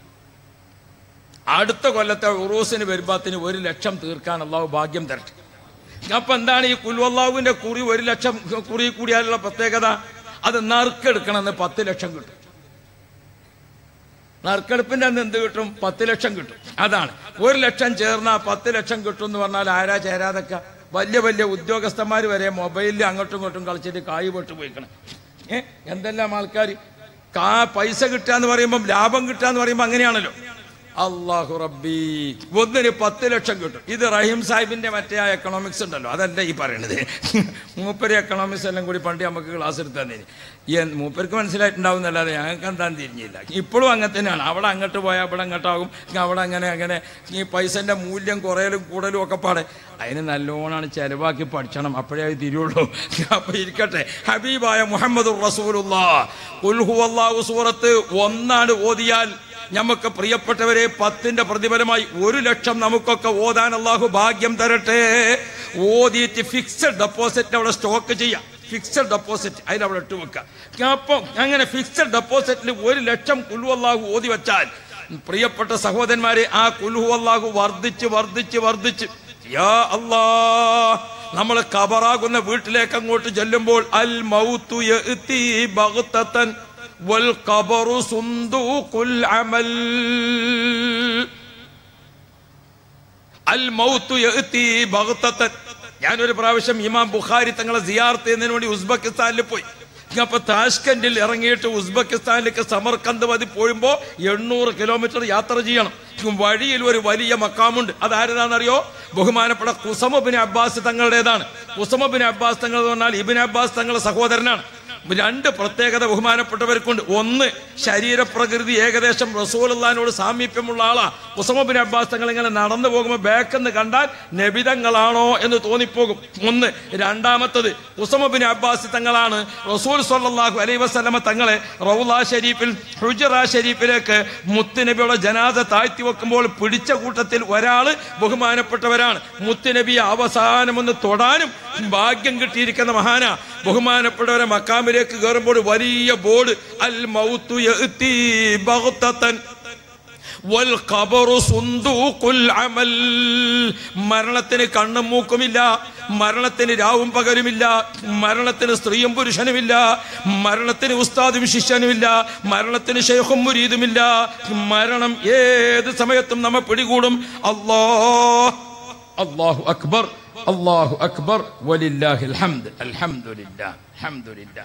അടുത്ത കൊല്ലത്തെ ഉറൂസിന് വരുമ്പത്തിന് ഒരു ലക്ഷം തീർക്കാൻ അള്ളാഹു ഭാഗ്യം തരട്ടെ അപ്പൊ എന്താണ് ഈ കുൽവല്ലാഹുവിന്റെ കുറി ഒരു ലക്ഷം കുറി കൂടിയാലുള്ള പ്രത്യേകത അത് നറുക്കെടുക്കണമെന്ന് പത്ത് ലക്ഷം കിട്ടും നറുക്കെടുപ്പിന്റെ അന്ന് എന്ത് കിട്ടും പത്ത് ലക്ഷം കിട്ടും അതാണ് ഒരു ലക്ഷം ചേർന്നാ പത്ത് ലക്ഷം കിട്ടും എന്ന് പറഞ്ഞാൽ ആരാ ചേരാതൊക്കെ വലിയ വലിയ ഉദ്യോഗസ്ഥന്മാർ വരെ മൊബൈലിൽ അങ്ങോട്ടും ഇങ്ങോട്ടും കളിച്ചിട്ട് കായ് പൊട്ട് പോയിക്കണം ഏ എന്തെല്ലാം ആൾക്കാർ കാ പൈസ കിട്ടുക എന്ന് പറയുമ്പോൾ ലാഭം കിട്ടുക എന്ന് പറയുമ്പോൾ അങ്ങനെയാണല്ലോ അള്ളാഹു റബ്ബി ഒന്നിന് പത്ത് ലക്ഷം കിട്ടും ഇത് റഹീം സാഹിബിന്റെ മറ്റേ ആ എക്കണോമിക്സ് ഉണ്ടല്ലോ അതല്ല ഈ പറയണത് മൂപ്പര് എക്കണോമിക്സ് എല്ലാം കൂടി പണ്ട് നമുക്ക് ക്ലാസ് എടുത്തു തന്നേന് ഈ മൂപ്പർക്ക് മനസ്സിലായിട്ടുണ്ടാവും എന്നല്ലാതെ ഞങ്ങൾക്ക് എന്താന്ന് തിരിഞ്ഞില്ല ഇപ്പോഴും അങ്ങനെ തന്നെയാണ് അവിടെ അങ്ങോട്ട് പോയാൽ അവിടെ അങ്ങോട്ടാകും അവിടെ അങ്ങനെ അങ്ങനെ ഈ പൈസന്റെ മൂല്യം കുറയലും കൂടലും ഒക്കെ പാടെ അതിന് നല്ലോണമാണ് ചെലവാക്കി പഠിച്ചണം അപ്പോഴേ അത് തിരിയുള്ളൂ അപ്പൊ ഇരിക്കട്ടെ ഹബീബായ മുഹമ്മദ് റസൂലുള്ള ഉൽഹു അള്ളാഹു സൂറത്ത് ഒന്നാണ് ഓതിയാൽ നമുക്ക് പ്രിയപ്പെട്ടവരെ പത്തിന്റെ പ്രതിഫലമായി ഒരു ലക്ഷം നമുക്കൊക്കെ ഓതാൻ അള്ളാഹു ഭാഗ്യം തരട്ടെ ഓതിയിട്ട് ഫിക്സഡ് ഡെപ്പോസിറ്റ് അവിടെ സ്റ്റോക്ക് ചെയ്യാം ഫിക്സഡ് ഡെപ്പോസിറ്റ് അതിൽ അവിടെ ഇട്ട് വെക്കുക അപ്പം അങ്ങനെ ഫിക്സഡ് ഡെപ്പോസിറ്റിൽ ഒരു ലക്ഷം കുൽഹു അള്ളാഹു ഓതി വെച്ചാൽ പ്രിയപ്പെട്ട സഹോദരന്മാരെ ആ കുൽഹു അള്ളാഹു വർദ്ധിച്ച് വർദ്ധിച്ച് വർദ്ധിച്ച് യാ അല്ലാ നമ്മൾ കബറാകുന്ന വീട്ടിലേക്ക് അങ്ങോട്ട് ചെല്ലുമ്പോൾ അൽ മൗത്തു യഅ്തി ബഗ്തതൻ والقبر صندوق العمل الموت يأتي بغتة ഞാനൊരു പ്രാവശ്യം ഇമാം ബുഖാരി തങ്ങളെ സിയാർത്ത് ചെയ്യുന്നതിന് വേണ്ടി ഉസ്ബെക്കിസ്ഥാനിൽ പോയി അപ്പൊ താഷ്കന്റിൽ ഇറങ്ങിയിട്ട് ഉസ്ബെക്കിസ്ഥാനിലേക്ക് സമർക്കന്ത് മതി പോയുമ്പോ എണ്ണൂറ് കിലോമീറ്റർ യാത്ര ചെയ്യണം വഴിയിൽ ഒരു വലിയ മക്കാമുണ്ട് അതാരതാണെന്നറിയോ ബഹുമാനപ്പെട്ട കുസമബിൻ അബ്ബാസ് തങ്ങളുടേതാണ് കുസമബിൻ അബ്ബാസ് തങ്ങൾ എന്ന് പറഞ്ഞാൽ ഇബിൻ അബ്ബാസ് തങ്ങളുടെ സഹോദരനാണ് രണ്ട് പ്രത്യേകത ബഹുമാനപ്പെട്ടവർക്കുണ്ട് ഒന്ന് ശരീരപ്രകൃതി ഏകദേശം റസൂലുള്ളാഹിനോട് സാമീപ്യമുള്ള ആളാ ഉസമബിൻ അബ്ബാസ് തങ്ങൾ ഇങ്ങനെ നടന്നു പോകുമ്പോൾ ബാക്കെന്ന് കണ്ടാൽ നബിതങ്ങളാണോ എന്ന് തോന്നിപ്പോകും ഒന്ന് രണ്ടാമത്തത് ഉസമബിൻ അബ്ബാസ് തങ്ങളാണ് റസൂൽ സല്ലല്ലാഹു അലൈഹി വസല്ലമ തങ്ങളെ റൗല ഷരീഫിൽ ഹുജറ ഷരീഫിലേക്ക് മുത്തുനബിയുടെ ജനാസ താഴ്ത്തി വെക്കുമ്പോൾ പിടിച്ച കൂട്ടത്തിൽ ഒരാള് ബഹുമാനപ്പെട്ടവരാണ് മുത്തുനബിയെ അവസാനം ഒന്ന് തൊടാനും ഭാഗ്യം കിട്ടിയിരിക്കുന്ന മഹാന ബഹുമാനപ്പെട്ടവരെ മക്കാമിലേക്ക് കയറുമ്പോൾ വലിയ ബോർഡ് അൽ മൗത്തു യഅ്തി ബഗ്തതൻ വൽ ഖബറു സുന്ദൂഖുൽ അമൽ മരണത്തിന് കണ്ണും മൂക്കുമില്ല മരണത്തിന് രാവും പകലുമില്ല മരണത്തിന് സ്ത്രീയും പുരുഷനുമില്ല മരണത്തിന് ഉസ്താദും ശിഷ്യനുമില്ല മരണത്തിന് ഷെയ്ഖും മുരീദുമില്ല മരണം ഏത് സമയത്തും നമ്മെ പിടികൂടും അല്ലാ അല്ലാഹു അക്ബർ അല്ലാഹു അക്ബർ വലില്ലാഹിൽ ഹംദ് അൽഹംദുലില്ലാ അൽഹംദുലില്ലാ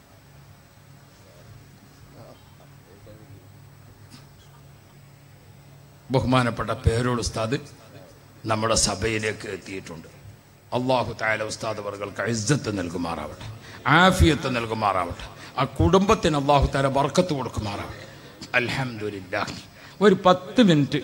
ബഹുമാനപ്പെട്ട പേരോട് ഉസ്താദ് നമ്മുടെ സഭയിലേക്ക് എത്തിയിട്ടുണ്ട് അള്ളാഹു താല ഉസ്താദ് അവർക്ക് ഇജ്ജത്ത് നൽകുമാറാവട്ടെ ആഫിയത്ത് നൽകുമാറാവട്ടെ ആ കുടുംബത്തിന് അള്ളാഹു താല ബർക്കത്ത് കൊടുക്കുമാറാവട്ടെ അൽഹംദുലില്ല ഒരു പത്ത് മിനിറ്റ്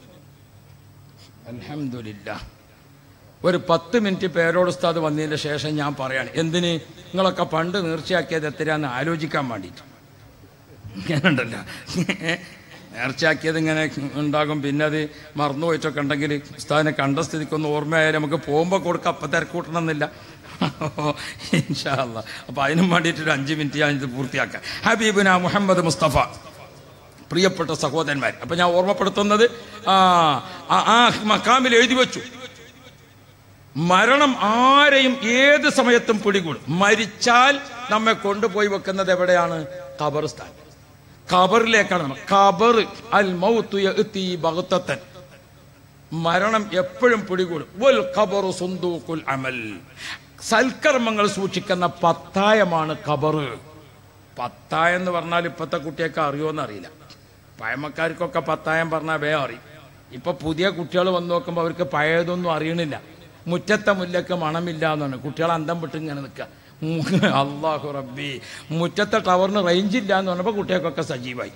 അൽഹംദുലില്ല ഒരു പത്ത് മിനിറ്റ് പേരോട് ഉസ്താദ് വന്നതിന് ശേഷം ഞാൻ പറയാണ് എന്തിന് നിങ്ങളൊക്കെ പണ്ട് നേർച്ചയാക്കിയത് എത്രയാന്ന് ആലോചിക്കാൻ വേണ്ടിയിട്ട് ഇങ്ങനെയുണ്ടല്ലോ നേർച്ചയാക്കിയത് ഇങ്ങനെ ഉണ്ടാകും പിന്നെ അത് മറന്നു പോയിട്ടൊക്കെ ഉണ്ടെങ്കിൽ ഉസ്താദിനെ കണ്ട സ്ഥിതിക്കൊന്ന് ഓർമ്മയായാലും നമുക്ക് പോകുമ്പോൾ കൊടുക്കാം അപ്പം തിരക്കൂട്ടണമെന്നില്ല ഇൻഷാല്ല അപ്പം അതിനും വേണ്ടിയിട്ട് ഒരു അഞ്ച് മിനിറ്റ് ഞാൻ ഇത് പൂർത്തിയാക്കാം ഹബീബിന മുഹമ്മദ് മുസ്തഫ പ്രിയപ്പെട്ട സഹോദരന്മാർ അപ്പം ഞാൻ ഓർമ്മപ്പെടുത്തുന്നത് ആ ആ- ആ മക്കാമിൽ എഴുതി വെച്ചു മരണം ആരെയും ഏത് സമയത്തും പിടികൂടും മരിച്ചാൽ നമ്മെ കൊണ്ടുപോയി വെക്കുന്നത് എവിടെയാണ് ഖബർസ്ഥാൻ ഖബറിലേക്കാണ് നമ്മൾ ഖബർ അൽ മൗത്തു യഅ്തി ബഗ്തത്തൻ മരണം എപ്പോഴും പിടികൂടും വൽ ഖബറു സുന്ദൂഖുൽ അമൽ സൽക്കർമ്മങ്ങൾ സൂക്ഷിക്കുന്ന പത്തായമാണ് ഖബറ് പത്തായം എന്ന് പറഞ്ഞാൽ ഇപ്പോഴത്തെ കുട്ടിയൊക്കെ അറിയുമെന്ന് അറിയില്ല പഴമക്കാർക്കൊക്കെ പത്തായം പറഞ്ഞാൽ വേ അറിയും ഇപ്പൊ പുതിയ കുട്ടികൾ വന്നു നോക്കുമ്പോൾ അവർക്ക് പഴയതൊന്നും അറിയണില്ല മുറ്റത്തെ മുല്ലക്ക് മണമില്ല എന്നാണ് കുട്ടികൾ അന്തം വിട്ട് ഇങ്ങനെ നിൽക്കുക അള്ളാഹു റബ്ബി മുറ്റത്തെ ടവറിന് റേഞ്ച് ഇല്ല എന്ന് പറഞ്ഞപ്പോൾ കുട്ടികൾക്കൊക്കെ സജീവായി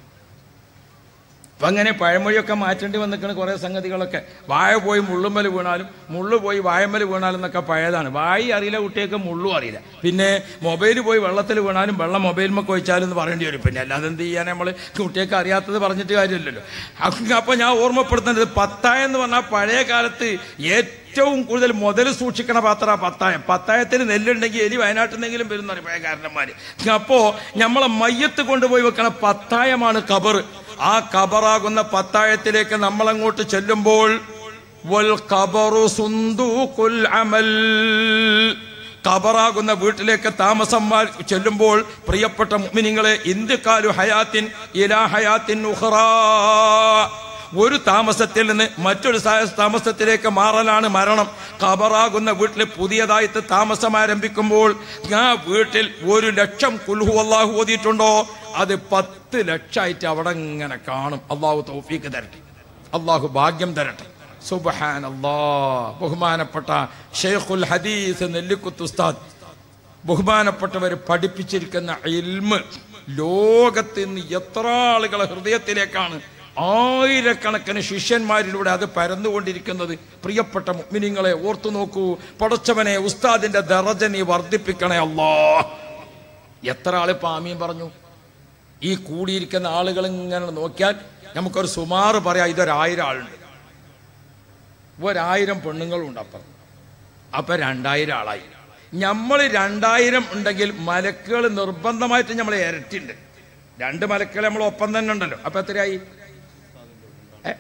അപ്പൊ അങ്ങനെ പഴമൊഴിയൊക്കെ മാറ്റേണ്ടി വന്നിരിക്കുന്ന കുറേ സംഗതികളൊക്കെ വാഴ പോയി മുള്ളുമ്മൽ വീണാലും മുള്ളു പോയി വാഴമ്മൽ വീണാലും എന്നൊക്കെ പഴയതാണ് വായി അറിയില്ല കുട്ടികൾക്ക് മുള്ളും അറിയില്ല പിന്നെ മൊബൈൽ പോയി വെള്ളത്തിൽ വീണാലും വെള്ളം മൊബൈലിമൊക്കെ വെച്ചാലും എന്ന് പറയേണ്ടി വരും പിന്നെ അല്ലാതെ എന്ത് ചെയ്യാൻ നമ്മൾ കുട്ടികൾക്ക് അറിയാത്തത് പറഞ്ഞിട്ട് കാര്യമില്ലല്ലോ അപ്പൊ ഞാൻ ഓർമ്മപ്പെടുത്തുന്നത് പത്തായം എന്ന് പറഞ്ഞാൽ പഴയ കാലത്ത് ഏറ്റവും കൂടുതൽ മുതൽ സൂക്ഷിക്കണ പാത്ര പത്തായം പത്തായത്തിന് നെല്ലുണ്ടെങ്കിൽ എലി വയനാട്ടിൽ നിന്നെങ്കിലും വരുന്നറിയും പഴയ കാരണന്മാര് അപ്പോ നമ്മളെ മയ്യത്ത് കൊണ്ടുപോയി വെക്കണ പത്തായമാണ് കബർ ആ കബറാകുന്ന പത്തായത്തിലേക്ക് നമ്മളങ്ങോട്ട് ചെല്ലുമ്പോൾ വൽ ഖബറു സുന്ദൂഖുൽ അമൽ കബറാകുന്ന വീട്ടിലേക്ക് താമസം മാ- ചെല്ലുമ്പോൾ പ്രിയപ്പെട്ട മുഅ്മിനീങ്ങളെ ഇന്ത്യക്കാലു ഹയാത്തിൻ ഇലാ ഹയാത്തിൻ ഉഖ്റാ ഒരു താമസത്തിൽ നിന്ന് മറ്റൊരു സാ- താമസത്തിലേക്ക് മാറലാണ് മരണം കബറാകുന്ന വീട്ടിൽ പുതിയതായിട്ട് താമസം ആരംഭിക്കുമ്പോൾ ആ വീട്ടിൽ ഒരു ലക്ഷം കുൽഹു അള്ളാഹു ഓതിയിട്ടുണ്ടോ അത് പത്ത് ലക്ഷമായിട്ട് അവിടെ ഇങ്ങനെ കാണും അള്ളാഹു തൗഫീക്ക് തരട്ടെ അള്ളാഹു ഭാഗ്യം തരട്ടെ സുബഹാൻ അല്ലാ ബഹുമാനപ്പെട്ട ഷെയ്ഖുൽ ഹദീസ് നെല്ലിക്കുത്ത് ഉസ്താദ് ബഹുമാനപ്പെട്ടവർ പഠിപ്പിച്ചിരിക്കുന്ന ഇൽമ് ലോകത്ത് നിന്ന് എത്ര ആളുകളെ ഹൃദയത്തിലേക്കാണ് ആയിരക്കണക്കിന് ശിഷ്യന്മാരിലൂടെ അത് പരന്നുകൊണ്ടിരിക്കുന്നത് പ്രിയപ്പെട്ട മുഅ്മിനീങ്ങളെ ഓർത്തു നോക്കൂ പടച്ചവനെ ഉസ്താദിന്റെ ദറജ നീ വർദ്ധിപ്പിക്കണേ അല്ലാ എത്ര ആള് ഇപ്പൊ ആമീൻ പറഞ്ഞു ഈ കൂടിയിരിക്കുന്ന ആളുകൾ ഇങ്ങനെ നോക്കിയാൽ നമുക്കൊരു സുമാറ് പറയാം ഇതൊരായിരം ആളുണ്ട് ഒരായിരം പെണ്ണുങ്ങളുണ്ട് അപ്പുറം അപ്പൊ രണ്ടായിരം ആളായി നമ്മൾ രണ്ടായിരം ഉണ്ടെങ്കിൽ മലക്കുകൾ നിർബന്ധമായിട്ട് നമ്മളെ ഇരട്ടിണ്ട് രണ്ട് മലക്കുകൾ നമ്മൾ ഒപ്പം തന്നെ ഉണ്ടല്ലോ അപ്പൊ എത്രയായി ഏ?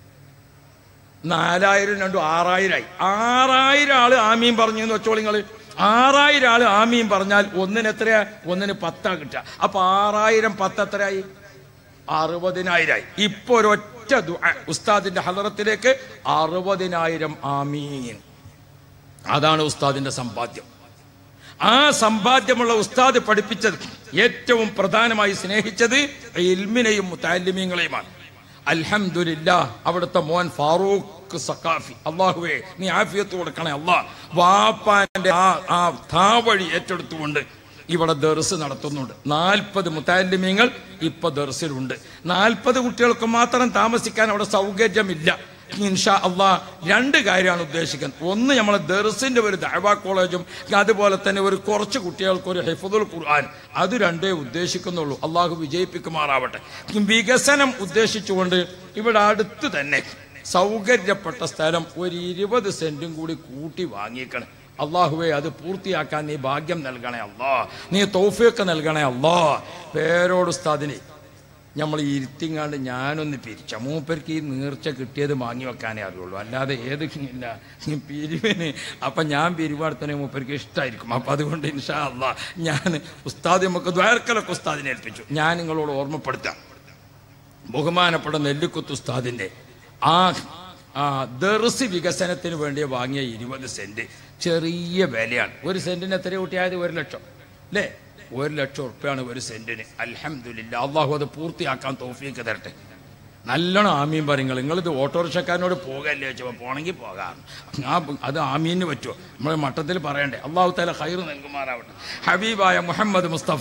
നാലായിരം രണ്ടും ആറായിരമായി ആറായിരം ആള് ആമീൻ പറഞ്ഞു എന്ന് വെച്ചോളി നിങ്ങള് ആറായിരം ആള് ആമീൻ പറഞ്ഞാൽ ഒന്നിന് എത്രയാ ഒന്നിന് പത്താ കിട്ടുക അപ്പൊ ആറായിരം പത്ത് എത്രയായി അറുപതിനായിരമായി ഇപ്പൊ ഒരൊറ്റ ദുആ ഉസ്താദിന്റെ ഹലറത്തിലേക്ക് അറുപതിനായിരം ആമീൻ അതാണ് ഉസ്താദിന്റെ സമ്പാദ്യം ആ സമ്പാദ്യമുള്ള ഉസ്താദ് പഠിപ്പിച്ചത് ഏറ്റവും പ്രധാനമായി സ്നേഹിച്ചത് ഇൽമിനെയും മുത്താലിമീങ്ങളെയുമാണ് അൽഹംദുലില്ല അവിടുത്തെ മോൻ ഫാറൂഖ് സക്കാഫി അള്ളാഹുവേ നീ ആഫിയത്ത് കൊടുക്കണേ അള്ളാഹ് വാപ്പാന്റെ ആ ആ താവഴി ഏറ്റെടുത്തുകൊണ്ട് ഇവിടെ ദർസ് നടത്തുന്നുണ്ട് നാൽപ്പത് മുത്താലിമീങ്ങൾ ഇപ്പൊ ദർസിലുണ്ട് നാൽപ്പത് കുട്ടികൾക്ക് മാത്രം താമസിക്കാൻ അവിടെ സൗകര്യമില്ല ഇൻഷാ അള്ളാ രണ്ട് കാര്യമാണ് ഉദ്ദേശിക്കുന്നത് ഒന്ന് നമ്മളെ ദർസിന്റെ ഒരു ദഅവ കോളേജും അതുപോലെ തന്നെ ഒരു കുറച്ച് കുട്ടികൾക്ക് ഒരു ഹിഫദുൽ ഖുർആൻ അത് രണ്ടേ ഉദ്ദേശിക്കുന്നുള്ളൂ അള്ളാഹു വിജയിപ്പിക്കുമാറാവട്ടെ വികസനം ഉദ്ദേശിച്ചുകൊണ്ട് ഇവിടെ അടുത്ത് തന്നെ സൗകര്യപ്പെട്ട സ്ഥലം ഒരു ഇരുപത് സെന്റും കൂടി കൂട്ടി വാങ്ങിക്കണം അള്ളാഹുവെ അത് പൂർത്തിയാക്കാൻ നീ ഭാഗ്യം നൽകണേ അല്ലാ നീ തൗഫീഖ് നൽകണേ അല്ലാ പേരോട് ഉസ്താദിനെ നമ്മൾ ഇരുത്തിങ്ങാണ്ട് ഞാനൊന്ന് പിരിച്ച മൂപ്പർക്ക് ഈ നീർച്ച കിട്ടിയത് വാങ്ങി വെക്കാനേ അറിയുള്ളൂ അല്ലാതെ ഏത് ഇല്ല ഈ പിരിവിന് അപ്പം ഞാൻ പിരിവടുത്തനെ മൂപ്പർക്ക് ഇഷ്ടമായിരിക്കും അപ്പം അതുകൊണ്ട് ഇൻഷാ അല്ലാ ഞാൻ ഉസ്താദ് നമുക്ക് ദ്വാരക്കലൊക്കെ ഉസ്താദിനെ ഏൽപ്പിച്ചു ഞാൻ നിങ്ങളോട് ഓർമ്മപ്പെടുത്താം ബഹുമാനപ്പെട്ട നെല്ലിക്കുത്ത് ഉസ്താദിന്റെ ആ ആ ദർസ് വികസനത്തിന് വേണ്ടി വാങ്ങിയ ഇരുപത് സെന്റ് ചെറിയ വിലയാണ് ഒരു സെന്റിന് എത്ര കൂട്ടിയായത് ഒരു ലക്ഷം അല്ലേ ഒരു ലക്ഷം ഉറുപ്പ്യാണ് ഒരു സെന്റിന് അൽഹംദുലില്ല അള്ളാഹു അത് പൂർത്തിയാക്കാൻ തോഫിയൊക്കെ തരട്ടെ നല്ലോണം ആമീൻ പറയുങ്ങൾ നിങ്ങളിത് ഓട്ടോറിക്ഷക്കാരനോട് പോകല്ലേ വെച്ചപ്പോൾ പോണെങ്കിൽ പോകാം ആ അത് ആമീന് പറ്റുമോ നമ്മൾ മട്ടത്തിൽ പറയണ്ടേ അള്ളാഹു താല ഹൈർ നൽകുമാറാവട്ടെ ഹബീബായ മുഹമ്മദ് മുസ്തഫ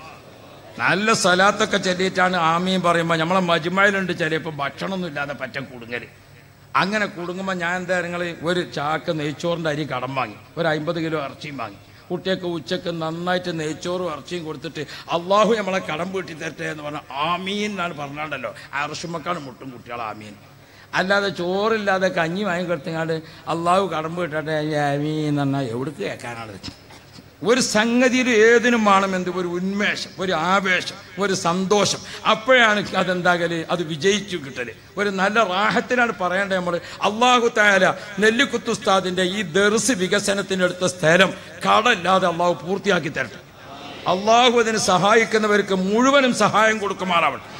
നല്ല സ്ഥലത്തൊക്കെ ചെല്ലിയിട്ടാണ് ആമീൻ പറയുമ്പോൾ നമ്മളെ മജ്മയിലുണ്ട് ചിലപ്പോൾ ഭക്ഷണമൊന്നും ഇല്ലാതെ പറ്റ കുടുങ്ങൽ അങ്ങനെ കുടുങ്ങുമ്പോൾ ഞാൻ എന്താ നിങ്ങൾ ഒരു ചാക്ക് നെയ്ച്ചോറിൻ്റെ അരി കടം വാങ്ങി ഒരു അമ്പത് കിലോ ഇറച്ചിയും വാങ്ങി കുട്ടിയൊക്കെ ഉച്ചക്ക് നന്നായിട്ട് നെയ്ച്ചോറും ഇറച്ചിയും കൊടുത്തിട്ട് അള്ളാഹു നമ്മളെ കടം വീട്ടി തരട്ടെ എന്ന് പറഞ്ഞാൽ ആമീൻ എന്നാണ് പറഞ്ഞാണ്ടല്ലോ അറഷുമക്കാണ് മുട്ടും കുട്ടികൾ ആമീൻ അല്ലാതെ ചോറില്ലാതെ കഞ്ഞി വാങ്ങി കൊടുത്തങ്ങാണ്ട് അള്ളാഹു കടം വീട്ടട്ടെ ആമീൻ എന്ന് പറഞ്ഞാൽ എവിടേക്ക് കേൾക്കാനാണ് ഒരു സംഗതിയിൽ ഏതിനും വേണം എന്ത് ഒരു ഉന്മേഷം ഒരു ആവേശം ഒരു സന്തോഷം അപ്പോഴാണ് അതെന്താകല് അത് വിജയിച്ചു കിട്ടല് ഒരു നല്ല റാഹത്തിനാണ് പറയേണ്ടത് നമ്മൾ അള്ളാഹു തായാല നെല്ലിക്കുത്തുസ്താദിന്റെ ഈ ദർസ് വികസനത്തിനെടുത്ത സ്ഥലം കടല്ലാതെ അള്ളാഹു പൂർത്തിയാക്കി തരട്ടെ അള്ളാഹു അതിന് സഹായിക്കുന്നവർക്ക് മുഴുവനും സഹായം കൊടുക്കുമാറാവട്ടെ